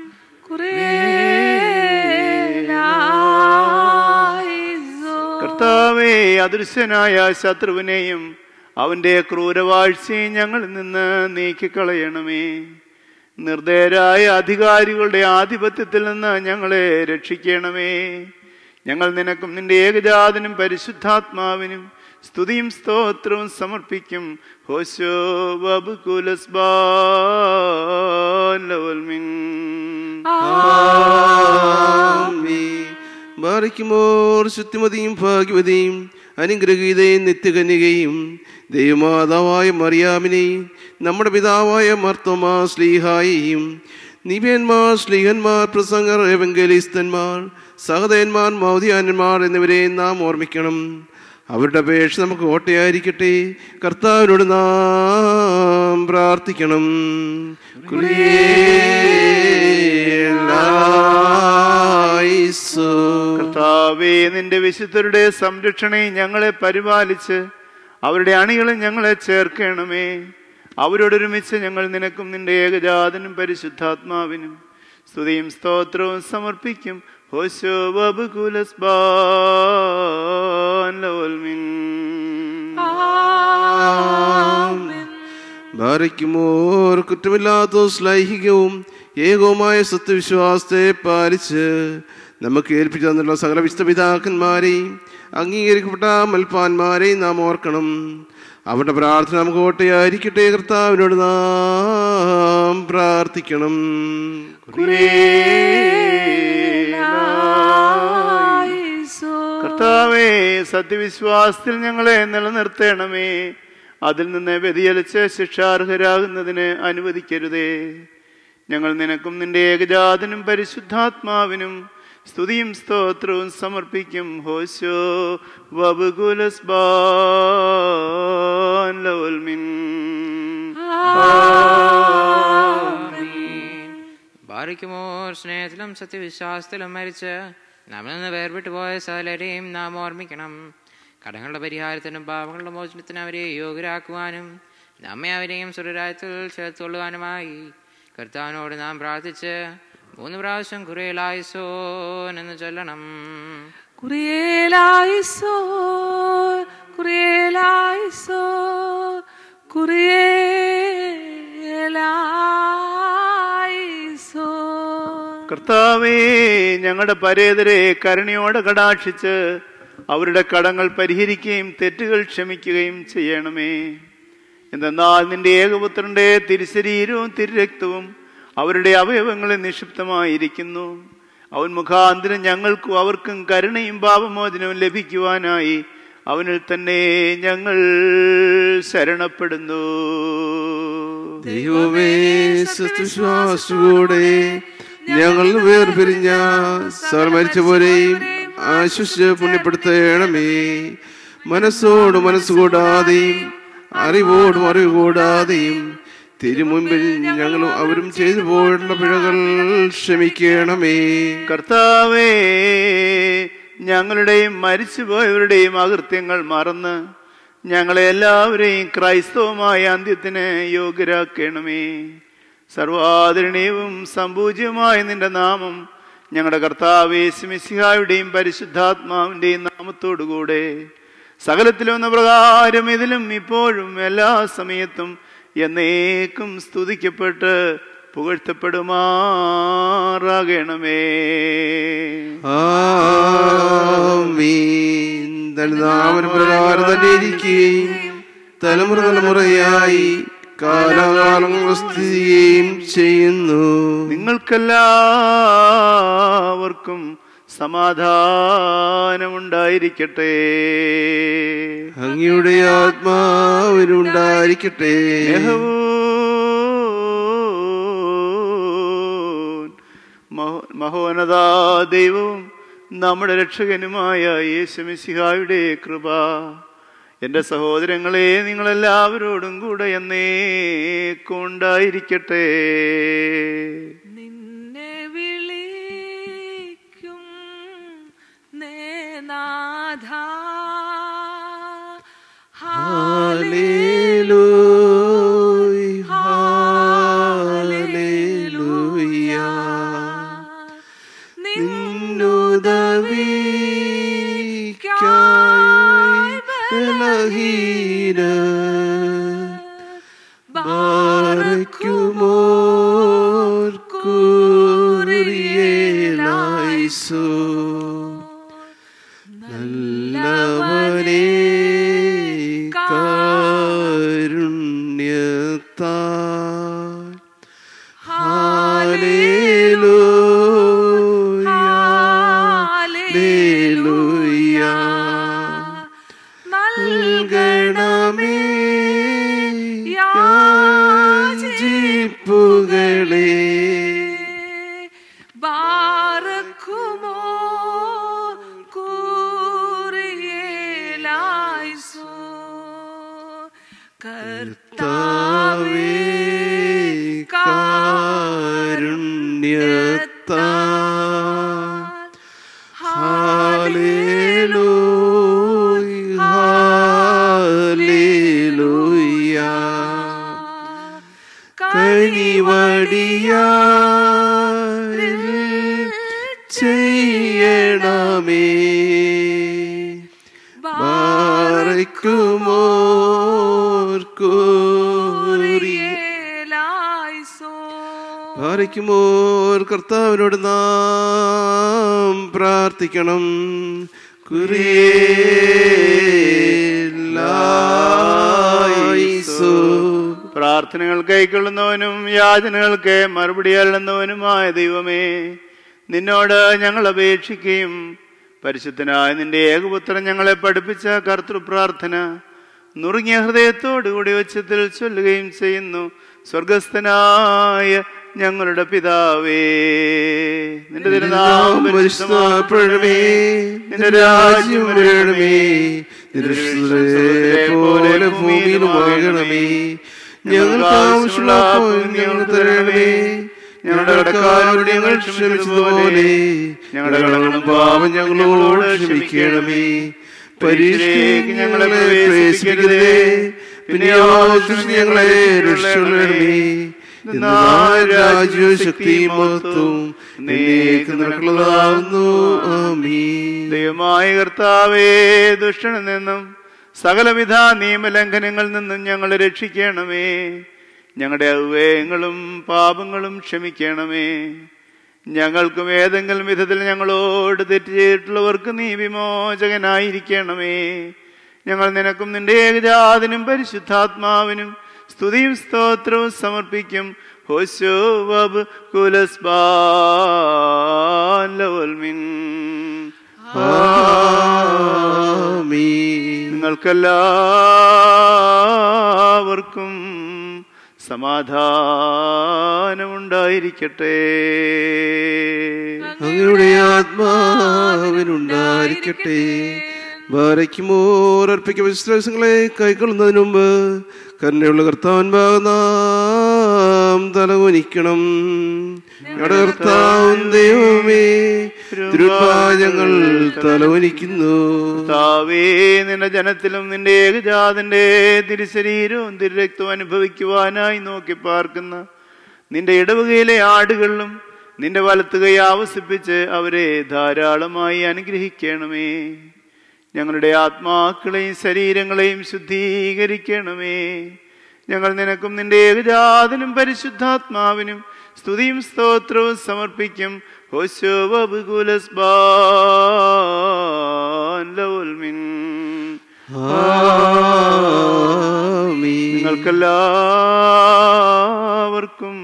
S1: കർത്താവേ അദൃശ്യനായ ശത്രുവിനെയും അവന്റെ ക്രൂരവാഴ്ചയും ഞങ്ങളിൽ നിന്ന് നീക്കിക്കളയണമേ നിർദ്ദയരായ അധികാരികളുടെ ആധിപത്യത്തിൽ നിന്ന് ഞങ്ങളെ രക്ഷിക്കണമേ ഞങ്ങൾ നിനക്കും നിന്റെ ഏകജാതനും പരിശുദ്ധാത്മാവിനും സ്തുതിയും സ്തോത്രവും സമർപ്പിക്കും ഹോശോ വബുകുലസ്ബാൻ ലവൽമിൻ
S3: ബാറിക്കുമോർ ശുദ്ധിമതിയും ഭാഗ്യവതിയും അനുഗ്രഹീതയും നിത്യകന്യകയും ദൈവമാതാവായ മറിയാമിനെയും നമ്മുടെ പിതാവായ മർത്തോമാ സ്ലീഹായെയും നിവ്യന്മാർ സ്ലീഹന്മാർ പ്രസംഗർ എവങ്കലിസ്തന്മാർ സഹതയന്മാർ മൗതിയാന്മാർ എന്നിവരെ നാം ഓർമ്മിക്കണം അവരുടെ അപേക്ഷ നമുക്ക് ഓട്ടയായിരിക്കട്ടെ കർത്താവിനോട് നാം പ്രാർത്ഥിക്കണം കുരിയേലായിസോ.
S1: കർത്താവേ നിന്റെ വിശുദ്ധരുടെ സംരക്ഷണയും ഞങ്ങളെ പരിപാലിച്ച് അവരുടെ അണികളും ഞങ്ങളെ ചേർക്കണമേ അവരോടൊരുമിച്ച് ഞങ്ങൾ നിനക്കും നിന്റെ ഏകജാതനും പരിശുദ്ധാത്മാവിനും സ്തുതിയും സ്തോത്രവും സമർപ്പിക്കും ഹോശോ ബബുകുലസ്ബാൻ ലവൽമിൻ
S3: ഭാരയ്ക്കുമോർ കുറ്റമില്ലാത്ത ശ്ലൈഹികവും ഏകവുമായ സത്യവിശ്വാസത്തെ പാലിച്ച് നമുക്ക് ഏൽപ്പിച്ചു തന്നുള്ള സകല വിശുദ്ധപിതാക്കന്മാരെയും അംഗീകരിക്കപ്പെട്ട മൽപ്പാന്മാരെയും നാം ഓർക്കണം അവരുടെ പ്രാർത്ഥന നമുക്ക് കോട്ടയായിരിക്കട്ടെ കർത്താവിനോട് നാം പ്രാർത്ഥിക്കണം
S1: കർത്താവേ സത്യവിശ്വാസത്തിൽ ഞങ്ങളെ നിലനിർത്തണമേ അതിൽ നിന്ന് വ്യതിയലിച്ച് ശിക്ഷാർഹരാകുന്നതിന് അനുവദിക്കരുതേ ഞങ്ങൾ നിനക്കും നിന്റെ ഏകജാതനും പരിശുദ്ധാത്മാവിനും സ്തുതിയും സ്തോത്രവും സമർപ്പിക്കും ഹോശോ വബുകുലസ് ലവൽമിൻ
S6: ബാറിക്കുമോർ സ്നേഹത്തിലും സത്യവിശ്വാസത്തിലും മരിച്ച് നമ്മിൽ നിന്ന് വേർപെട്ടു പോയ സകലരെയും നാം ഓർമ്മിക്കണം കടങ്ങളുടെ പരിഹാരത്തിനും പാപങ്ങളുടെ മോചനത്തിനും അവരെ യോഗ്യരാക്കുവാനും നമ്മെ അവരെയും സുരരായത്തിൽ ചേർത്തുകൊള്ളുവാനുമായി കർത്താവിനോട് നാം പ്രാർത്ഥിച്ച് മൂന്ന് പ്രാവശ്യം കുറേലായിസോൻ എന്ന് ചൊല്ലണം
S2: കുറിയേലായിസോ കുറിയേലായിസോ കുറിയേലായിസോ
S1: കർത്താവേ ഞങ്ങളുടെ പരേതരെ കരുണയോടെ കടാക്ഷിച്ച് അവരുടെ കടങ്ങൾ പരിഹരിക്കുകയും തെറ്റുകൾ ക്ഷമിക്കുകയും ചെയ്യണമേ എന്തെന്നാൽ നിന്റെ ഏകപുത്രന്റെ തിരുശരീരവും തിരുരക്തവും അവരുടെ അവയവങ്ങളിൽ നിക്ഷിപ്തമായിരിക്കുന്നു അവൻ മുഖാന്തരം ഞങ്ങൾക്കും അവർക്കും കരുണയും പാപമോചനവും ലഭിക്കുവാനായി അവനിൽ തന്നെ ഞങ്ങൾ ശരണപ്പെടുന്നു
S3: ദൈവമേ സത്യവിശ്വാസത്തോടെ ഞങ്ങൾ വേർപിരിഞ്ഞ സർ മരിച്ചവരെയും ആശ്വസിച്ച് പുണ്യപ്പെടുത്തണമേ മനസ്സോട് മനസ്സുകൂടാതെയും അറിവോടും അറിവ് കൂടാതെയും തിരുമുൻപിൽ ഞങ്ങളും അവരും ചെയ്തു പോയിട്ടുള്ള പിഴകൾ ക്ഷമിക്കണമേ
S1: കർത്താവേ ഞങ്ങളുടെയും മരിച്ചുപോയവരുടെയും അകൃത്യങ്ങൾ മറന്ന് ഞങ്ങളെ എല്ലാവരെയും ക്രൈസ്തവമായ അന്ത്യത്തിന് യോഗ്യരാക്കണമേ സർവാദരണീയവും സമ്പൂജ്യമായ നിന്റെ നാമം ഞങ്ങളുടെ കർത്താവേ സിമിസിഹായുടെയും പരിശുദ്ധാത്മാവിൻ്റെയും നാമത്തോടുകൂടെ സകലത്തിലൊന്ന പ്രകാരം ഇതിലും ഇപ്പോഴും എല്ലാ സമയത്തും എന്നേക്കും സ്തുതിക്കപ്പെട്ട് പുകഴ്ത്തപ്പെടുമാറാകണമേ
S3: ആമീൻ തന്റെ നാമന പ്രകാരം തന്നെ ഇരിക്കുകയും തലമുറ തലമുറയായി കാലാകാലങ്ങൾ സ്ഥിതിയും ചെയ്യുന്നു
S1: നിങ്ങൾക്കെല്ലാവർക്കും സമാധാനമുണ്ടായിരിക്കട്ടെ
S3: അങ്ങയുടെ ആത്മാവിനുണ്ടായിരിക്കട്ടെ
S1: സ്നേഹവും മഹോ- മഹോന്നതാ ദൈവവും നമ്മുടെ രക്ഷകനുമായ യേശുമിശിഹായുടെ കൃപ എൻ്റെ സഹോദരങ്ങളെ നിങ്ങളെല്ലാവരോടും കൂടെ എന്നേക്കുണ്ടായിരിക്കട്ടെ
S2: നിന്നെ വിളിക്കും നേനാഥ
S3: ഹല്ലേലൂയ ഹല്ലേലൂയ നിന്നുദവിക്കായി ബലഹീന ബാരക്കുമോർ കുറിയേലായിസോ നല്ലവനേ കാരുണ്യത്താൽ ഹാലേലൂയ ഹാലേലൂയ നൽകണമേ യാചിപ്പുകളേ
S2: ബാറക്കുമോ കൂറിയേലായിസോ
S3: കർത്താവേ കാരുണ്യത്താൽ ഹാലേലൂയ ഹാലേലൂയ കനിവടിയാരിൽ ചെയ്യണമേ ബാറയ്ക്കുമോർ കൂറി പാറയ്ക്കുമോർ കർത്താവിനോട് നാം പ്രാർത്ഥിക്കണം കുറിയേലായിസോ
S1: പ്രാർത്ഥനകൾ കൈക്കൊള്ളുന്നവനും യാചനകൾക്ക് മറുപടി അള്ളുന്നവനുമായ ദൈവമേ നിന്നോട് ഞങ്ങൾ അപേക്ഷിക്കുകയും പരിശുദ്ധനായ നിന്റെ ഏകപുത്രൻ ഞങ്ങളെ പഠിപ്പിച്ച കർത്തൃപ്രാർത്ഥന നുറുങ്ങിയ ഹൃദയത്തോടുകൂടി ഉച്ചത്തിൽ ചൊല്ലുകയും ചെയ്യുന്നു സ്വർഗസ്ഥനായ ഞങ്ങളുടെ പിതാവേ നിന്റെ തിരുനാമം
S3: പരിശുദ്ധപ്പെടണമേ നിന്റെ രാജ്യം വരണമേ നിന്റെ സ്വർഗ്ഗത്തിലെ പോലെ ഭൂമിയിലും ആകണമേ ഞങ്ങൾക്ക് ആവശ്യമുള്ള അപ്പവും ഞങ്ങൾ തരണമേ ഞങ്ങളുടെ കടക്കാരോട് ഞങ്ങൾ ക്ഷമിച്ചതുപോലെ ഞങ്ങളുടെ കടങ്ങളും പാപം ഞങ്ങളോട് ക്ഷമിക്കണമേ പരീക്ഷയ്ക്ക് ഞങ്ങളെ പ്രവേശിപ്പിക്കരുതേ പിന്നെ ആവശ്യം ഞങ്ങളെ രക്ഷിക്കണമേ എന്നാൽ രാജ്യവും ശക്തിയും മഹത്വവും എന്നേക്ക് നിനക്കുള്ളതാകുന്നു ആമീൻ
S1: ദൈവമായ കർത്താവേ ദുഷ്ടനിൽ നിന്നും സകലവിധ നിയമലംഘനങ്ങളിൽ നിന്നും ഞങ്ങളെ രക്ഷിക്കണമേ ഞങ്ങളുടെ അവയങ്ങളും പാപങ്ങളും ക്ഷമിക്കണമേ ഞങ്ങൾക്കും ഏതെങ്കിലും വിധത്തിൽ ഞങ്ങളോട് തെറ്റ് ചെയ്തിട്ടുള്ളവർക്ക് നീ വിമോചകനായിരിക്കണമേ ഞങ്ങൾ നിനക്കും നിന്റെ ഏകജാതിനും പരിശുദ്ധാത്മാവിനും സ്തുതിയും സ്തോത്രവും സമർപ്പിക്കും ഹോശോ വബ് കുലസ്ബാൻ ലവൽമിൻ
S3: ആമീൻ
S1: നിങ്ങൾക്കെല്ലാവർക്കും സമാധാനമുണ്ടായിരിക്കട്ടെ
S3: അങ്ങയുടെ ആത്മാവിനുണ്ടായിരിക്കട്ടെ ഭാരയ്ക്കുമോർ അർപ്പിക്കുന്ന വിശ്വാസങ്ങളെ കൈക്കൊള്ളുന്നതിന് മുമ്പ് കരുണയുള്ള കർത്താവൻ ഭാഗനാം തലകുനിക്കണം ഞങ്ങളുടെ കർത്താവും ദൈവമേ തിരുപ്പാചങ്ങൾ തലകുനിക്കുന്നു
S1: താവേ നിന്റെ ജനത്തിലും നിന്റെ ഏകജാതന്റെ തിരുശരീരവും തിരുരക്തവും അനുഭവിക്കുവാനായി നോക്കി പാർക്കുന്ന നിന്റെ ഇടവകയിലെ ആടുകളിലും നിന്റെ വലത്തുകൈ ആവസിപ്പിച്ച് അവരെ ധാരാളമായി അനുഗ്രഹിക്കണമേ ഞങ്ങളുടെ ആത്മാക്കളെയും ശരീരങ്ങളെയും ശുദ്ധീകരിക്കണമേ ഞങ്ങൾ നിനക്കും നിന്റെ ഏകജാതനും പരിശുദ്ധാത്മാവിനും സ്തുതിയും സ്തോത്രവും സമർപ്പിക്കും ഹോശോ വബുകുലസ്ബാൻ ലൗൽമിൻ
S3: ആമീൻ
S1: നിങ്ങൾക്കെല്ലാവർക്കും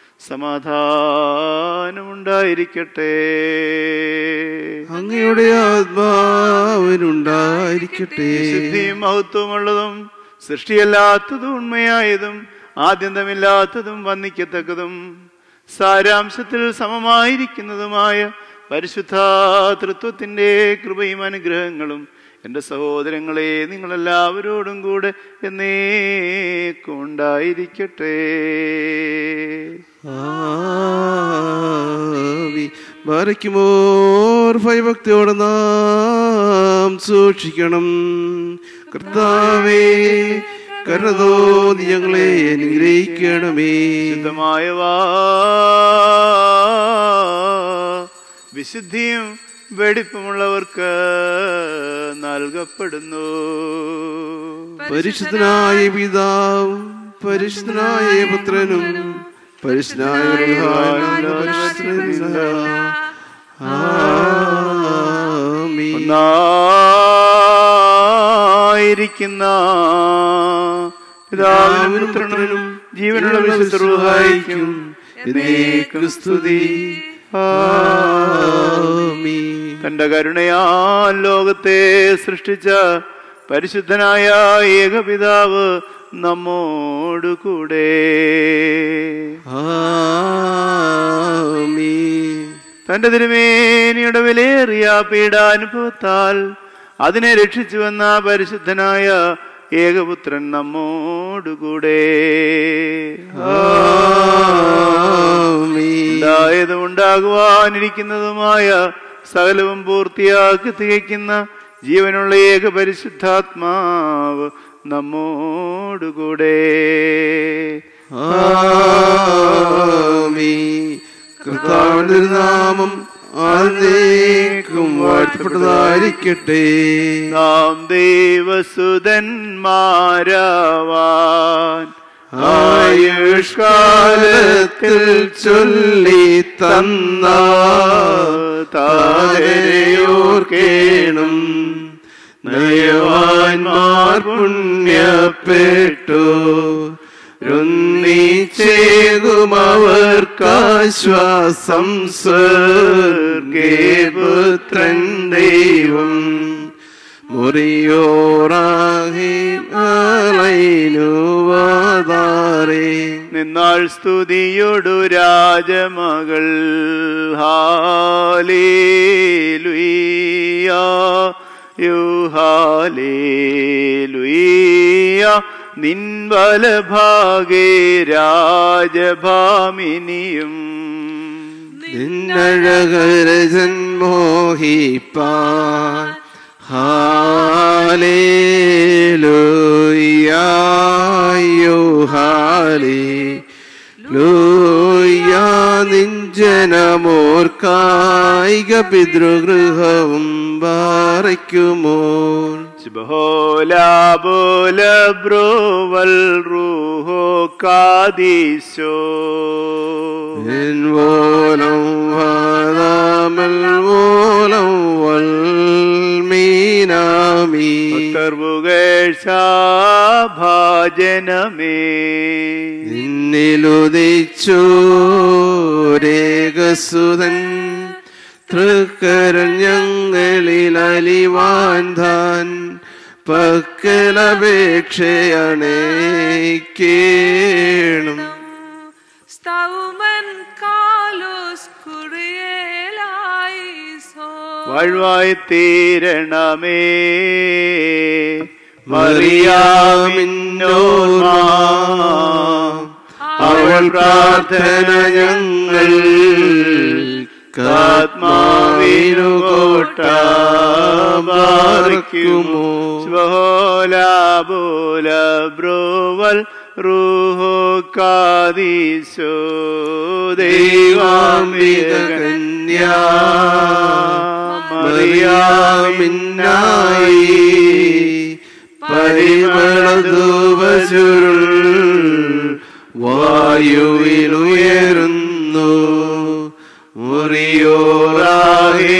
S1: സമാധാനമുണ്ടായിരിക്കട്ടെ
S3: അങ്ങയുടെ ആത്മാവിനുണ്ടായിരിക്കട്ടെ
S1: സിദ്ധിയും മഹത്വമുള്ളതും സൃഷ്ടിയല്ലാത്തതും ഉണ്മയായതും ആദ്യന്തമില്ലാത്തതും വന്ദിക്കത്തക്കതും സാരാംശത്തിൽ സമമായിരിക്കുന്നതുമായ പരിശുദ്ധ തൃത്വത്തിൻ്റെ കൃപയും അനുഗ്രഹങ്ങളും എൻ്റെ സഹോദരങ്ങളെ നിങ്ങളെല്ലാവരോടും കൂടെ എന്നേക്കും ഉണ്ടായിരിക്കട്ടെ
S3: ആവി വരയ്ക്കുമോർ ഭയഭക്തിയോടെ നാം സൂക്ഷിക്കണം കർത്താവേ കരുണതോന്നി ഞങ്ങളെ അനുഗ്രഹിക്കണമേ
S1: ശുദ്ധമായവാ വിശുദ്ധിയും വെടിപ്പുമുള്ളവർക്ക് നൽകപ്പെടുന്നു
S3: പരിശുദ്ധനായ പിതാവും പരിശുദ്ധനായ പുത്രനും പരിശുദ്ധനായ പരിശുദ്ധനായ ആമീൻ
S1: ഒന്നായിരിക്കുന്ന പിതാവിനും പുത്രനും ജീവനുള്ള വിശുദ്ധ എന്നേക്കും സ്തുതി
S3: ആമീൻ
S1: തന്റെ കരുണയാൽ ലോകത്തെ സൃഷ്ടിച്ച പരിശുദ്ധനായ ഏകപിതാവ് നമ്മോടു കൂടെ
S3: ആമീൻ
S1: തന്റെ തിരുമേനിയുടെ വിലയേറിയ പീഡാനുഭവത്താൽ അതിനെ രക്ഷിച്ചുവെന്ന പരിശുദ്ധനായ ഏകപുത്രൻ നമ്മോടുകൂടെ
S3: ആമീൻ
S1: ഉണ്ടായതും ഉണ്ടാകുവാനിരിക്കുന്നതുമായ സകലവും പൂർത്തിയാക്കി തികയ്ക്കുന്ന ജീവനുള്ള ഏക പരിശുദ്ധാത്മാവ് നമ്മോടുകൂടെ
S3: ആമീൻ കർത്താവിന്റെ നാമം ആനേക്കും വാഴ്ത്തപ്പെട്ടതായിരിക്കട്ടെ
S1: നാം ദേവസുതന്മാരാവാൻ
S3: ആയുഷ്കാലത്തിൽ ചൊല്ലി തന്ന താരയോർക്കേണം നയവാൻമാർ പുണ്യപ്പെട്ടു രുന്നിച്ചേകുമവർക്കാശ്വാസം സ്വർഗേ പുത്രൻ ദൈവം മുറിയോറാഹി അലൈനുവാദാരേ
S1: നിന്നാൾ സ്തുതിയൊടു രാജമകൾ ഹാലേലുയ്യ യുഹാലേലുയ്യ നിൻ വലഭാഗേ രാജഭാമിനിയും
S3: നിന്നഴകരജൻ മോഹിപ്പാൻ ഹാലേലുയ്യായോ ഹാലേ ലൂയ നിഞ്ജനമോർക്കായിക പിതൃഗൃഹവും പാറയ്ക്കുമോ
S1: ബോല ബ്രോവൽ റൂഹോ കാദീശോ
S3: ഓലം വാദാമൽ ഓലം വൽമീനാമീ
S1: ഭാജനമേ
S3: നിന്നിലുദിച്ചോരേകസുതൻ തൃക്കരൻ ഞങ്ങളിൽ അലിവാൻ താൻ പക്കലപേക്ഷയണേക്കേണം
S2: സ്തൗമൻ കാലോസ് കുറിയേലായിസോ
S1: വാഴ്വായി തീരണമേ മറിയാമിന്നോർമ്മ
S3: അവൾ പ്രാർത്ഥന ഞങ്ങൾ കാത്മാവിനുകോട്ടാർക്കുമോ
S1: ബോല ബ്രോവൽ റൂഹോ കാദീശോ ദൈവാംബിക കന്യാ
S3: മറിയാമിന്നായി പരിമളധൂപചുരുൾ വായുവിലുയരുന്നു മുറിയോറാഹി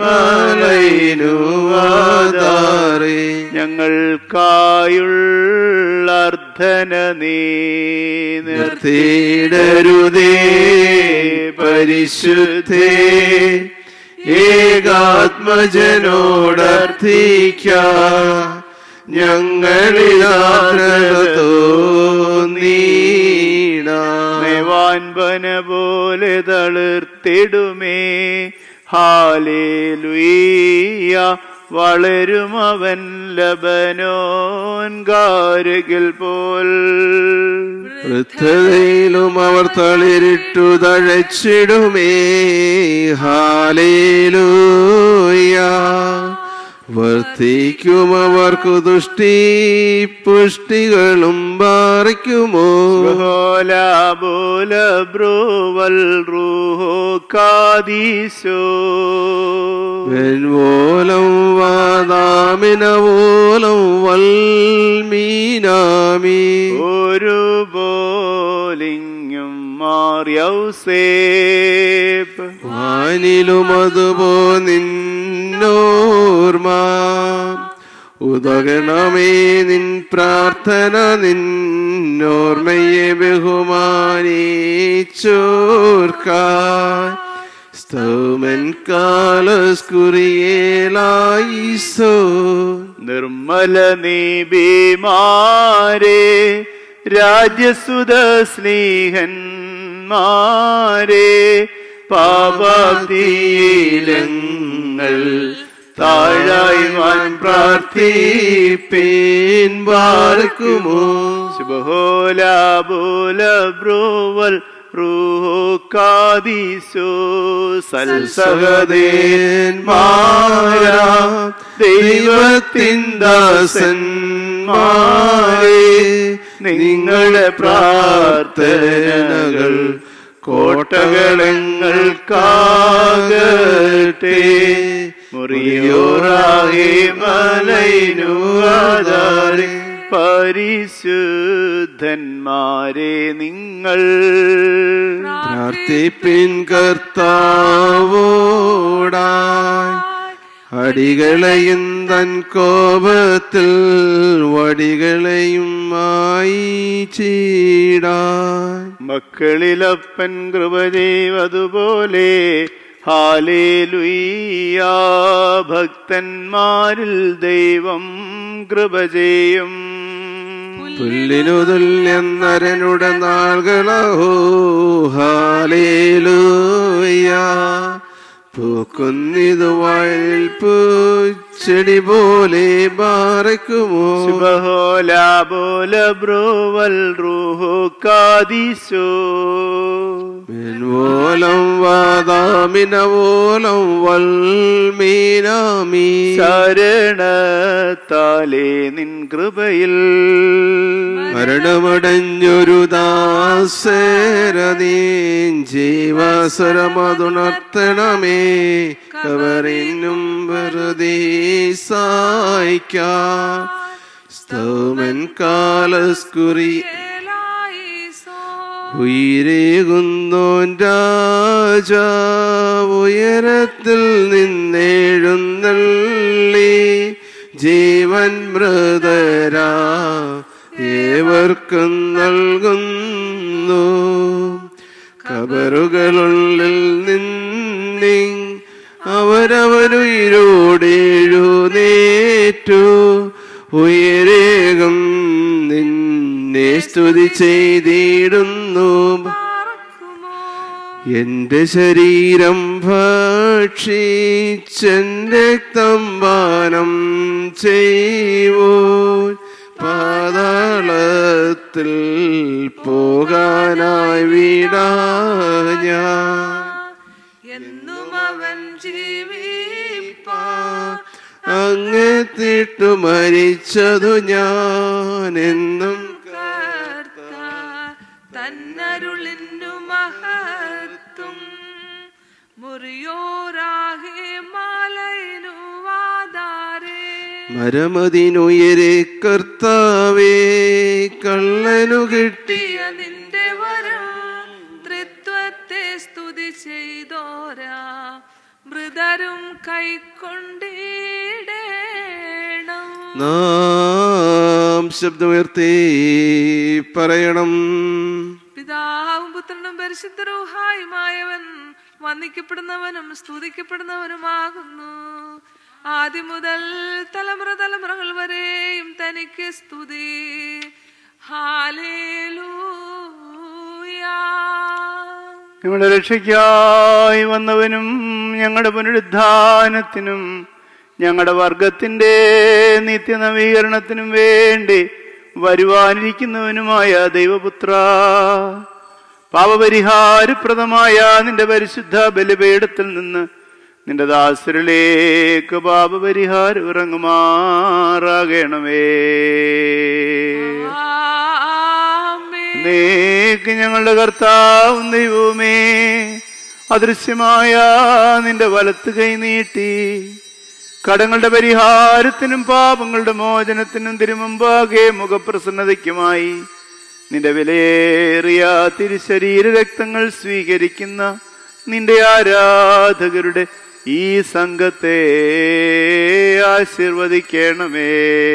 S3: മലൈനുവാദാറേ
S1: ഞങ്ങൾക്കായുള്ള അർത്ഥന നീ
S3: നിർത്തിയിടരുതേ പരിശുദ്ധേ ഏകാത്മജനോടർത്ഥിക്ക ഞങ്ങളിലാതോന്നീടാ
S1: വാൻപന പോലെ തളിർത്തിടുമേ ഹാലേലുയ്യ വളരും അവൻ ലബനോൻ ഗാരകിൽ പോൽ
S3: വൃദ്ധതയിലും അവർ തളിരിട്ടു തഴച്ചിടുമേ ഹാലേലൂയ വർദ്ധിക്കും അവർക്കു ദുഷ്ടി പുഷ്ടികളും പാറിക്കുമോ
S1: ബോല ബോല ബ്രോവൽ റൂഹോ കാദീശോ
S3: വെൺവോലം വാദാമിനവോലം വൽമീനാമി
S1: ഒരു ബോലിങ്ങും മാറിയൗസേപ്പ്
S3: വാനിലും അതുപോ നിന്നോർമ ഉദകണമേ നിൻ പ്രാർത്ഥന നിന്നോർമ്മയെ ബഹുമാനിച്ചോർക്കാൻ സ്തോമൻ കാലസ്കുറിയേലായിസോ
S1: നിർമ്മല നീബിമാരെ രാജ്യസുത സ്നേഹന്മാരെ പാപതീലങ്ങൾ താഴായി വാൻ
S3: പ്രാർത്ഥിപ്പേൻ പാർക്കുമോ
S1: ശുഭഹോല ബോല ബ്രോവൽ റൂഹോ കാദീശോ സൽസഹദേന്മാരാ ദൈവത്തിൻ ദാസന്മാരെ നിങ്ങളുടെ പ്രാർത്ഥനകൾ കോട്ടകളങ്ങൾക്കാകട്ടെ മുറിയോറാകെ മലൈനുവാദാരെ പരിശുദ്ധ വൃദ്ധന്മാരെ നിങ്ങൾ
S3: പ്രാർത്ഥിപ്പിൻ കർത്താവോടായി അടികളെയും തൻ കോപത്തിൽ വടികളെയും മായി ചീടാൻ
S1: മക്കളിലപ്പൻ കൃപ ചെയ്വതുപോലെ ഹാലേലുയ്യ ഭക്തന്മാരിൽ ദൈവം കൃപ ചെയ്യും
S3: പുല്ലിനു തുല്യം നരനുടെ നാളുകളോ ഹാലേലൂയ പൂക്കുന്നിതു വയലിൽ പൂച്ചെടി പോലെ ബാറയ്ക്കുമോ
S1: ശുഭഹോല ബോല ബ്രോവൽ റൂഹോ കാദിശോ
S3: ഓലം വാദാമിനവോലം വൽമീനാമീ
S1: ശരണത്താലേ നിൻ കൃപയിൽ
S3: മരണമടഞ്ഞൊരു ദാസരനീൻ ജീവസ്വരമതുണർത്തണമേ കവറിനും വെറുതെ സായിക്കാം സ്തോമൻ കാലസ്കുറി
S2: ഏലായിസോ.
S3: ഉയരേകുന്നോൻ രാജ ഉയരത്തിൽ നിന്നെഴുന്നള്ളി ജീവൻ മൃതരാ ഏവർക്കും നൽകുന്നു കബറുകളുള്ളിൽ നിന്നി അവരവരുയിരോടെഴുന്നേറ്റു ഉയരേകം നിന്നെ സ്തുതി ചെയ്തിടുന്നു
S2: പാർക്കുമോ.
S3: എന്റെ ശരീരം ഭക്ഷിച്ചെന്റെ രക്തം പാനം ചെയ്വോ പാതാളത്തിൽ പോകാനായി വിടാ ഞാൻ
S2: എന്നും അവൻ ജീവിപ്പാ
S3: അങ്ങെത്തിട്ടു മരിച്ചതു ഞാൻ എന്നും
S2: കർത്ത തന്നരുളിന്നു മഹത്തും മുറിയോരാകെ മാലയിനു വാതാരേ
S3: മരമതിനുയരെ കർത്താവേ കള്ളനു കിട്ടി
S2: കിട്ടിയ നിന്റെ വരം ത്രിത്വത്തെ സ്തുതി ചെയ്തോരാ മൃതരും കൈക്കൊണ്ടിടേണം
S3: നാം ശബ്ദമുയർത്തി പറയണം
S2: പിതാവും പുത്രനും പരിശുദ്ധരൂഹായുമായവൻ വന്ദിക്കപ്പെടുന്നവനും സ്തുതിക്കപ്പെടുന്നവനുമാകുന്നു ആദ്യം മുതൽ തലമുറ തലമുറകൾ വരെയും തനിക്ക് സ്തുതി ഹാലേലൂയാ
S1: ഞങ്ങളുടെ രക്ഷയ്ക്കായി വന്നവനും ഞങ്ങളുടെ പുനരുദ്ധാനത്തിനും ഞങ്ങളുടെ വർഗത്തിന്റെ നിത്യനവീകരണത്തിനും വേണ്ടി വരുവാനിരിക്കുന്നവനുമായ ദൈവപുത്ര പാപപരിഹാരപ്രദമായ നിന്റെ പരിശുദ്ധ ബലിപീഠത്തിൽ നിന്ന് നിന്റെ ദാസരിലേക്ക് പാപപരിഹാരം ഇറങ്ങുമാറാകണമേ
S2: ആമേൻ.
S1: നീക്ക് ഞങ്ങളുടെ കർത്താവും ദൈവവുമേ അദൃശ്യമായ നിന്റെ വലത്ത് കൈ നീട്ടി കടങ്ങളുടെ പരിഹാരത്തിനും പാപങ്ങളുടെ മോചനത്തിനും തിരുമുമ്പാകെ മുഖപ്രസന്നതയ്ക്കുമായി നിന്റെ വിലയേറിയ തിരുശരീര രക്തങ്ങൾ സ്വീകരിക്കുന്ന നിന്റെ ആരാധകരുടെ ഈ സംഘത്തെ ആശീർവദിക്കണമേ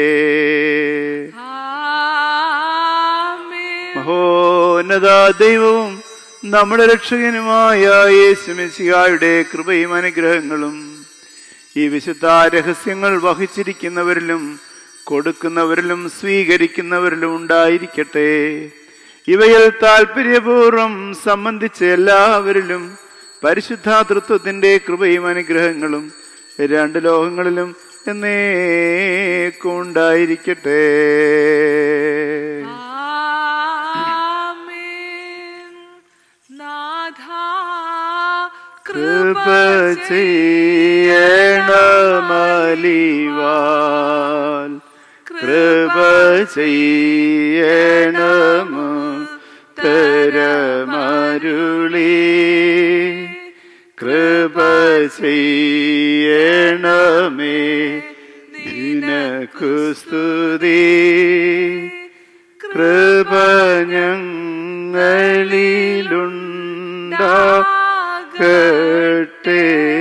S2: ആമേൻ.
S1: മഹോന്നത ദൈവവും നമ്മുടെ രക്ഷകനുമായ യേശുമെസ്സിഹായുടെ കൃപയും അനുഗ്രഹങ്ങളും ഈ വിശുദ്ധ രഹസ്യങ്ങൾ വഹിച്ചിരിക്കുന്നവരിലും കൊടുക്കുന്നവരിലും സ്വീകരിക്കുന്നവരിലും ഉണ്ടായിരിക്കട്ടെ ഇവയിൽ താല്പര്യപൂർവം സംബന്ധിച്ച എല്ലാവരിലും പരിശുദ്ധാതൃത്വത്തിന്റെ കൃപയും അനുഗ്രഹങ്ങളും രണ്ട് ലോകങ്ങളിലും എന്നേക്കും ഉണ്ടായിരിക്കട്ടെ
S2: ആമേൻ. നാഥാ
S1: കൃപ
S2: കൃപ
S1: ചെയ്യണമലിവാൽ കൃപ ചെയ്യണമു തരമരുളി കൃപ ചെയ്യണമേ നിനക്കു സ്തുതി കൃപ കൃപ ഞങ്ങളിലുണ്ടാകട്ടെ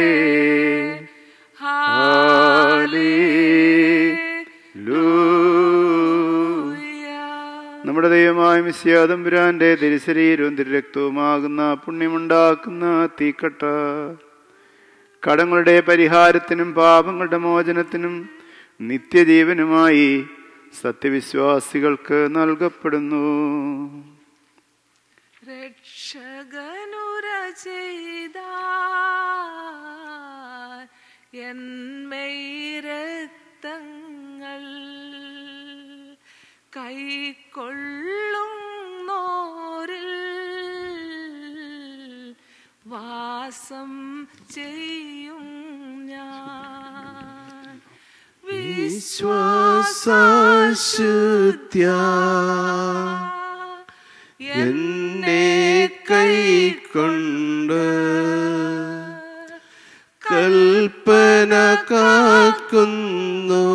S1: നമ്മുടെ ദൈവമായ മിസ്യാദംപുരാന്റെ തിരുശരീരവും തിരുരക്തവുമാകുന്ന പുണ്യമുണ്ടാക്കുന്ന തീക്കട്ട കടങ്ങളുടെ പരിഹാരത്തിനും പാപങ്ങളുടെ മോചനത്തിനും നിത്യജീവനുമായി സത്യവിശ്വാസികൾക്ക് നൽകപ്പെടുന്നു
S2: രക്ഷകനുര ചെയ്ത എന്മൈരക്തങ്ങൾ കൈക്കൊള്ളും നോരിൽ വാസം ചെയ്യും ഞാൻ
S3: വിശ്വാസശുദ്ധ്യ എന്നെ കൈക്കൊണ്ട് കൽപ്പന കാക്കുന്നു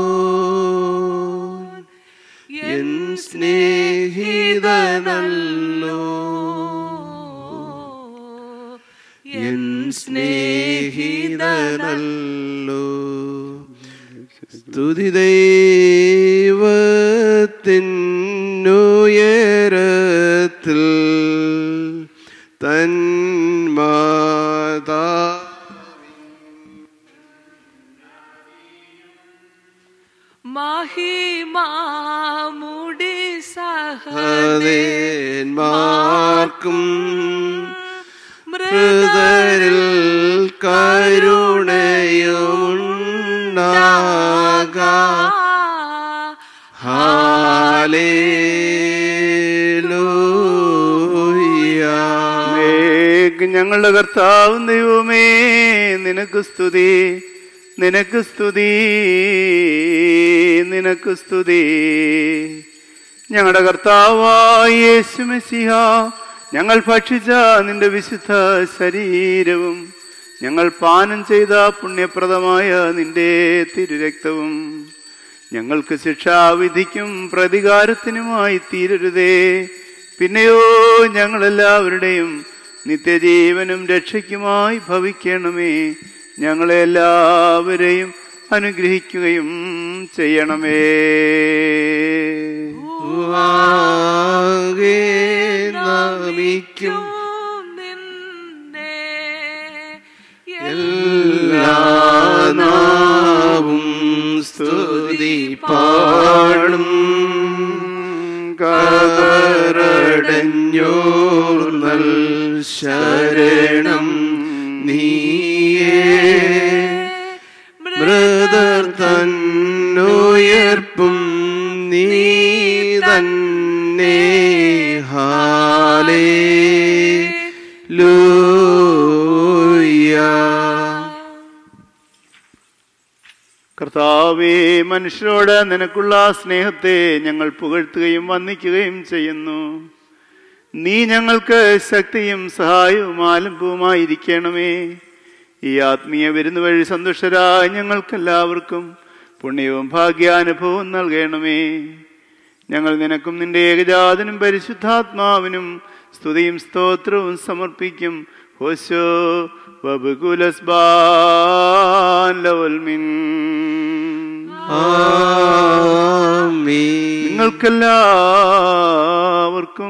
S3: എൻ സ്നേഹിതനല്ലോ എൻ സ്നേഹിതനല്ലോ സ്തുതി ദൈവത്തിനുയരത്തിൽ തന്മാതാ
S2: മഹിമാമുടി സഹദേന്മാർക്കും
S3: ഹദേന്മാർക്കും മൃതരിൽ കരുണയുമുണ്ടാകാ ഹാലേലൂയ
S1: ഏക ഞങ്ങളുടെ കർത്താവും ദൈവമേ നിനക്ക് സ്തുതി നിനക്ക് സ്തുതി നിനക്ക് സ്തുതി ഞങ്ങളുടെ കർത്താവായ യേശു മെസ്സിഹ ഞങ്ങൾ ഭക്ഷിച്ച നിന്റെ വിശുദ്ധ ശരീരവും ഞങ്ങൾ പാനം ചെയ്ത പുണ്യപ്രദമായ നിന്റെ തിരുരക്തവും ഞങ്ങൾക്ക് ശിക്ഷാവിധിക്കും പ്രതികാരത്തിനുമായി തീരരുതേ പിന്നെയോ ഞങ്ങളെല്ലാവരുടെയും നിത്യജീവനും രക്ഷയ്ക്കുമായി ഭവിക്കണമേ ഞങ്ങളെ എല്ലാവരെയും അനുഗ്രഹിക്കുകയും ചെയ്യണമേ
S3: ആകെ നമിക്കും
S2: നിന്നെ
S3: എല്ലാ നാവും സ്തുതി പാടും കബറടഞ്ഞോർ നൽ ശരണം നീയേ മൃതർ തന്നുയർപ്പും നീ തന്നെ ഹാലേ
S1: കർത്താവേ മനുഷ്യരോട് നിനക്കുള്ള സ്നേഹത്തെ ഞങ്ങൾ പുകഴ്ത്തുകയും വന്ദിക്കുകയും ചെയ്യുന്നു നീ ഞങ്ങൾക്ക് ശക്തിയും സഹായവും ആലംബവുമായിരിക്കണമേ ഈ ആത്മീയ വിരുന്ന് വഴി സന്തുഷ്ടരായ ഞങ്ങൾക്കെല്ലാവർക്കും പുണ്യവും ഭാഗ്യാനുഭവവും നൽകണമേ ഞങ്ങൾ നിനക്കും നിന്റെ ഏകജാതനും പരിശുദ്ധാത്മാവിനും സ്തുതിയും സ്തോത്രവും സമർപ്പിക്കും ഹോശോ വബുകുലസ്ബാൻ ലവൽമിൻ നിങ്ങൾക്കെല്ലാവർക്കും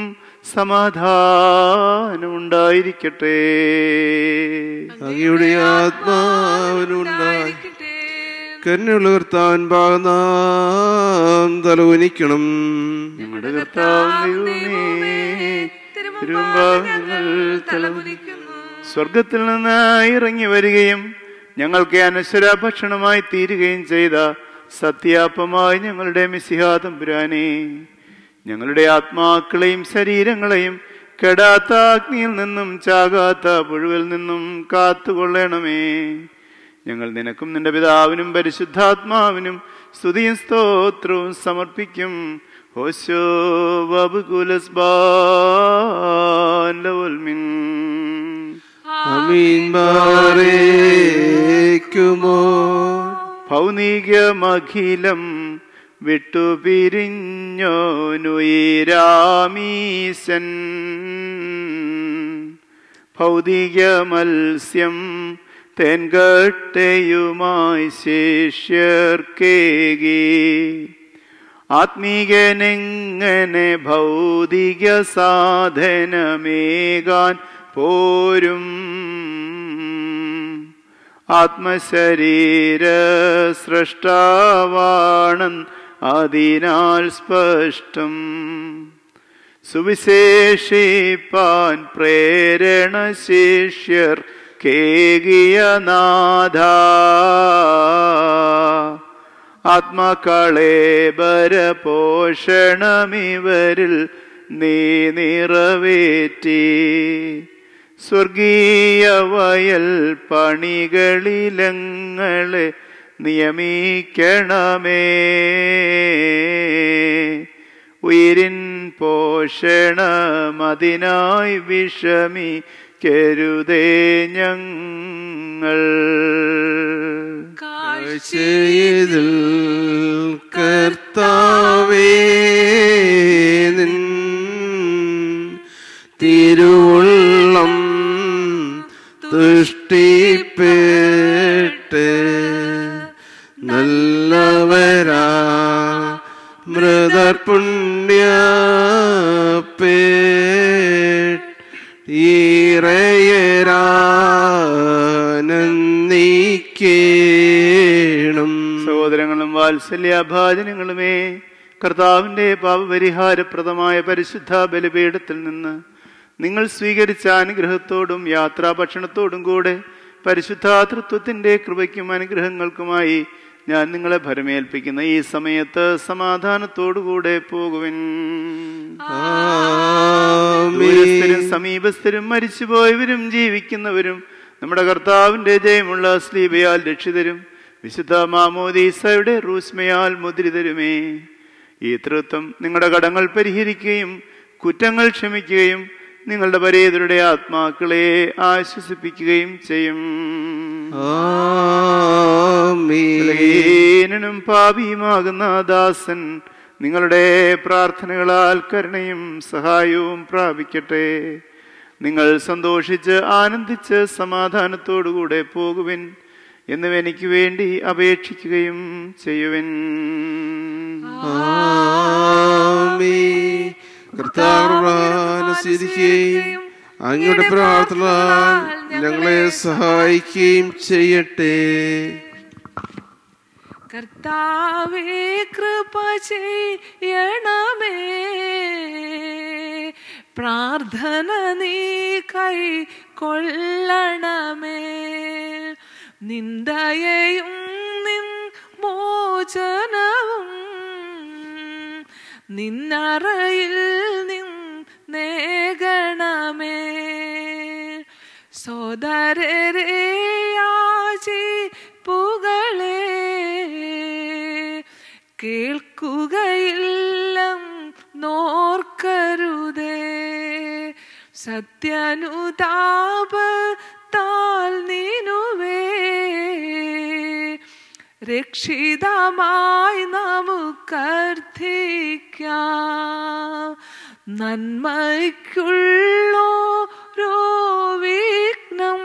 S1: സമാധാനം ഉണ്ടായിരിക്കട്ടെ
S3: അങ്ങയുടെ ആത്മാവിനുണ്ടായി കരുണയുള്ള കർത്താൻ ഭാഗനാം തലവുനിക്കണം
S1: ഞങ്ങളുടെ കർത്താവ് ദൈവമേ തിരുവമ്പാകങ്ങൾ
S2: തലമുലിക്കുന്നു
S1: സ്വർഗത്തിൽ നിന്ന് ഇറങ്ങി വരികയും ഞങ്ങൾക്ക് അനശ്വര ഭക്ഷണമായി തീരുകയും ചെയ്ത സത്യാപ്പമായി ഞങ്ങളുടെ മിസിഹാതമ്പുരാനെ ഞങ്ങളുടെ ആത്മാക്കളെയും ശരീരങ്ങളെയും കെടാത്ത അഗ്നിയിൽ നിന്നും ചാകാത്ത പുഴുവിൽ നിന്നും കാത്തുകൊള്ളണമേ ഞങ്ങൾ നിനക്കും നിന്റെ പിതാവിനും പരിശുദ്ധാത്മാവിനും സ്തുതിയും സ്തോത്രവും സമർപ്പിക്കും ഹോശോ ബബുകുലസ്ബാൻ
S3: അമീൻ ബാരേക്കുമോ
S1: ഭൗനികമഖിലം വിട്ടുപിരിഞ്ഞോനുയിരാമീശൻ ഭൗതിക മത്സ്യം തെൻകട്ടയുമായി ശേഷ്യർക്കേകി ആത്മീകനെങ്ങനെ ഭൗതിക സാധനമേകാൻ പോരും ആത്മശരീര സൃഷ്ടാവാണൻ അതിനാൽ സ്പഷ്ടം സുവിശേഷിപ്പാൻ പ്രേരണ ശിഷ്യർ കേകിയ നാഥ ആത്മകളേബര പോഷണമിവരിൽ നീ നിറവേറ്റി സ്വർഗീയ വയൽ പണികളിലങ്ങളെ നിയമിക്കണമേ ഉയരിൻ പോഷണമതിനായി വിഷമി കരുതേ ഞങ്ങൾ
S3: ചെയ്തിൽ കർത്താവേ നിൻ തിരുവുള്ളം തുഷ്ടിപ്പെട്ട് നല്ലവരാ മൃതർ പുണ്യപ്പേ ഈറയരാനന്ദിക്കേണം
S1: സഹോദരങ്ങളും വാത്സല്യഭാജനങ്ങളുമേ കർത്താവിന്റെ പാപപരിഹാരപ്രദമായ പരിശുദ്ധ ബലിപീഠത്തിൽ നിന്ന് നിങ്ങൾ സ്വീകരിച്ച അനുഗ്രഹത്തോടും യാത്രാഭക്ഷണത്തോടും കൂടെ പരിശുദ്ധാതൃത്വത്തിന്റെ കൃപയ്ക്കും അനുഗ്രഹങ്ങൾക്കുമായി ഞാൻ നിങ്ങളെ ഭരമേൽപ്പിക്കുന്ന ഈ സമയത്ത് സമാധാനത്തോടുകൂടെ പോകുവിൻ ദൂരസ്ഥരും സമീപസ്ഥരും മരിച്ചുപോയവരും ജീവിക്കുന്നവരും നമ്മുടെ കർത്താവിന്റെ ജയമുള്ള സ്ലീബയാൽ രക്ഷിതരും വിശുദ്ധ മാമോദീസയുടെ റൂസ്മയാൽ മുദ്രിതരുമേ ഈ തൃത്വം നിങ്ങളുടെ കടങ്ങൾ പരിഹരിക്കുകയും കുറ്റങ്ങൾ ക്ഷമിക്കുകയും നിങ്ങളുടെ പരേതരുടെ ആത്മാക്കളെ ആശ്വസിപ്പിക്കുകയും ചെയ്യും ബലഹീനനും പാപിയുമാകുന്ന ദാസൻ നിങ്ങളുടെ പ്രാർത്ഥനകളാൽ കരുണയും സഹായവും പ്രാപിക്കട്ടെ നിങ്ങൾ സന്തോഷിച്ച് ആനന്ദിച്ച് സമാധാനത്തോടുകൂടെ പോകുവിൻ എന്നും എനിക്ക് വേണ്ടി അപേക്ഷിക്കുകയും ചെയ്യുവിൻ
S3: കർത്താവിക്കുകയും അങ്ങയുടെ പ്രാർത്ഥന ഞങ്ങളെ സഹായിക്കുകയും ചെയ്യട്ടെ
S2: കർത്താവേ കൃപ ചെയ്യണമേ പ്രാർത്ഥന നീ കൈ കൊള്ളണമേ നിന്ദയയും നിൻ മോചനവും നിന്നറയിൽ നിൻ നേകണമേ സോദരരെ യാചിപ്പുകളെ കേൾക്കുകയില്ലം നോർക്കരുതേ സത്യനുതാപത്താൽ നീനുവേ രക്ഷിതമായി നമുക്കർത്ഥിക്കാം നന്മയ്ക്കുള്ളോരോ വിഘ്നം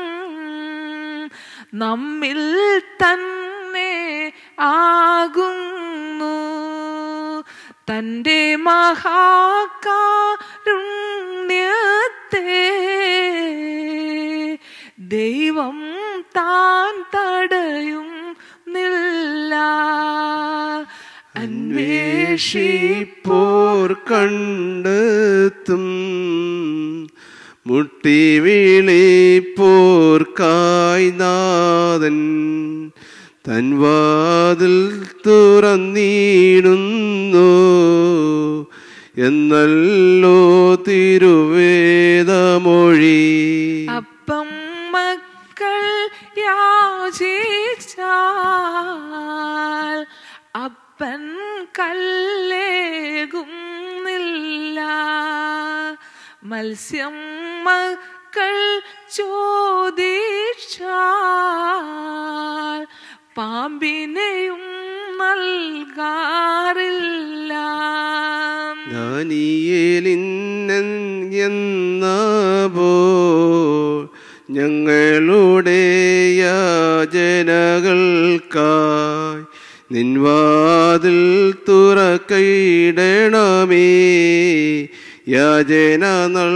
S2: നമ്മിൽ തന്നെ ആകുന്നു തൻ്റെ മഹാകാരുണ്യത്തെ ദൈവം താൻ തടയും നില്ല
S3: അന്വേഷിപ്പോർ കണ്ടെത്തും മുട്ടി വിളിപ്പോർക്കായി നാഥൻ തൻവാതിൽ തുറന്നിടുന്നു എന്നല്ലോ തിരുവേദമൊഴി
S2: അപ്പം മക്കൾ യാചിച്ചാൽ അപ്പൻ കല്ലേകുന്നില്ല മത്സ്യം മക്കൾ ചോദിച്ചാൽ പാമ്പിനെയും നൽകുന്നില്ല നൽകാറില്ല
S3: ദാനിയേലിന്നോ ഞങ്ങളുടെ യാചനകൾക്കായി നിൻവാതിൽ തുറക്കയിടണമേ യാചന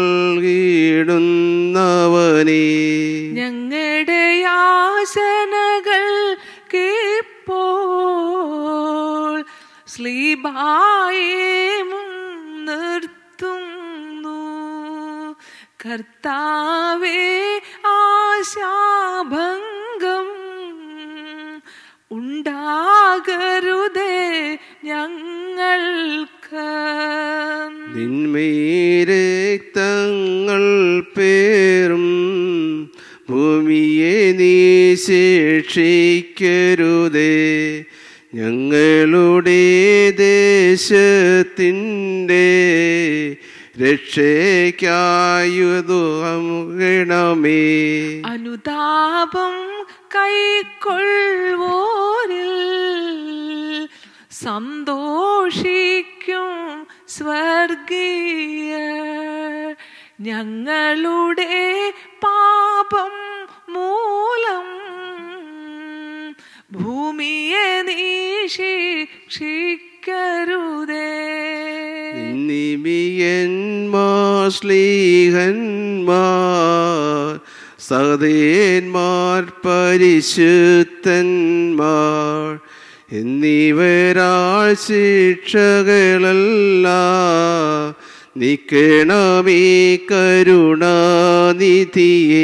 S3: നൽകിയിടുന്നവനേ
S2: ഞങ്ങളുടെ യാചനകൾ കേപ്പോൾ സ്ലീബായെ നിർത്തുന്നു കർത്താവേ ആശാഭംഗം ഉണ്ടാകരുതേ ഞങ്ങൾക്ക്
S3: നിന്മേരക്തങ്ങൾ പേറും ഭൂമിയെ നീ ശിക്ഷിക്കരുതേ ഞങ്ങളുടെ ദേശത്തിൻ്റെ രക്ഷയ്ക്കായുതു അമുകണമേ
S2: അനുതാപം കൈക്കൊള്ളുവോരിൽ സന്തോഷിക്കും സ്വർഗീയ ഞങ്ങളുടെ പാപം മൂലം ഭൂമിയെ നീ ശിക്ഷിക്കരുതേ
S3: നിമിയന്മാർ ശ്ലീഹന്മാർ സഹദേന്മാർ പരിശുദ്ധന്മാർ എന്നിവരാൾ ശിക്ഷകളല്ല നിക്കണമേ കരുണാനിധിയേ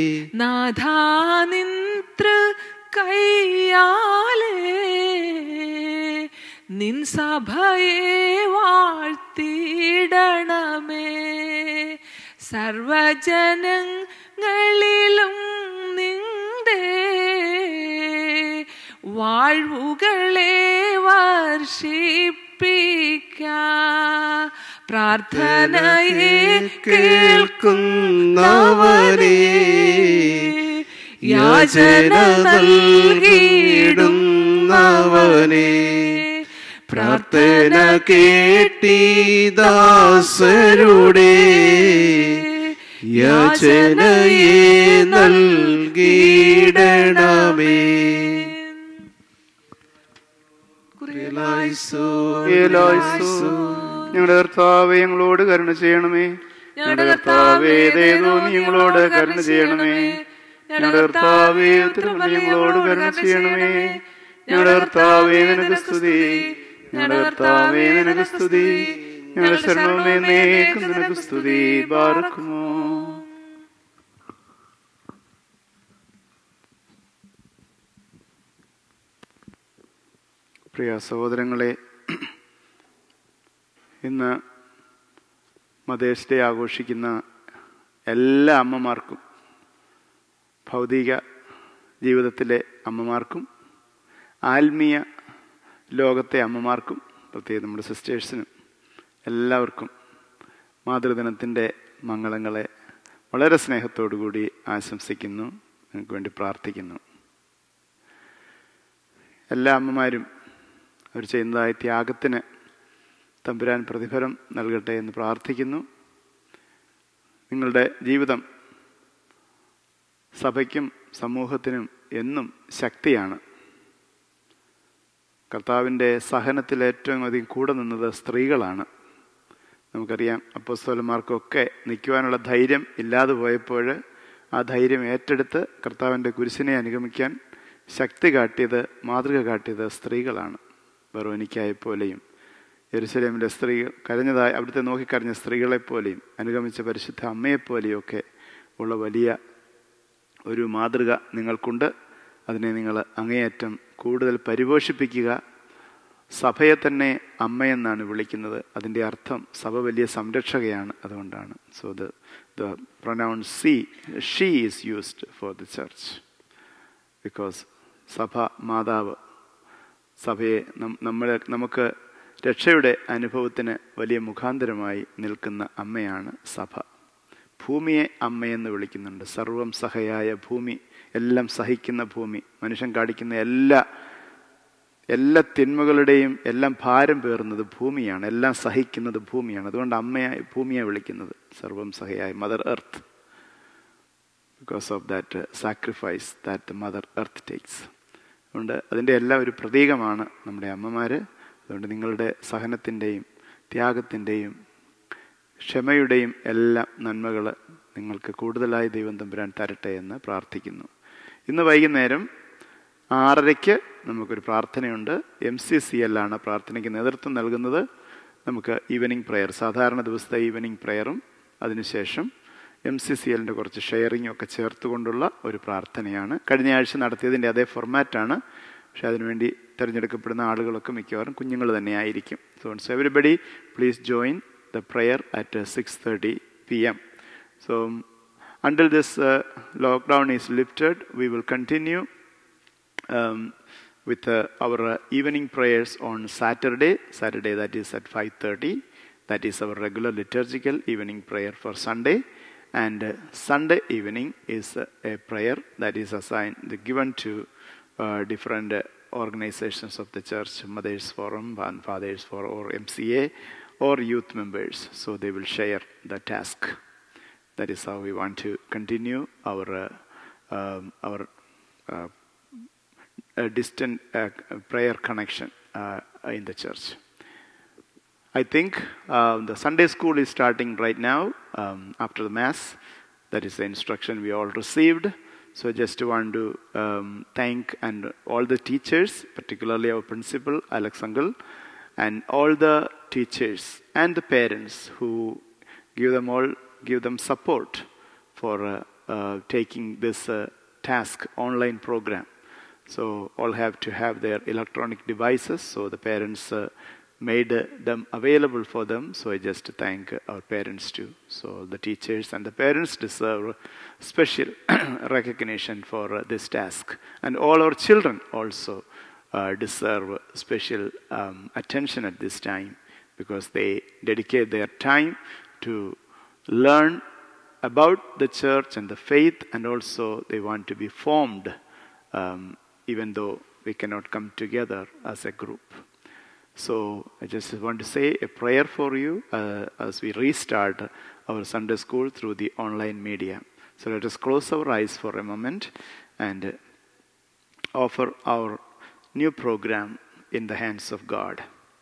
S2: നാഥാനിന്ത്ര കയ്യാലേ നിൻ സഭയെ വാഴ്ത്തിയിടണമേ സർവജനങ്ങളിലും നിന്റെ വാഴ്വുകളെ വർഷിപ്പിക്ക പ്രാർത്ഥനയെ കേൾക്കുന്നവരെ യാചന നൽകിയിടുന്നവനെ
S3: പ്രാർത്ഥന കേട്ടിദാസരുടെ യാചനയെ നൽകിയിടണമേ
S1: ഏലായിസു. ഞങ്ങളുടെ കർത്താവെ ഞങ്ങളോട് കരുണ ചെയ്യണമേ ഞങ്ങളുടെ കർത്താവേ ദയതോ നീ ഞങ്ങളോട് കരുണ ചെയ്യണമേ ഞങ്ങളുടെ കർത്താവേ ഉത്തരവ് ഞങ്ങളോട് കരുണ ചെയ്യണമേ ഞങ്ങളുടെ കർത്താവേ നിനക്ക് സ്തുതി ഞങ്ങളുടെ കർത്താവേ നിനക്ക് സ്തുതി ഞങ്ങളുടെ ശരണമേ നേക്കും നിനക്ക് സ്തുതി ബാർക്കുമോ പ്രിയ സഹോദരങ്ങളെ ഇന്ന് മദേഴ്സ് ഡേ ആഘോഷിക്കുന്ന എല്ലാ അമ്മമാർക്കും ഭൗതിക ജീവിതത്തിലെ അമ്മമാർക്കും ആത്മീയ ലോകത്തെ അമ്മമാർക്കും പ്രത്യേകം നമ്മുടെ സിസ്റ്റേഴ്സിനും എല്ലാവർക്കും മാതൃദിനത്തിൻ്റെ മംഗളങ്ങളെ വളരെ സ്നേഹത്തോടു കൂടി ആശംസിക്കുന്നു നിങ്ങൾക്ക് വേണ്ടി പ്രാർത്ഥിക്കുന്നു എല്ലാ അമ്മമാരും അവർ ചെയ്യുന്നതായ ത്യാഗത്തിന് തമ്പുരാൻ പ്രതിഫലം നൽകട്ടെ എന്ന് പ്രാർത്ഥിക്കുന്നു നിങ്ങളുടെ ജീവിതം സഭയ്ക്കും സമൂഹത്തിനും എന്നും ശക്തിയാണ് കർത്താവിൻ്റെ സഹനത്തിൽ ഏറ്റവും അധികം കൂടെ നിന്നത് സ്ത്രീകളാണ് നമുക്കറിയാം അപ്പോസ്തോലന്മാർക്കൊക്കെ നിൽക്കുവാനുള്ള ധൈര്യം ഇല്ലാതെ പോയപ്പോൾ ആ ധൈര്യം ഏറ്റെടുത്ത് കർത്താവിൻ്റെ കുരിശിനെ അനുഗമിക്കാൻ ശക്തി കാട്ടിയത് മാതൃക കാട്ടിയത് സ്ത്രീകളാണ് വെറോനിക്കായെപ്പോലെയും യെരുസലേമിലെ സ്ത്രീകൾ കരഞ്ഞതായി അവിടുത്തെ നോക്കിക്കരഞ്ഞ സ്ത്രീകളെപ്പോലെയും അനുഗമിച്ച പരിശുദ്ധ അമ്മയെപ്പോലെയും ഒക്കെ ഉള്ള വലിയ ഒരു മാതൃക നിങ്ങൾക്കുണ്ട് അതിനെ നിങ്ങൾ അങ്ങേയറ്റം കൂടുതൽ പരിപോഷിപ്പിക്കുക സഭയെ തന്നെ അമ്മയെന്നാണ് വിളിക്കുന്നത് അതിൻ്റെ അർത്ഥം സഭ വലിയ സംരക്ഷകയാണ് അതുകൊണ്ടാണ് so the the pronoun see she is used for the church because സഭ മാതാവ് സഭയെ നമ്മൾ നമുക്ക് രക്ഷയുടെ അനുഭവത്തിന് വലിയ മുഖാന്തരമായി നിൽക്കുന്ന അമ്മയാണ് സഭ ഭൂമിയെ അമ്മയെന്ന് വിളിക്കുന്നുണ്ട് സർവം സഹയായ ഭൂമി എല്ലാം സഹിക്കുന്ന ഭൂമി മനുഷ്യൻ കാണിക്കുന്ന എല്ലാ എല്ലാ തിന്മകളുടെയും എല്ലാം ഭാരം പേറുന്നത് ഭൂമിയാണ് എല്ലാം സഹിക്കുന്നത് ഭൂമിയാണ് അതുകൊണ്ട് അമ്മയായി ഭൂമിയെ വിളിക്കുന്നത് സർവം സഹയായി mother earth because of that sacrifice that the mother earth takes അതുകൊണ്ട് അതിൻ്റെ എല്ലാം ഒരു പ്രതീകമാണ് നമ്മുടെ അമ്മമാർ അതുകൊണ്ട് നിങ്ങളുടെ സഹനത്തിൻ്റെയും ത്യാഗത്തിൻ്റെയും ക്ഷമയുടെയും എല്ലാ നന്മകൾ നിങ്ങൾക്ക് കൂടുതലായി ദൈവം തമ്പുരാൻ തരട്ടെ എന്ന് പ്രാർത്ഥിക്കുന്നു ഇന്ന് വൈകുന്നേരം ആറരയ്ക്ക് നമുക്കൊരു പ്രാർത്ഥനയുണ്ട് എം സി സി എല്ലാണ് പ്രാർത്ഥനയ്ക്ക് നേതൃത്വം നൽകുന്നത് നമുക്ക് ഈവനിങ് പ്രെയർ സാധാരണ ദിവസത്തെ ഈവനിങ് പ്രെയറും അതിനുശേഷം എം സി സി എല്ലിൻ്റെ കുറച്ച് ഷെയറിങ്ങും ഒക്കെ ചേർത്തുകൊണ്ടുള്ള ഒരു പ്രാർത്ഥനയാണ് കഴിഞ്ഞ ആഴ്ച നടത്തിയതിൻ്റെ അതേ ഫോർമാറ്റാണ് പക്ഷെ അതിനുവേണ്ടി തിരഞ്ഞെടുക്കപ്പെടുന്ന ആളുകളൊക്കെ മിക്കവാറും കുഞ്ഞുങ്ങൾ തന്നെയായിരിക്കും so so everybody please join the prayer at six thirty P M so until this uh, lockdown is lifted, we will continue um, with uh, our uh, evening prayers on Saturday. Saturday that is at 5:30. That is our regular liturgical evening prayer for Sunday, and uh, Sunday evening is uh, a prayer that is assigned given to uh, different uh, organizations of the church, Mothers Forum, and Fathers Forum, or MCA, or youth members. So they will share the task that is how we want to continue our uh, um, our uh, uh, distant uh, prayer connection uh, in the church. I think uh, the Sunday school is starting right now um, after the Mass. That is the instruction we all received. So just want to um, thank and all the teachers, particularly our principal Alex Uncle, and all the teachers and the parents who give them all give them support for uh, uh, taking this uh, task online program. So all have to have their electronic devices. So the parents uh, made uh, them available for them. So I just thank our parents too. So the teachers and the parents deserve special recognition for uh, this task, and all our children also uh, deserve special um, attention at this time because they dedicate their time to learn about the church and the faith, and also they want to be formed, um, even though we cannot come together as a group. So I just want to say a prayer for you uh, as we restart our Sunday school through the online media. So let us close our eyes for a moment and offer our new program in the hands of God.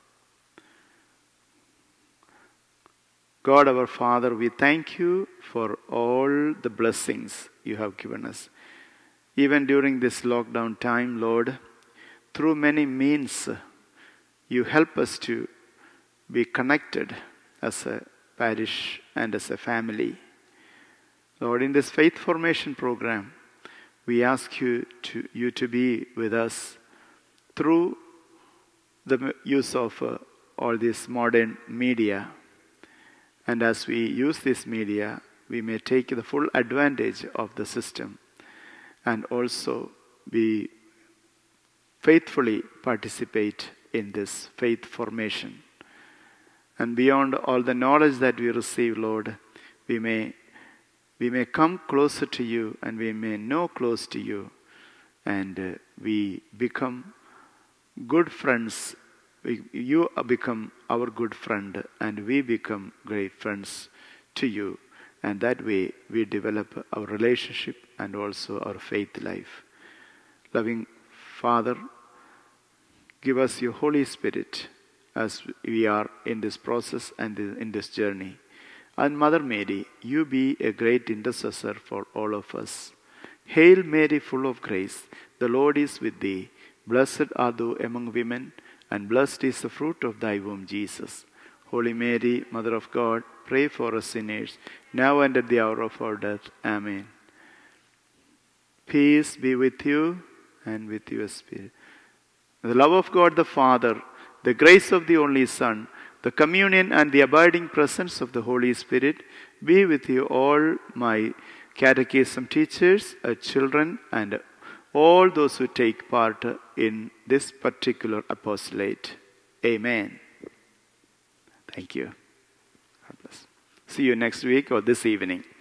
S1: God our Father, we thank you for all the blessings you have given us. Even during this lockdown time, Lord, through many means, you help us to be connected as a parish and as a family. Lord, in this faith formation program, we ask you to, you to be with us through the use of uh, all this modern media. And as we use this media, we may take the full advantage of the system and also be faithfully participate in this faith formation. And beyond all the knowledge that we receive, Lord, we may we may come closer to you and we may know close to you and uh, we become good friends we, you become our good friend and we become great friends to you and that way we develop our relationship and also our faith life loving father give us your holy spirit as we are in this process and in this journey and mother mary you be a great intercessor for all of us hail mary full of grace the lord is with thee blessed art thou among women and blessed is the fruit of thy womb, Jesus. Holy Mary, Mother of God, pray for us sinners, now and at the hour of our death. Amen. Peace be with you and with your spirit. The love of God the Father, the grace of the only Son, the communion and the abiding presence of the Holy Spirit be with you all, my catechism teachers, uh, children, and all those who take part in this particular apostolate. Amen. Thank you. God bless. See you next week or this evening.